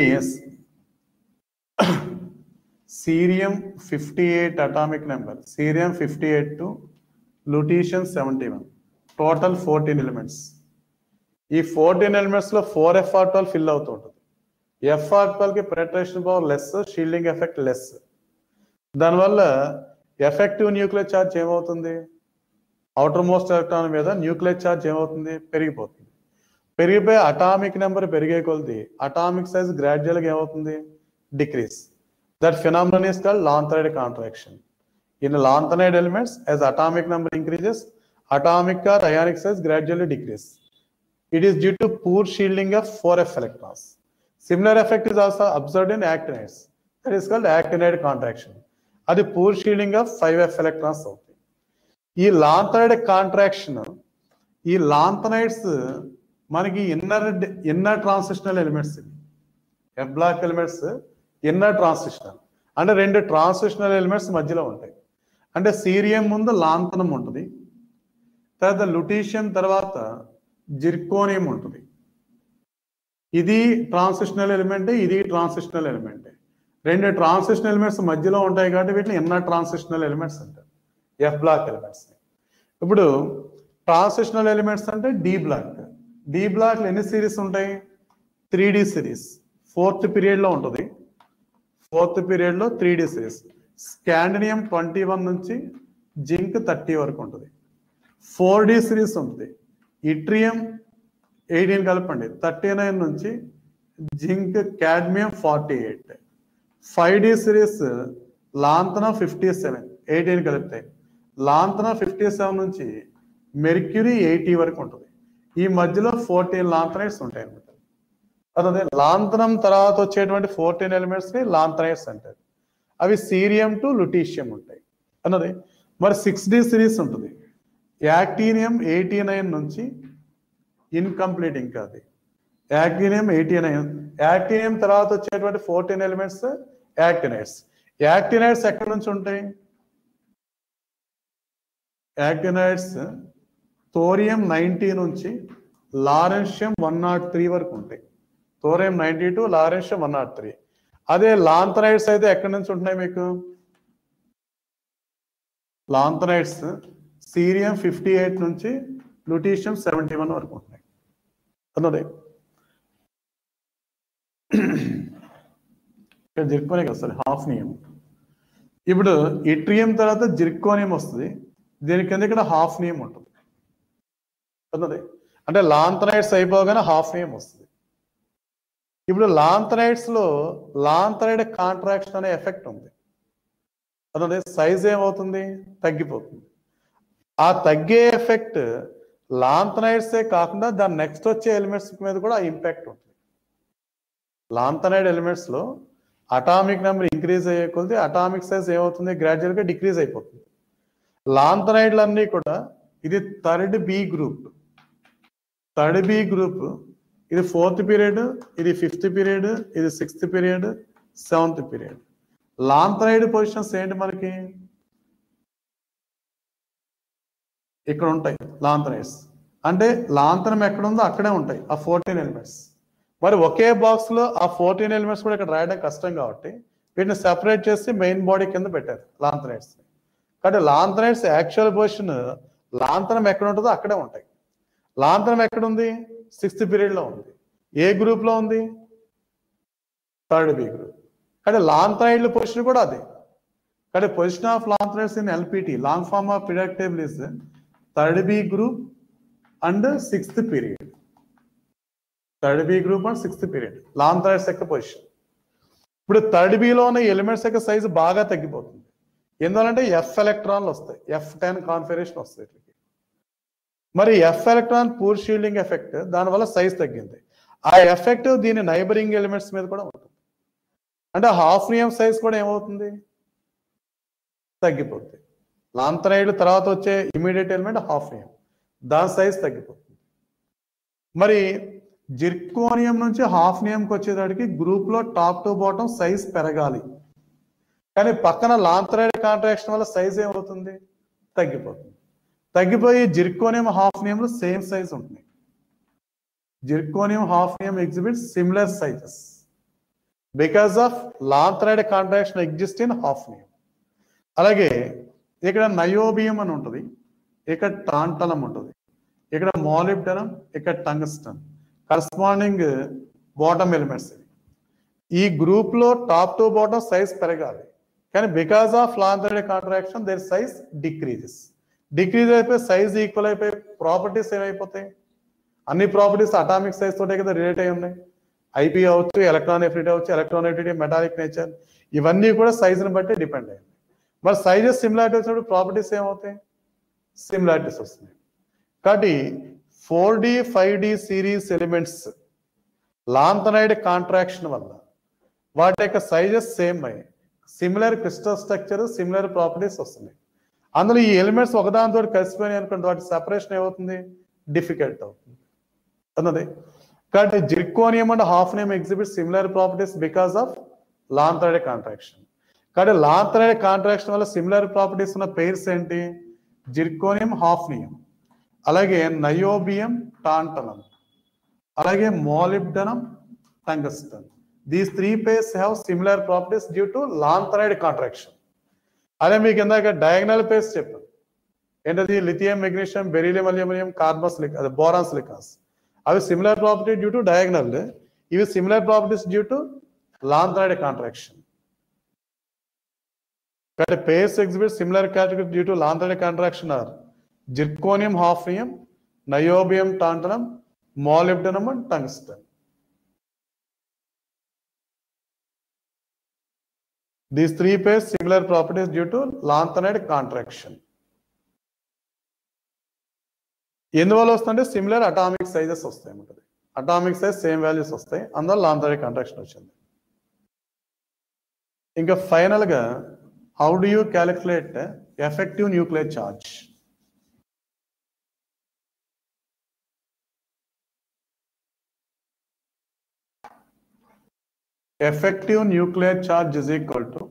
cerium fifty eight atomic number cerium fifty eight to lutetium seventy one total fourteen elements ఈ fourteen elements లో four F R twelve fill అవుతూ ఉంటుంది F R twelve కి penetration power less shielding effect less దానివల్ల effective nuclear charge ఏమవుతుంది outermost electron మీద nuclear charge ఏమవుతుంది పెరిగిపోతుంది పెరిగిపోయి అటామిక్ నెంబర్ పెరిగే కొలది అటామిక్ సైజ్ గ్రాడ్యువల్గా ఏమవుతుంది decrease that phenomenon is called Lanthanoid contraction. In lanthanoid elements, as atomic number increases, atomic or ionic size gradually decrease. It is due to poor shielding of 4f electrons. Similar effect is also observed in actinides. That is called actinide contraction. అది poor shielding of five F electrons అవుతాయి ఈ lanthanide contraction ఈ lanthanides మనకి inner inner transitional elements F block elements inner transitional అంటే రెండు transitional elements మధ్యలో ఉంటాయి అంటే సీరియం ముందు లాంతనం ఉంటుంది తర్వాత లుటీషియం తర్వాత జిర్కోనియం ఉంటుంది ఇది ట్రాన్సిషనల్ ఎలిమెంట్ ఇది ట్రాన్సిషనల్ ఎలిమెంట్ రెండు ట్రాన్సిషనల్ ఎలిమెంట్స్ మధ్యలో ఉంటాయి కాబట్టి వీటిని ఇన్నర్ ట్రాన్సిషనల్ ఎలిమెంట్స్ అంటారు ఎఫ్ బ్లాక్ ఎలిమెంట్స్ ఇప్పుడు ట్రాన్సిషనల్ ఎలిమెంట్స్ అంటే డి బ్లాక్ డి బ్లాక్ ఎన్ని సిరీస్ ఉంటాయి three D series fourth period లో ఉంటుంది ఫోర్త్ పీరియడ్ లో three D series scandium twenty one నుంచి జింక్ థర్టీ వరకు ఉంటుంది ఫోర్ డి సిరీస్ ఉంటుంది ఇట్రియం ఎయిటీన్ కలపండి థర్టీ నైన్ నుంచి zinc cadmium forty eight five D series lanthanum fifty seven eighteen కలిపితే లాంతన ఫిఫ్టీ సెవెన్ నుంచి mercury eighty వరకు ఉంటుంది ఈ మధ్యలో ఫోర్టీన్ లాంతనైట్స్ ఉంటాయి అనమాట అదే లాంతనం తర్వాత వచ్చేటువంటి ఫోర్టీన్ ఎలిమెంట్స్ ని లాంతనైట్స్ అంటారు అవి సీరియం టు లుటీషియం ఉంటాయి అన్నది మరి సిక్స్ డి సిరీస్ ఉంటుంది యాక్టీనియం ఎయిటీ నైన్ నుంచి ఇన్కంప్లీట్ ఇంకా అది యాక్టీనియం ఎయిటీ నైన్ యాక్టీనియం తర్వాత వచ్చేటువంటి ఫోర్టీన్ ఎలిమెంట్స్ యాక్టినైట్స్ యాక్టినైట్స్ ఎక్కడి నుంచి ఉంటాయి యాక్టినైట్స్ థోరియం నైన్టీ నుంచి లారెన్షియం వన్ నాట్ త్రీ వరకు ఉంటాయి thorium ninety two lawrencium one naught three అదే లాంతనైట్స్ అయితే ఎక్కడి నుంచి ఉంటున్నాయి మీకు లాంతనైట్స్ సీరియం ఫిఫ్టీ ఎయిట్ నుంచి లుటీషియం సెవెంటీ వన్ వరకు ఉంటున్నాయి అన్నది ఇక్కడ జిర్కోనియం వస్తుంది హాఫ్ నియం ఇప్పుడు ఇట్రియం తర్వాత జిర్కోనియం వస్తుంది దీని కింద ఇక్కడ హాఫ్ నియం ఉంటుంది అన్నది అంటే లాంతనైట్స్ అయిపోగానే హాఫ్ నియం వస్తుంది ఇప్పుడు లాంతనైట్స్ లో లాంతనైడ్ కాంట్రాక్షన్ అనే ఎఫెక్ట్ ఉంది అదే సైజ్ ఏమవుతుంది తగ్గిపోతుంది ఆ తగ్గే ఎఫెక్ట్ లాంతనైడ్సే కాకుండా దాని నెక్స్ట్ వచ్చే ఎలిమెంట్స్ మీద కూడా ఆ ఇంపాక్ట్ ఉంటుంది లాంతనైడ్ ఎలిమెంట్స్ లో అటామిక్ నెంబర్ ఇంక్రీజ్ అయ్యే కొద్ది అటామిక్ సైజ్ ఏమవుతుంది గ్రాడ్యువల్ గా డిక్రీజ్ అయిపోతుంది లాంతనైడ్లు అన్నీ కూడా ఇది third B group third B group ఇది ఫోర్త్ పీరియడ్ ఇది ఫిఫ్త్ పీరియడ్ ఇది sixth period seventh period lanthanide positions ఏంటి మనకి ఇక్కడ ఉంటాయి లాంతనైడ్స్ అంటే లాంతనం ఎక్కడ ఉందో అక్కడే ఉంటాయి ఆ ఫోర్టీన్ ఎలిమెంట్స్ మరి ఒకే బాక్స్ లో ఆ ఫోర్టీన్ ఎలిమెంట్స్ కూడా ఇక్కడ రాయడం కష్టం కాబట్టి వీటిని సెపరేట్ చేసి మెయిన్ బాడీ కింద పెట్టారు లాంతనైడ్స్ కాబట్టి లాంతనైడ్స్ యాక్చువల్ పొజిషన్ లాంతనం ఎక్కడ ఉంటుందో అక్కడే ఉంటాయి లాంతనం ఎక్కడ ఉంది సిక్స్త్ పీరియడ్ లో ఉంది ఏ గ్రూప్ లో ఉంది థర్డ్ బి గ్రూప్ కానీ లాంతనైడ్ల పొజిషన్ కూడా అదే కానీ position of lanthanides in LPT long form of period table is third B group and sixth period third B group and sixth period lanthanides యొక్క position ఇప్పుడు థర్డ్ బిలో ఉన్న ఎలిమెంట్స్ యొక్క size బాగా తగ్గిపోతుంది ఎందువలంటే ఎఫ్ ఎలక్ట్రాన్లు వస్తాయి ఎఫ్ టెన్ కాన్ఫిగరేషన్ వస్తాయి వీటికి. మరి F electron poor shielding effect దానివల్ల సైజ్ తగ్గింది ఆ ఎఫెక్ట్ దీని నైబరింగ్ ఎలిమెంట్స్ మీద కూడా ఉంటుంది అంటే హాఫ్ నియం సైజ్ కూడా ఏమవుతుంది తగ్గిపోతుంది లాంతనైడ్ తర్వాత వచ్చే ఇమీడియట్ ఎలిమెంట్ హాఫ్ నియం దాని సైజ్ తగ్గిపోతుంది మరి జిర్కోనియం నుంచి హాఫ్ నియంకి వచ్చేటడికి గ్రూప్ లో టాప్ టు బాటమ్ సైజ్ పెరగాలి కానీ పక్కన లాంతనైడ్ కాంట్రాక్షన్ వల్ల సైజ్ ఏమవుతుంది తగ్గిపోతుంది తగ్గిపోయి జిర్కోనియం హాఫ్ నియంలో సేమ్ సైజ్ ఉంటుంది zirconium hafnium exhibit similar sizes because of lanthanide contraction exist in hafnium అలాగే ఇక్కడ నయోబియం అని ఉంటుంది ఇక్కడ టాంటలం ఉంటుంది ఇక్కడ మాలిబ్డనం ఇక్కడ టంగస్టన్ కరస్పాండింగ్ బాటమ్ ఎలిమెంట్స్ ఈ గ్రూప్ లో టాప్ టు బాటమ్ సైజ్ పెరగాలి కానీ because of lanthanide contraction their size decreases decrease అయిపోయి సైజ్ ఈక్వల్ అయిపోయి ప్రాపర్టీస్ ఏమైపోతాయి అన్ని ప్రాపర్టీస్ అటామిక్ సైజ్ తోటే కదా రిలేట్ అయి ఉన్నాయి ఐపీ అవచ్చు ఎలక్ట్రాన్ ఎఫిటీ అవచ్చు ఎలక్ట్రాన్ ఎఫిటీ మెటాలిక్ నేచర్ ఇవన్నీ కూడా సైజుని బట్టి డిపెండ్ అయ్యింది మరి సైజెస్ సిమిలారిటీ వచ్చినప్పుడు ప్రాపర్టీస్ ఏమవుతాయి సిమిలారిటీస్ వస్తున్నాయి కాబట్టి four D five D series elements lanthanide contraction వల్ల వాటి యొక్క సైజెస్ సేమ్ అయ్యి similar crystal structure similar properties వస్తున్నాయి అందులో ఈ ఎలిమెంట్స్ ఒకదానితో కలిసిపోయినాయి అనుకోండి వాటి సెపరేషన్ ఏమవుతుంది డిఫికల్ట్ అవుతుంది అన్నది కాబట్టి zirconium and hafnium exhibit similar properties because of lanthanide contraction కాబట్టి లాంతనైడ్ కాంట్రాక్షన్ వల్ల సిమిలర్ ప్రాపర్టీస్ ఉన్న పేర్స్ ఏంటి జిర్కోనియం హాఫ్ నియం అలాగే నయోబియం టాంటనం అలాగే molybdenum tungsten these three pairs have similar properties due to lanthanide contraction అదే మీకు ఇందాక diagonal pairs చెప్పాను ఏంటది లిథియం మెగ్నీషియం బెరీలియం అల్యూమినియం కార్బస్ అదే బోరాన్స్ లికాస్ అవి similar property due to diagonal ఇవి similar properties due to lanthanide contraction కాబట్టి pairs exhibit similar category due to lanthanide contraction are zirconium hafnium niobium tantalum molybdenum and tungsten these three pairs similar properties due to lanthanide contraction ఎందువల్ల వస్తుందంటే similar atomic sizes వస్తాయి ఉంటుంది atomic size same values వస్తాయి అందువల్ల lanthanide contraction వచ్చింది ఇంకా final గా how do you calculate effective nuclear charge effective nuclear charge is equal to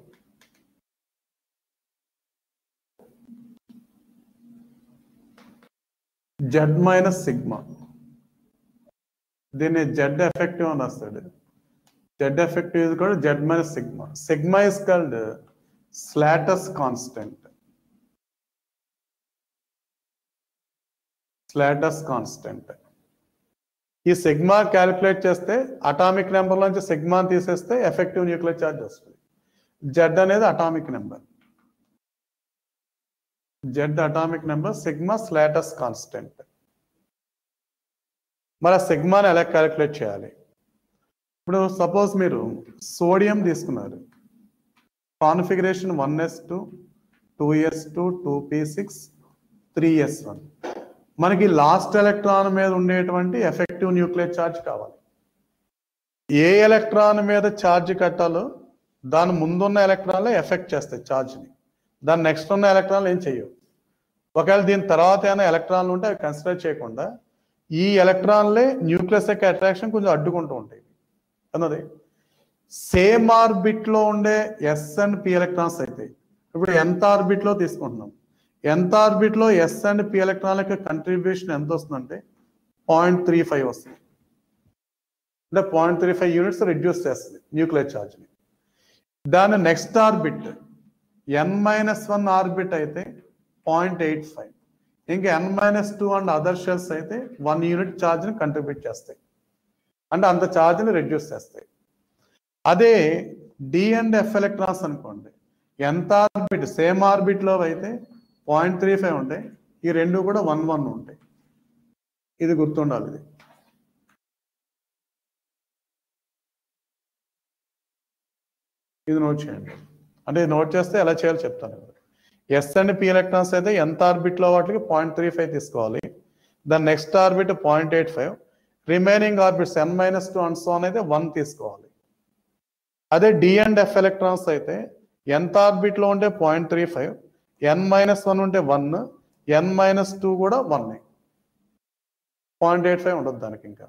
z minus sigma దీన్ని జెడ్ ఎఫెక్టివ్ అని వస్తాడు జెడ్ ఎఫెక్టివ్ ఇస్ కూడా Z minus sigma sigma is called Slater's constant Slater's constant ఈ sigma calculate చేస్తే atomic number నుంచి sigma తీసేస్తే effective nuclear charge వస్తుంది Z అనేది atomic number Z atomic number sigma Slater's constant మరి ఆ సిగ్మాని ఎలా క్యాలిక్యులేట్ చేయాలి ఇప్పుడు సపోజ్ మీరు సోడియం తీసుకున్నారు configuration one S two two S two two P six three S one మనకి లాస్ట్ ఎలక్ట్రాన్ మీద ఉండేటువంటి ఎఫెక్టివ్ న్యూక్లియర్ ఛార్జ్ కావాలి ఏ ఎలక్ట్రాన్ మీద ఛార్జ్ కట్టాలో దాని ముందున్న ఎలక్ట్రాన్లే ఎఫెక్ట్ చేస్తాయి ఛార్జ్ని దాని నెక్స్ట్ ఉన్న ఎలక్ట్రాన్లు ఏం చేయవు ఒకవేళ దీని తర్వాత ఏమైనా ఎలక్ట్రాన్లు ఉంటే అవి కన్సిడర్ చేయకుండా ఈ ఎలక్ట్రాన్లే న్యూక్లియస్ యొక్క అట్రాక్షన్ కొంచెం అడ్డుకుంటూ ఉంటాయి అన్నది సేమ్ ఆర్బిట్ లో ఉండే ఎస్ అండ్ పి ఎలక్ట్రాన్స్ అయితే ఇప్పుడు ఎంత ఆర్బిట్ లో తీసుకుంటున్నాం ఎంత ఆర్బిట్ లో ఎస్ అండ్ పి ఎలక్ట్రాన్ యొక్క కంట్రిబ్యూషన్ ఎంత వస్తుందంటే పాయింట్ త్రీ ఫైవ్ వస్తుంది అంటే point three five units reduce చేస్తుంది న్యూక్లియర్ ఛార్జ్ని దాని next orbit N minus one orbit అయితే పాయింట్ ఎయిట్ ఫైవ్ ఇంకా N minus two and other shells అయితే వన్ యూనిట్ ఛార్జ్ని కంట్రిబ్యూట్ చేస్తాయి అంటే అంత ఛార్జ్ని రెడ్యూస్ చేస్తాయి అదే డి అండ్ ఎఫ్ ఎలక్ట్రాన్స్ అనుకోండి ఎంత ఆర్బిట్ సేమ్ ఆర్బిట్లో అయితే పాయింట్ త్రీ ఫైవ్ ఉంటాయి ఈ రెండు కూడా వన్ వన్ ఉంటాయి ఇది గుర్తుండాలి ఇది ఇది నోట్ చేయండి అంటే ఇది నోట్ చేస్తే ఎలా చేయాలో చెప్తాను ఎస్ అండ్ పి ఎలక్ట్రాన్స్ అయితే ఎంత ఆర్బిట్లో వాటికి పాయింట్ త్రీ ఫైవ్ తీసుకోవాలి దాని next orbit point eight five remaining orbits N minus two and so on అయితే వన్ తీసుకోవాలి అదే డి అండ్ ఎఫ్ ఎలక్ట్రాన్స్ అయితే ఎంత ఆర్బిట్లో ఉంటే point three five N minus one ఉంటే వన్ ఎన్ మైనస్ టూ కూడా వన్ పాయింట్ ఎయిట్ ఫైవ్ ఉండదు దానికి ఇంకా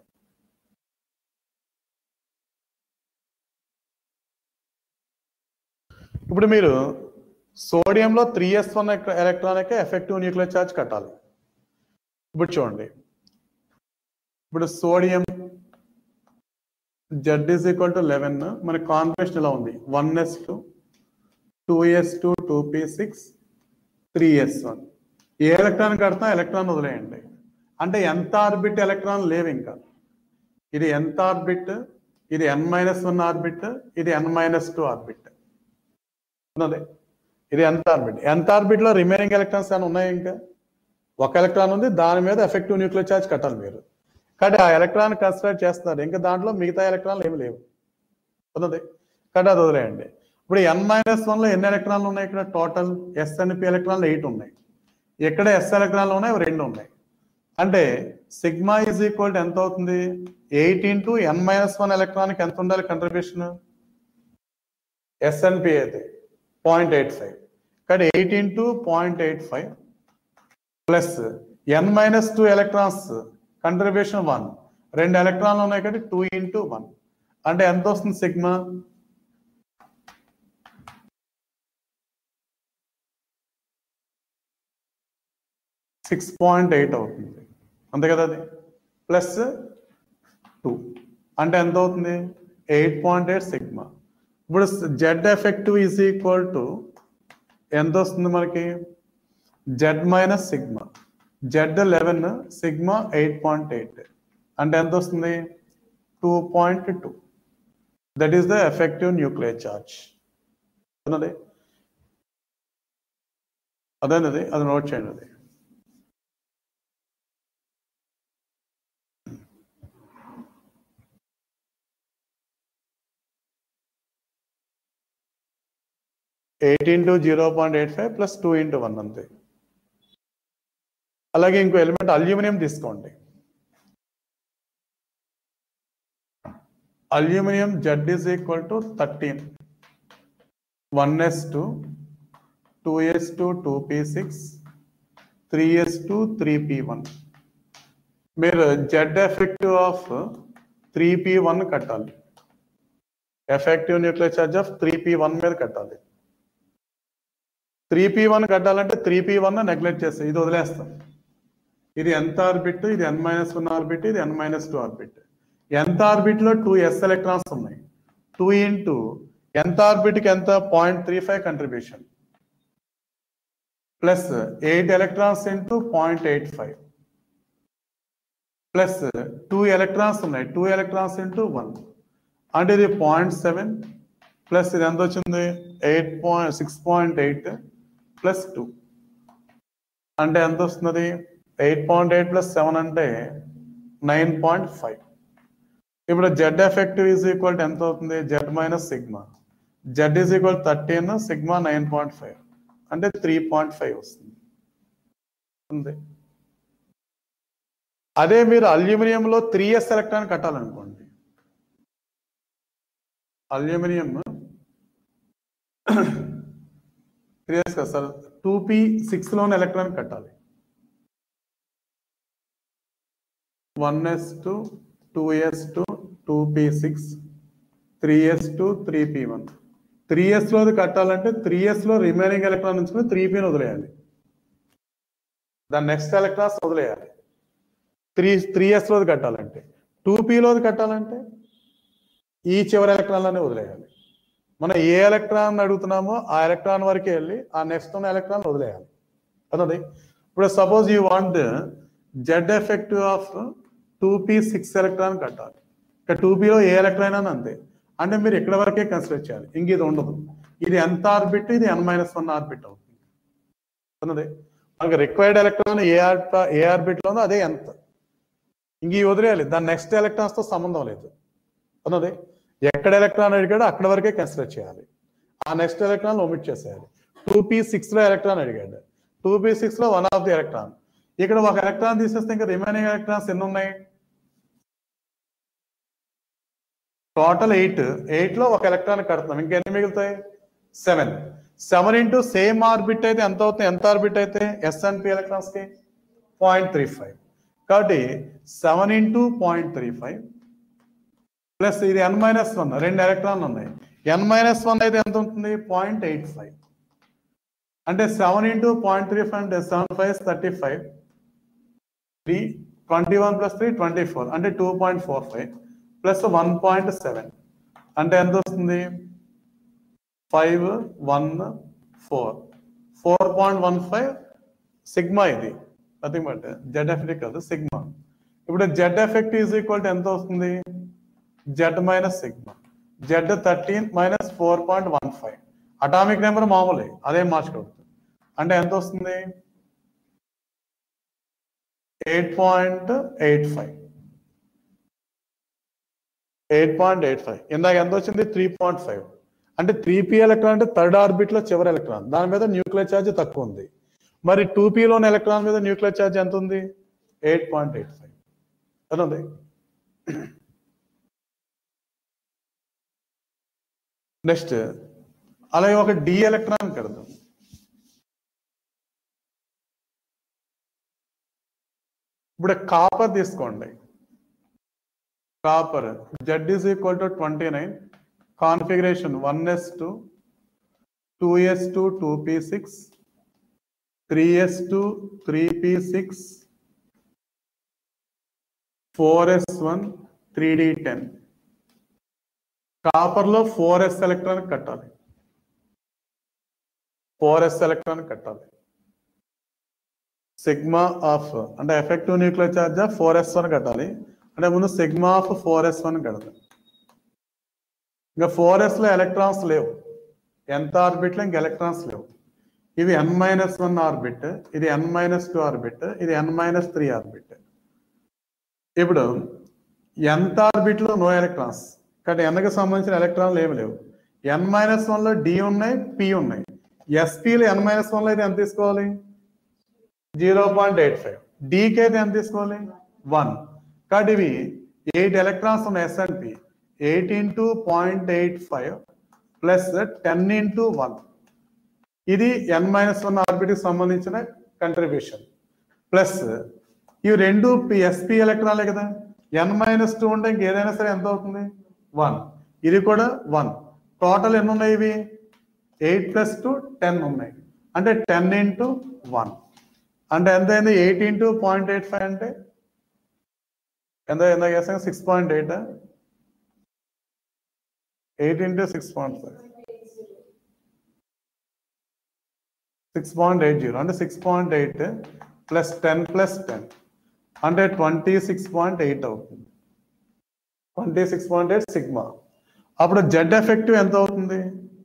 ఇప్పుడు మీరు సోడియంలో త్రీ ఎస్ వన్ ఎలక్ట్రాన్ యొక్క ఎఫెక్టివ్ న్యూక్లియర్ ఛార్జ్ కట్టాలి ఇప్పుడు చూడండి ఇప్పుడు sodium Z is equal to eleven మన కాన్ఫిగరేషన్ ఇలా ఉంది one S two two S two two P six three S one ఏ ఎలక్ట్రాన్ కడతా ఎలక్ట్రాన్ వదిలేయండి అంటే ఎంత ఆర్బిట్ ఎలక్ట్రాన్ లేవు ఇంకా ఇది ఎంత ఆర్బిట్ ఇది ఎన్ మైనస్ వన్ ఆర్బిట్ ఇది ఎన్ మైనస్ టూ ఆర్బిట్ ఉన్నది ఇది ఎంత ఆర్బిట్ ఎంత ఆర్బిట్ లో రిమైనింగ్ ఎలక్ట్రాన్స్ ఏమైనా ఉన్నాయి ఇంకా ఒక ఎలక్ట్రాన్ ఉంది దాని మీద ఎఫెక్టివ్ న్యూక్లియర్ ఛార్జ్ కట్టాలి మీరు కాబట్టి ఆ ఎలక్ట్రాన్ కన్సిడర్ చేస్తున్నారు ఇంకా దాంట్లో మిగతా ఎలక్ట్రాన్లు ఏమి లేవు ఉన్నది కాబట్టి అది వదిలేయండి ఇప్పుడు ఎన్ మైనస్ వన్ లో ఎన్ని ఎలక్ట్రాన్లు ఉన్నాయి ఇక్కడ టోటల్ ఎస్ అండ్ పి ఎలక్ట్రాన్లు ఎయిట్ ఉన్నాయి ఎక్కడ ఎస్ ఎలక్ట్రాన్లు ఉన్నాయి అవి రెండు ఉన్నాయి అంటే సిగ్మా ఈజ్ ఈక్వల్ టు ఎంత అవుతుంది eight into N minus one ఎలక్ట్రాన్కి ఎంత ఉండాలి కంట్రిబ్యూషన్ ఎస్ఎన్పి అయితే పాయింట్ ఎయిట్ ఫైవ్ కానీ eight into point eight five plus N minus two electrons contribution one రెండు ఎలక్ట్రాన్లు ఉన్నాయి కాబట్టి టూ ఇంటూ వన్ అంటే ఎంత వస్తుంది సిగ్మా సిక్స్ పాయింట్ ఎయిట్ అవుతుంది అంతే కదా అది ప్లస్ టూ అంటే ఎంత అవుతుంది ఎయిట్ పాయింట్ ఎయిట్ సిగ్మా ఇప్పుడు Z effective is equal to ఎంత వస్తుంది మనకి Z minus sigma Z eleven sigma eight point eight అంటే ఎంత వస్తుంది two point two that is the effective nuclear charge అన్నది అదేనది అది నోట్ చేయండి అది eight into zero point eight five plus two into one అంతే అలాగే ఇంకో ఎలిమెంట్ అల్యూమినియం తీసుకోండి aluminium Z is equal to thirteen one S two two S two two P six three S two three P one మీరు Z effective of three P one కట్టాలి effective nuclear charge of three P one మీద కట్టాలి three P one కట్టాలంటే three P one neglect చేస్తాం ఇది వదిలేస్తాం ఇది ఎంత ఆర్బిట్ ఇది ఎన్ మైనస్ వన్ ఆర్బిట్ ఇది ఎన్ మైనస్ టూ ఆర్బిట్ ఎంత ఆర్బిట్ లో టూ ఎస్ ఎలక్ట్రాన్స్ ఉన్నాయి టూ ఇంటూ ఎంత ఆర్బిట్ కి ఎంత point three five contribution plus eight electrons into point eight five plus two electrons ఉన్నాయి టూ ఎలక్ట్రాన్స్ ఇంటూ వన్ అంటే ఇది పాయింట్ సెవెన్ ప్లస్ ఇది ఎంత వచ్చింది eight point six point eight plus two అంటే ఎంత వస్తుంది eight point eight plus seven అంటే నైన్ పాయింట్ ఫైవ్ ఇప్పుడు Z effective is equal to ఎంత అవుతుంది Z minus sigma Z is equal thirteen sigma nine point five అంటే three point five వస్తుంది అంతే అదే మీరు అల్యూమినియంలో త్రీ ఎస్ ఎలక్ట్రాన్ కట్టాలనుకోండి అల్యూమినియం త్రీ ఎస్ కదా సార్ టూ పి సిక్స్ లోని ఎలక్ట్రాన్ కట్టాలి one S two two S two two P six three S two three P one three S లోది కట్టాలంటే త్రీ ఎస్ లో రిమైనింగ్ ఎలక్ట్రాన్ ఉంచుకుని three పిని వదిలేయాలి దాని నెక్స్ట్ ఎలక్ట్రాన్స్ వదిలేయాలి త్రీ త్రీ ఎస్ లోది కట్టాలంటే టూ లోది కట్టాలంటే ఈ చివరి ఎలక్ట్రాన్లనే వదిలేయాలి మనం ఏ ఎలక్ట్రాన్ అడుగుతున్నామో ఆ ఎలక్ట్రాన్ వరకే వెళ్ళి ఆ నెక్స్ట్ ఉన్న ఎలక్ట్రాన్ వదిలేయాలి అన్నది ఇప్పుడు suppose you want Z effective of two P six electron కట్టాలి ఇక టూ లో ఏ ఎలక్ట్రాన్ అని అంతే అంటే మీరు ఇక్కడ వరకే కన్సిడర్ చేయాలి ఇంక ఇది ఉండదు ఇది ఎంత ఆర్బిట్ ఇది ఎన్ మైనస్ వన్ ఆర్బిట్ అవుతుంది అన్నది మనకు రిక్వైర్డ్ ఎలక్ట్రాన్ ఏ ఆర్ ఏ ఆర్బిట్ లో ఉందో అదే ఎంత ఇంక ఈ వదిలేయాలి దాని నెక్స్ట్ ఎలక్ట్రాన్స్ తో సంబంధం లేదు అన్నది ఎక్కడ ఎలక్ట్రాన్ అడిగాడో అక్కడ వరకే కన్సిడర్ చేయాలి ఆ నెక్స్ట్ ఎలక్ట్రాన్ ఒమిట్ చేసేయాలి టూ పీ సిక్స్ లో ఎలక్ట్రాన్ అడిగాడు టూ పీ సిక్స్ లో వన్ ఆఫ్ ది ఎలక్ట్రాన్ ఇక్కడ ఒక ఎలక్ట్రాన్ తీసేస్తే ఇంకా రిమైనింగ్ ఎలక్ట్రాన్స్ ఎన్ని ఉన్నాయి టోటల్ ఎయిట్ ఎయిట్ లో ఒక ఎలక్ట్రాన్ కడుతున్నాం ఇంకా ఎన్ని మిగులుతాయి seven seven into same orbit అయితే ఎంత అవుతుంది ఎంత ఆర్బిట్ అయితే ఎస్ అండ్ పి ఎలక్ట్రాన్స్ కి పాయింట్ త్రీ ఫైవ్ కాబట్టి seven into point three five plus ఇది ఎన్ మైనస్ వన్ రెండు ఎలక్ట్రాన్లు ఉన్నాయి ఎన్ మైనస్ వన్ అయితే ఎంత ఉంటుంది పాయింట్ ఎయిట్ ఫైవ్ అంటే seven into point three five అంటే seven five thirty five three twenty one plus three twenty four అంటే two point four five plus one point seven అంటే ఎంత వస్తుంది five one four four point one five sigma ఇది nothing but Z effect కాదు sigma ఇప్పుడు Z effect is equal to ఎంత వస్తుంది Z minus sigma Z thirteen minus four point one five atomic number మామూలే అదే మార్చుకోవద్దు అంటే ఎంత వస్తుంది eight point eight five eight point eight five ఇందాక ఎంత వచ్చింది త్రీ పాయింట్ ఫైవ్ అంటే త్రీ పి ఎలక్ట్రాన్ అంటే థర్డ్ ఆర్బిట్ లో చివరి ఎలక్ట్రాన్ దాని మీద న్యూక్లియర్ ఛార్జ్ తక్కువ ఉంది మరి టూ లోని ఎలక్ట్రాన్ మీద న్యూక్లియర్ ఛార్జ్ ఎంత ఉంది ఎయిట్ పాయింట్ ఎయిట్ ఫైవ్ అది ఉంది నెక్స్ట్ అలాగే ఒక డి ఎలక్ట్రాన్ కడదాం ఇప్పుడు కాపర్ తీసుకోండి copper Z is equal to twenty nine configuration one S two two S two two P six three S two three P six four S one three D ten కాపర్లో four S electron కట్టాలి four S electron కట్టాలి sigma of అంటే effective nuclear charge of four S one కట్టాలి అంటే ముందు sigma of four S one కడతాం ఇంకా four S లో ఎలక్ట్రాన్స్ లేవు ఎంత ఆర్బిట్ లో ఇంక ఎలక్ట్రాన్స్ లేవు ఇవి ఎన్ మైనస్ వన్ ఆర్బిట్ ఇది ఎన్ మైనస్ టూ ఆర్బిట్ ఇది ఎన్ మైనస్ త్రీ ఆర్బిట్ ఇప్పుడు ఎంత ఆర్బిట్ లో నో ఎలక్ట్రాన్స్ కాబట్టి ఎన్కి సంబంధించిన ఎలక్ట్రాన్లు ఏమి లేవు ఎన్ మైనస్ వన్ లో డి ఉన్నాయి పి ఉన్నాయి ఎస్పీలు ఎన్ మైనస్ వన్లో అయితే ఎంత తీసుకోవాలి జీరో పాయింట్ ఎయిట్ ఫైవ్ డీకి అయితే ఎంత తీసుకోవాలి వన్ కాబట్టి ఇవి ఎయిట్ ఎలక్ట్రాన్స్ ఉన్న S and P eight into point eight five plus ten into one ఇది ఎన్ మైనస్ వన్ ఆర్బిట్కి సంబంధించిన కంట్రిబ్యూషన్ ప్లస్ ఇవి రెండు ఎస్పి ఎలక్ట్రాన్లే కదా ఎన్ మైనస్ టూ ఉంటే ఇంక ఏదైనా సరే ఎంత అవుతుంది వన్ ఇది కూడా వన్ టోటల్ ఎన్ని ఉన్నాయి ఇవి ఎయిట్ ప్లస్ టూ టెన్ ఉన్నాయి అంటే టెన్ ఇంటూ వన్ అంటే ఎంత అయింది eight into point eight five అంటే ఎంత ఎంత చేస్తాం six point eight eight into six point five six point eight zero అంటే six point eight plus ten plus ten అంటే ట్వంటీ సిక్స్ పాయింట్ ఎయిట్ అవుతుంది twenty six point eight sigma అప్పుడు Z effective ఎంత అవుతుంది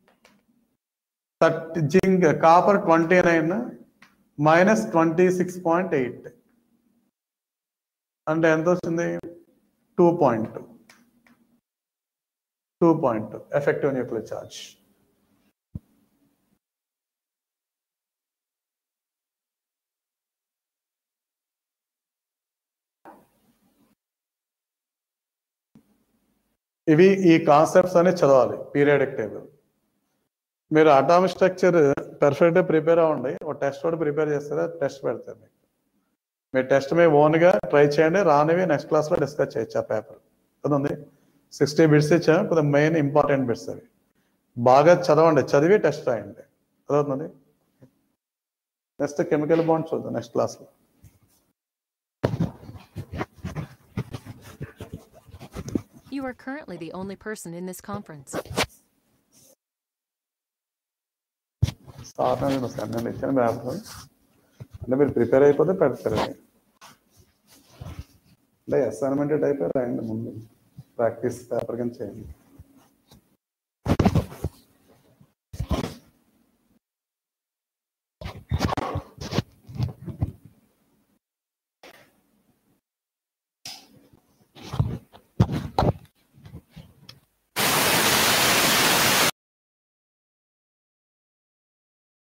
thirty zinc copper twenty nine minus twenty six point eight అంటే ఎంత వచ్చింది two point two two point two effective nuclear charge ఇవి ఈ కాన్సెప్ట్స్ అన్ని చదవాలి పీరియాడిక్ టేబుల్ మీరు అటామిక్ స్ట్రక్చర్ పర్ఫెక్ట్ ప్రిపేర్ అవ్వండి ఒక టెస్ట్ కూడా ప్రిపేర్ చేస్తారా టెస్ట్ పెడతారు మీకు మీరు టెస్ట్ మీ ఓన్గా ట్రై చేయండి రానివి నెక్స్ట్ క్లాస్లో డిస్కస్ చేయొచ్చు ఆ పేపర్ ఉంది సిక్స్టీ బిట్స్ ఇచ్చా కొద్దిగా మెయిన్ ఇంపార్టెంట్ బిట్స్ అవి బాగా చదవండి చదివి టెస్ట్ రాయండి చదువుతుంది నెక్స్ట్ కెమికల్ బాండ్ చూద్దాం నెక్స్ట్ క్లాస్లో You are currently the only person in this conference. Sir నేను సార్ నేను ఇచ్చాను పేపర్ అంటే మీరు ప్రిపేర్ అయిపోతే పెడతారు అది. అంటే అసైన్మెంట్ టైప్ రాయండి ముందు ప్రాక్టీస్ పేపర్ కింద చేయండి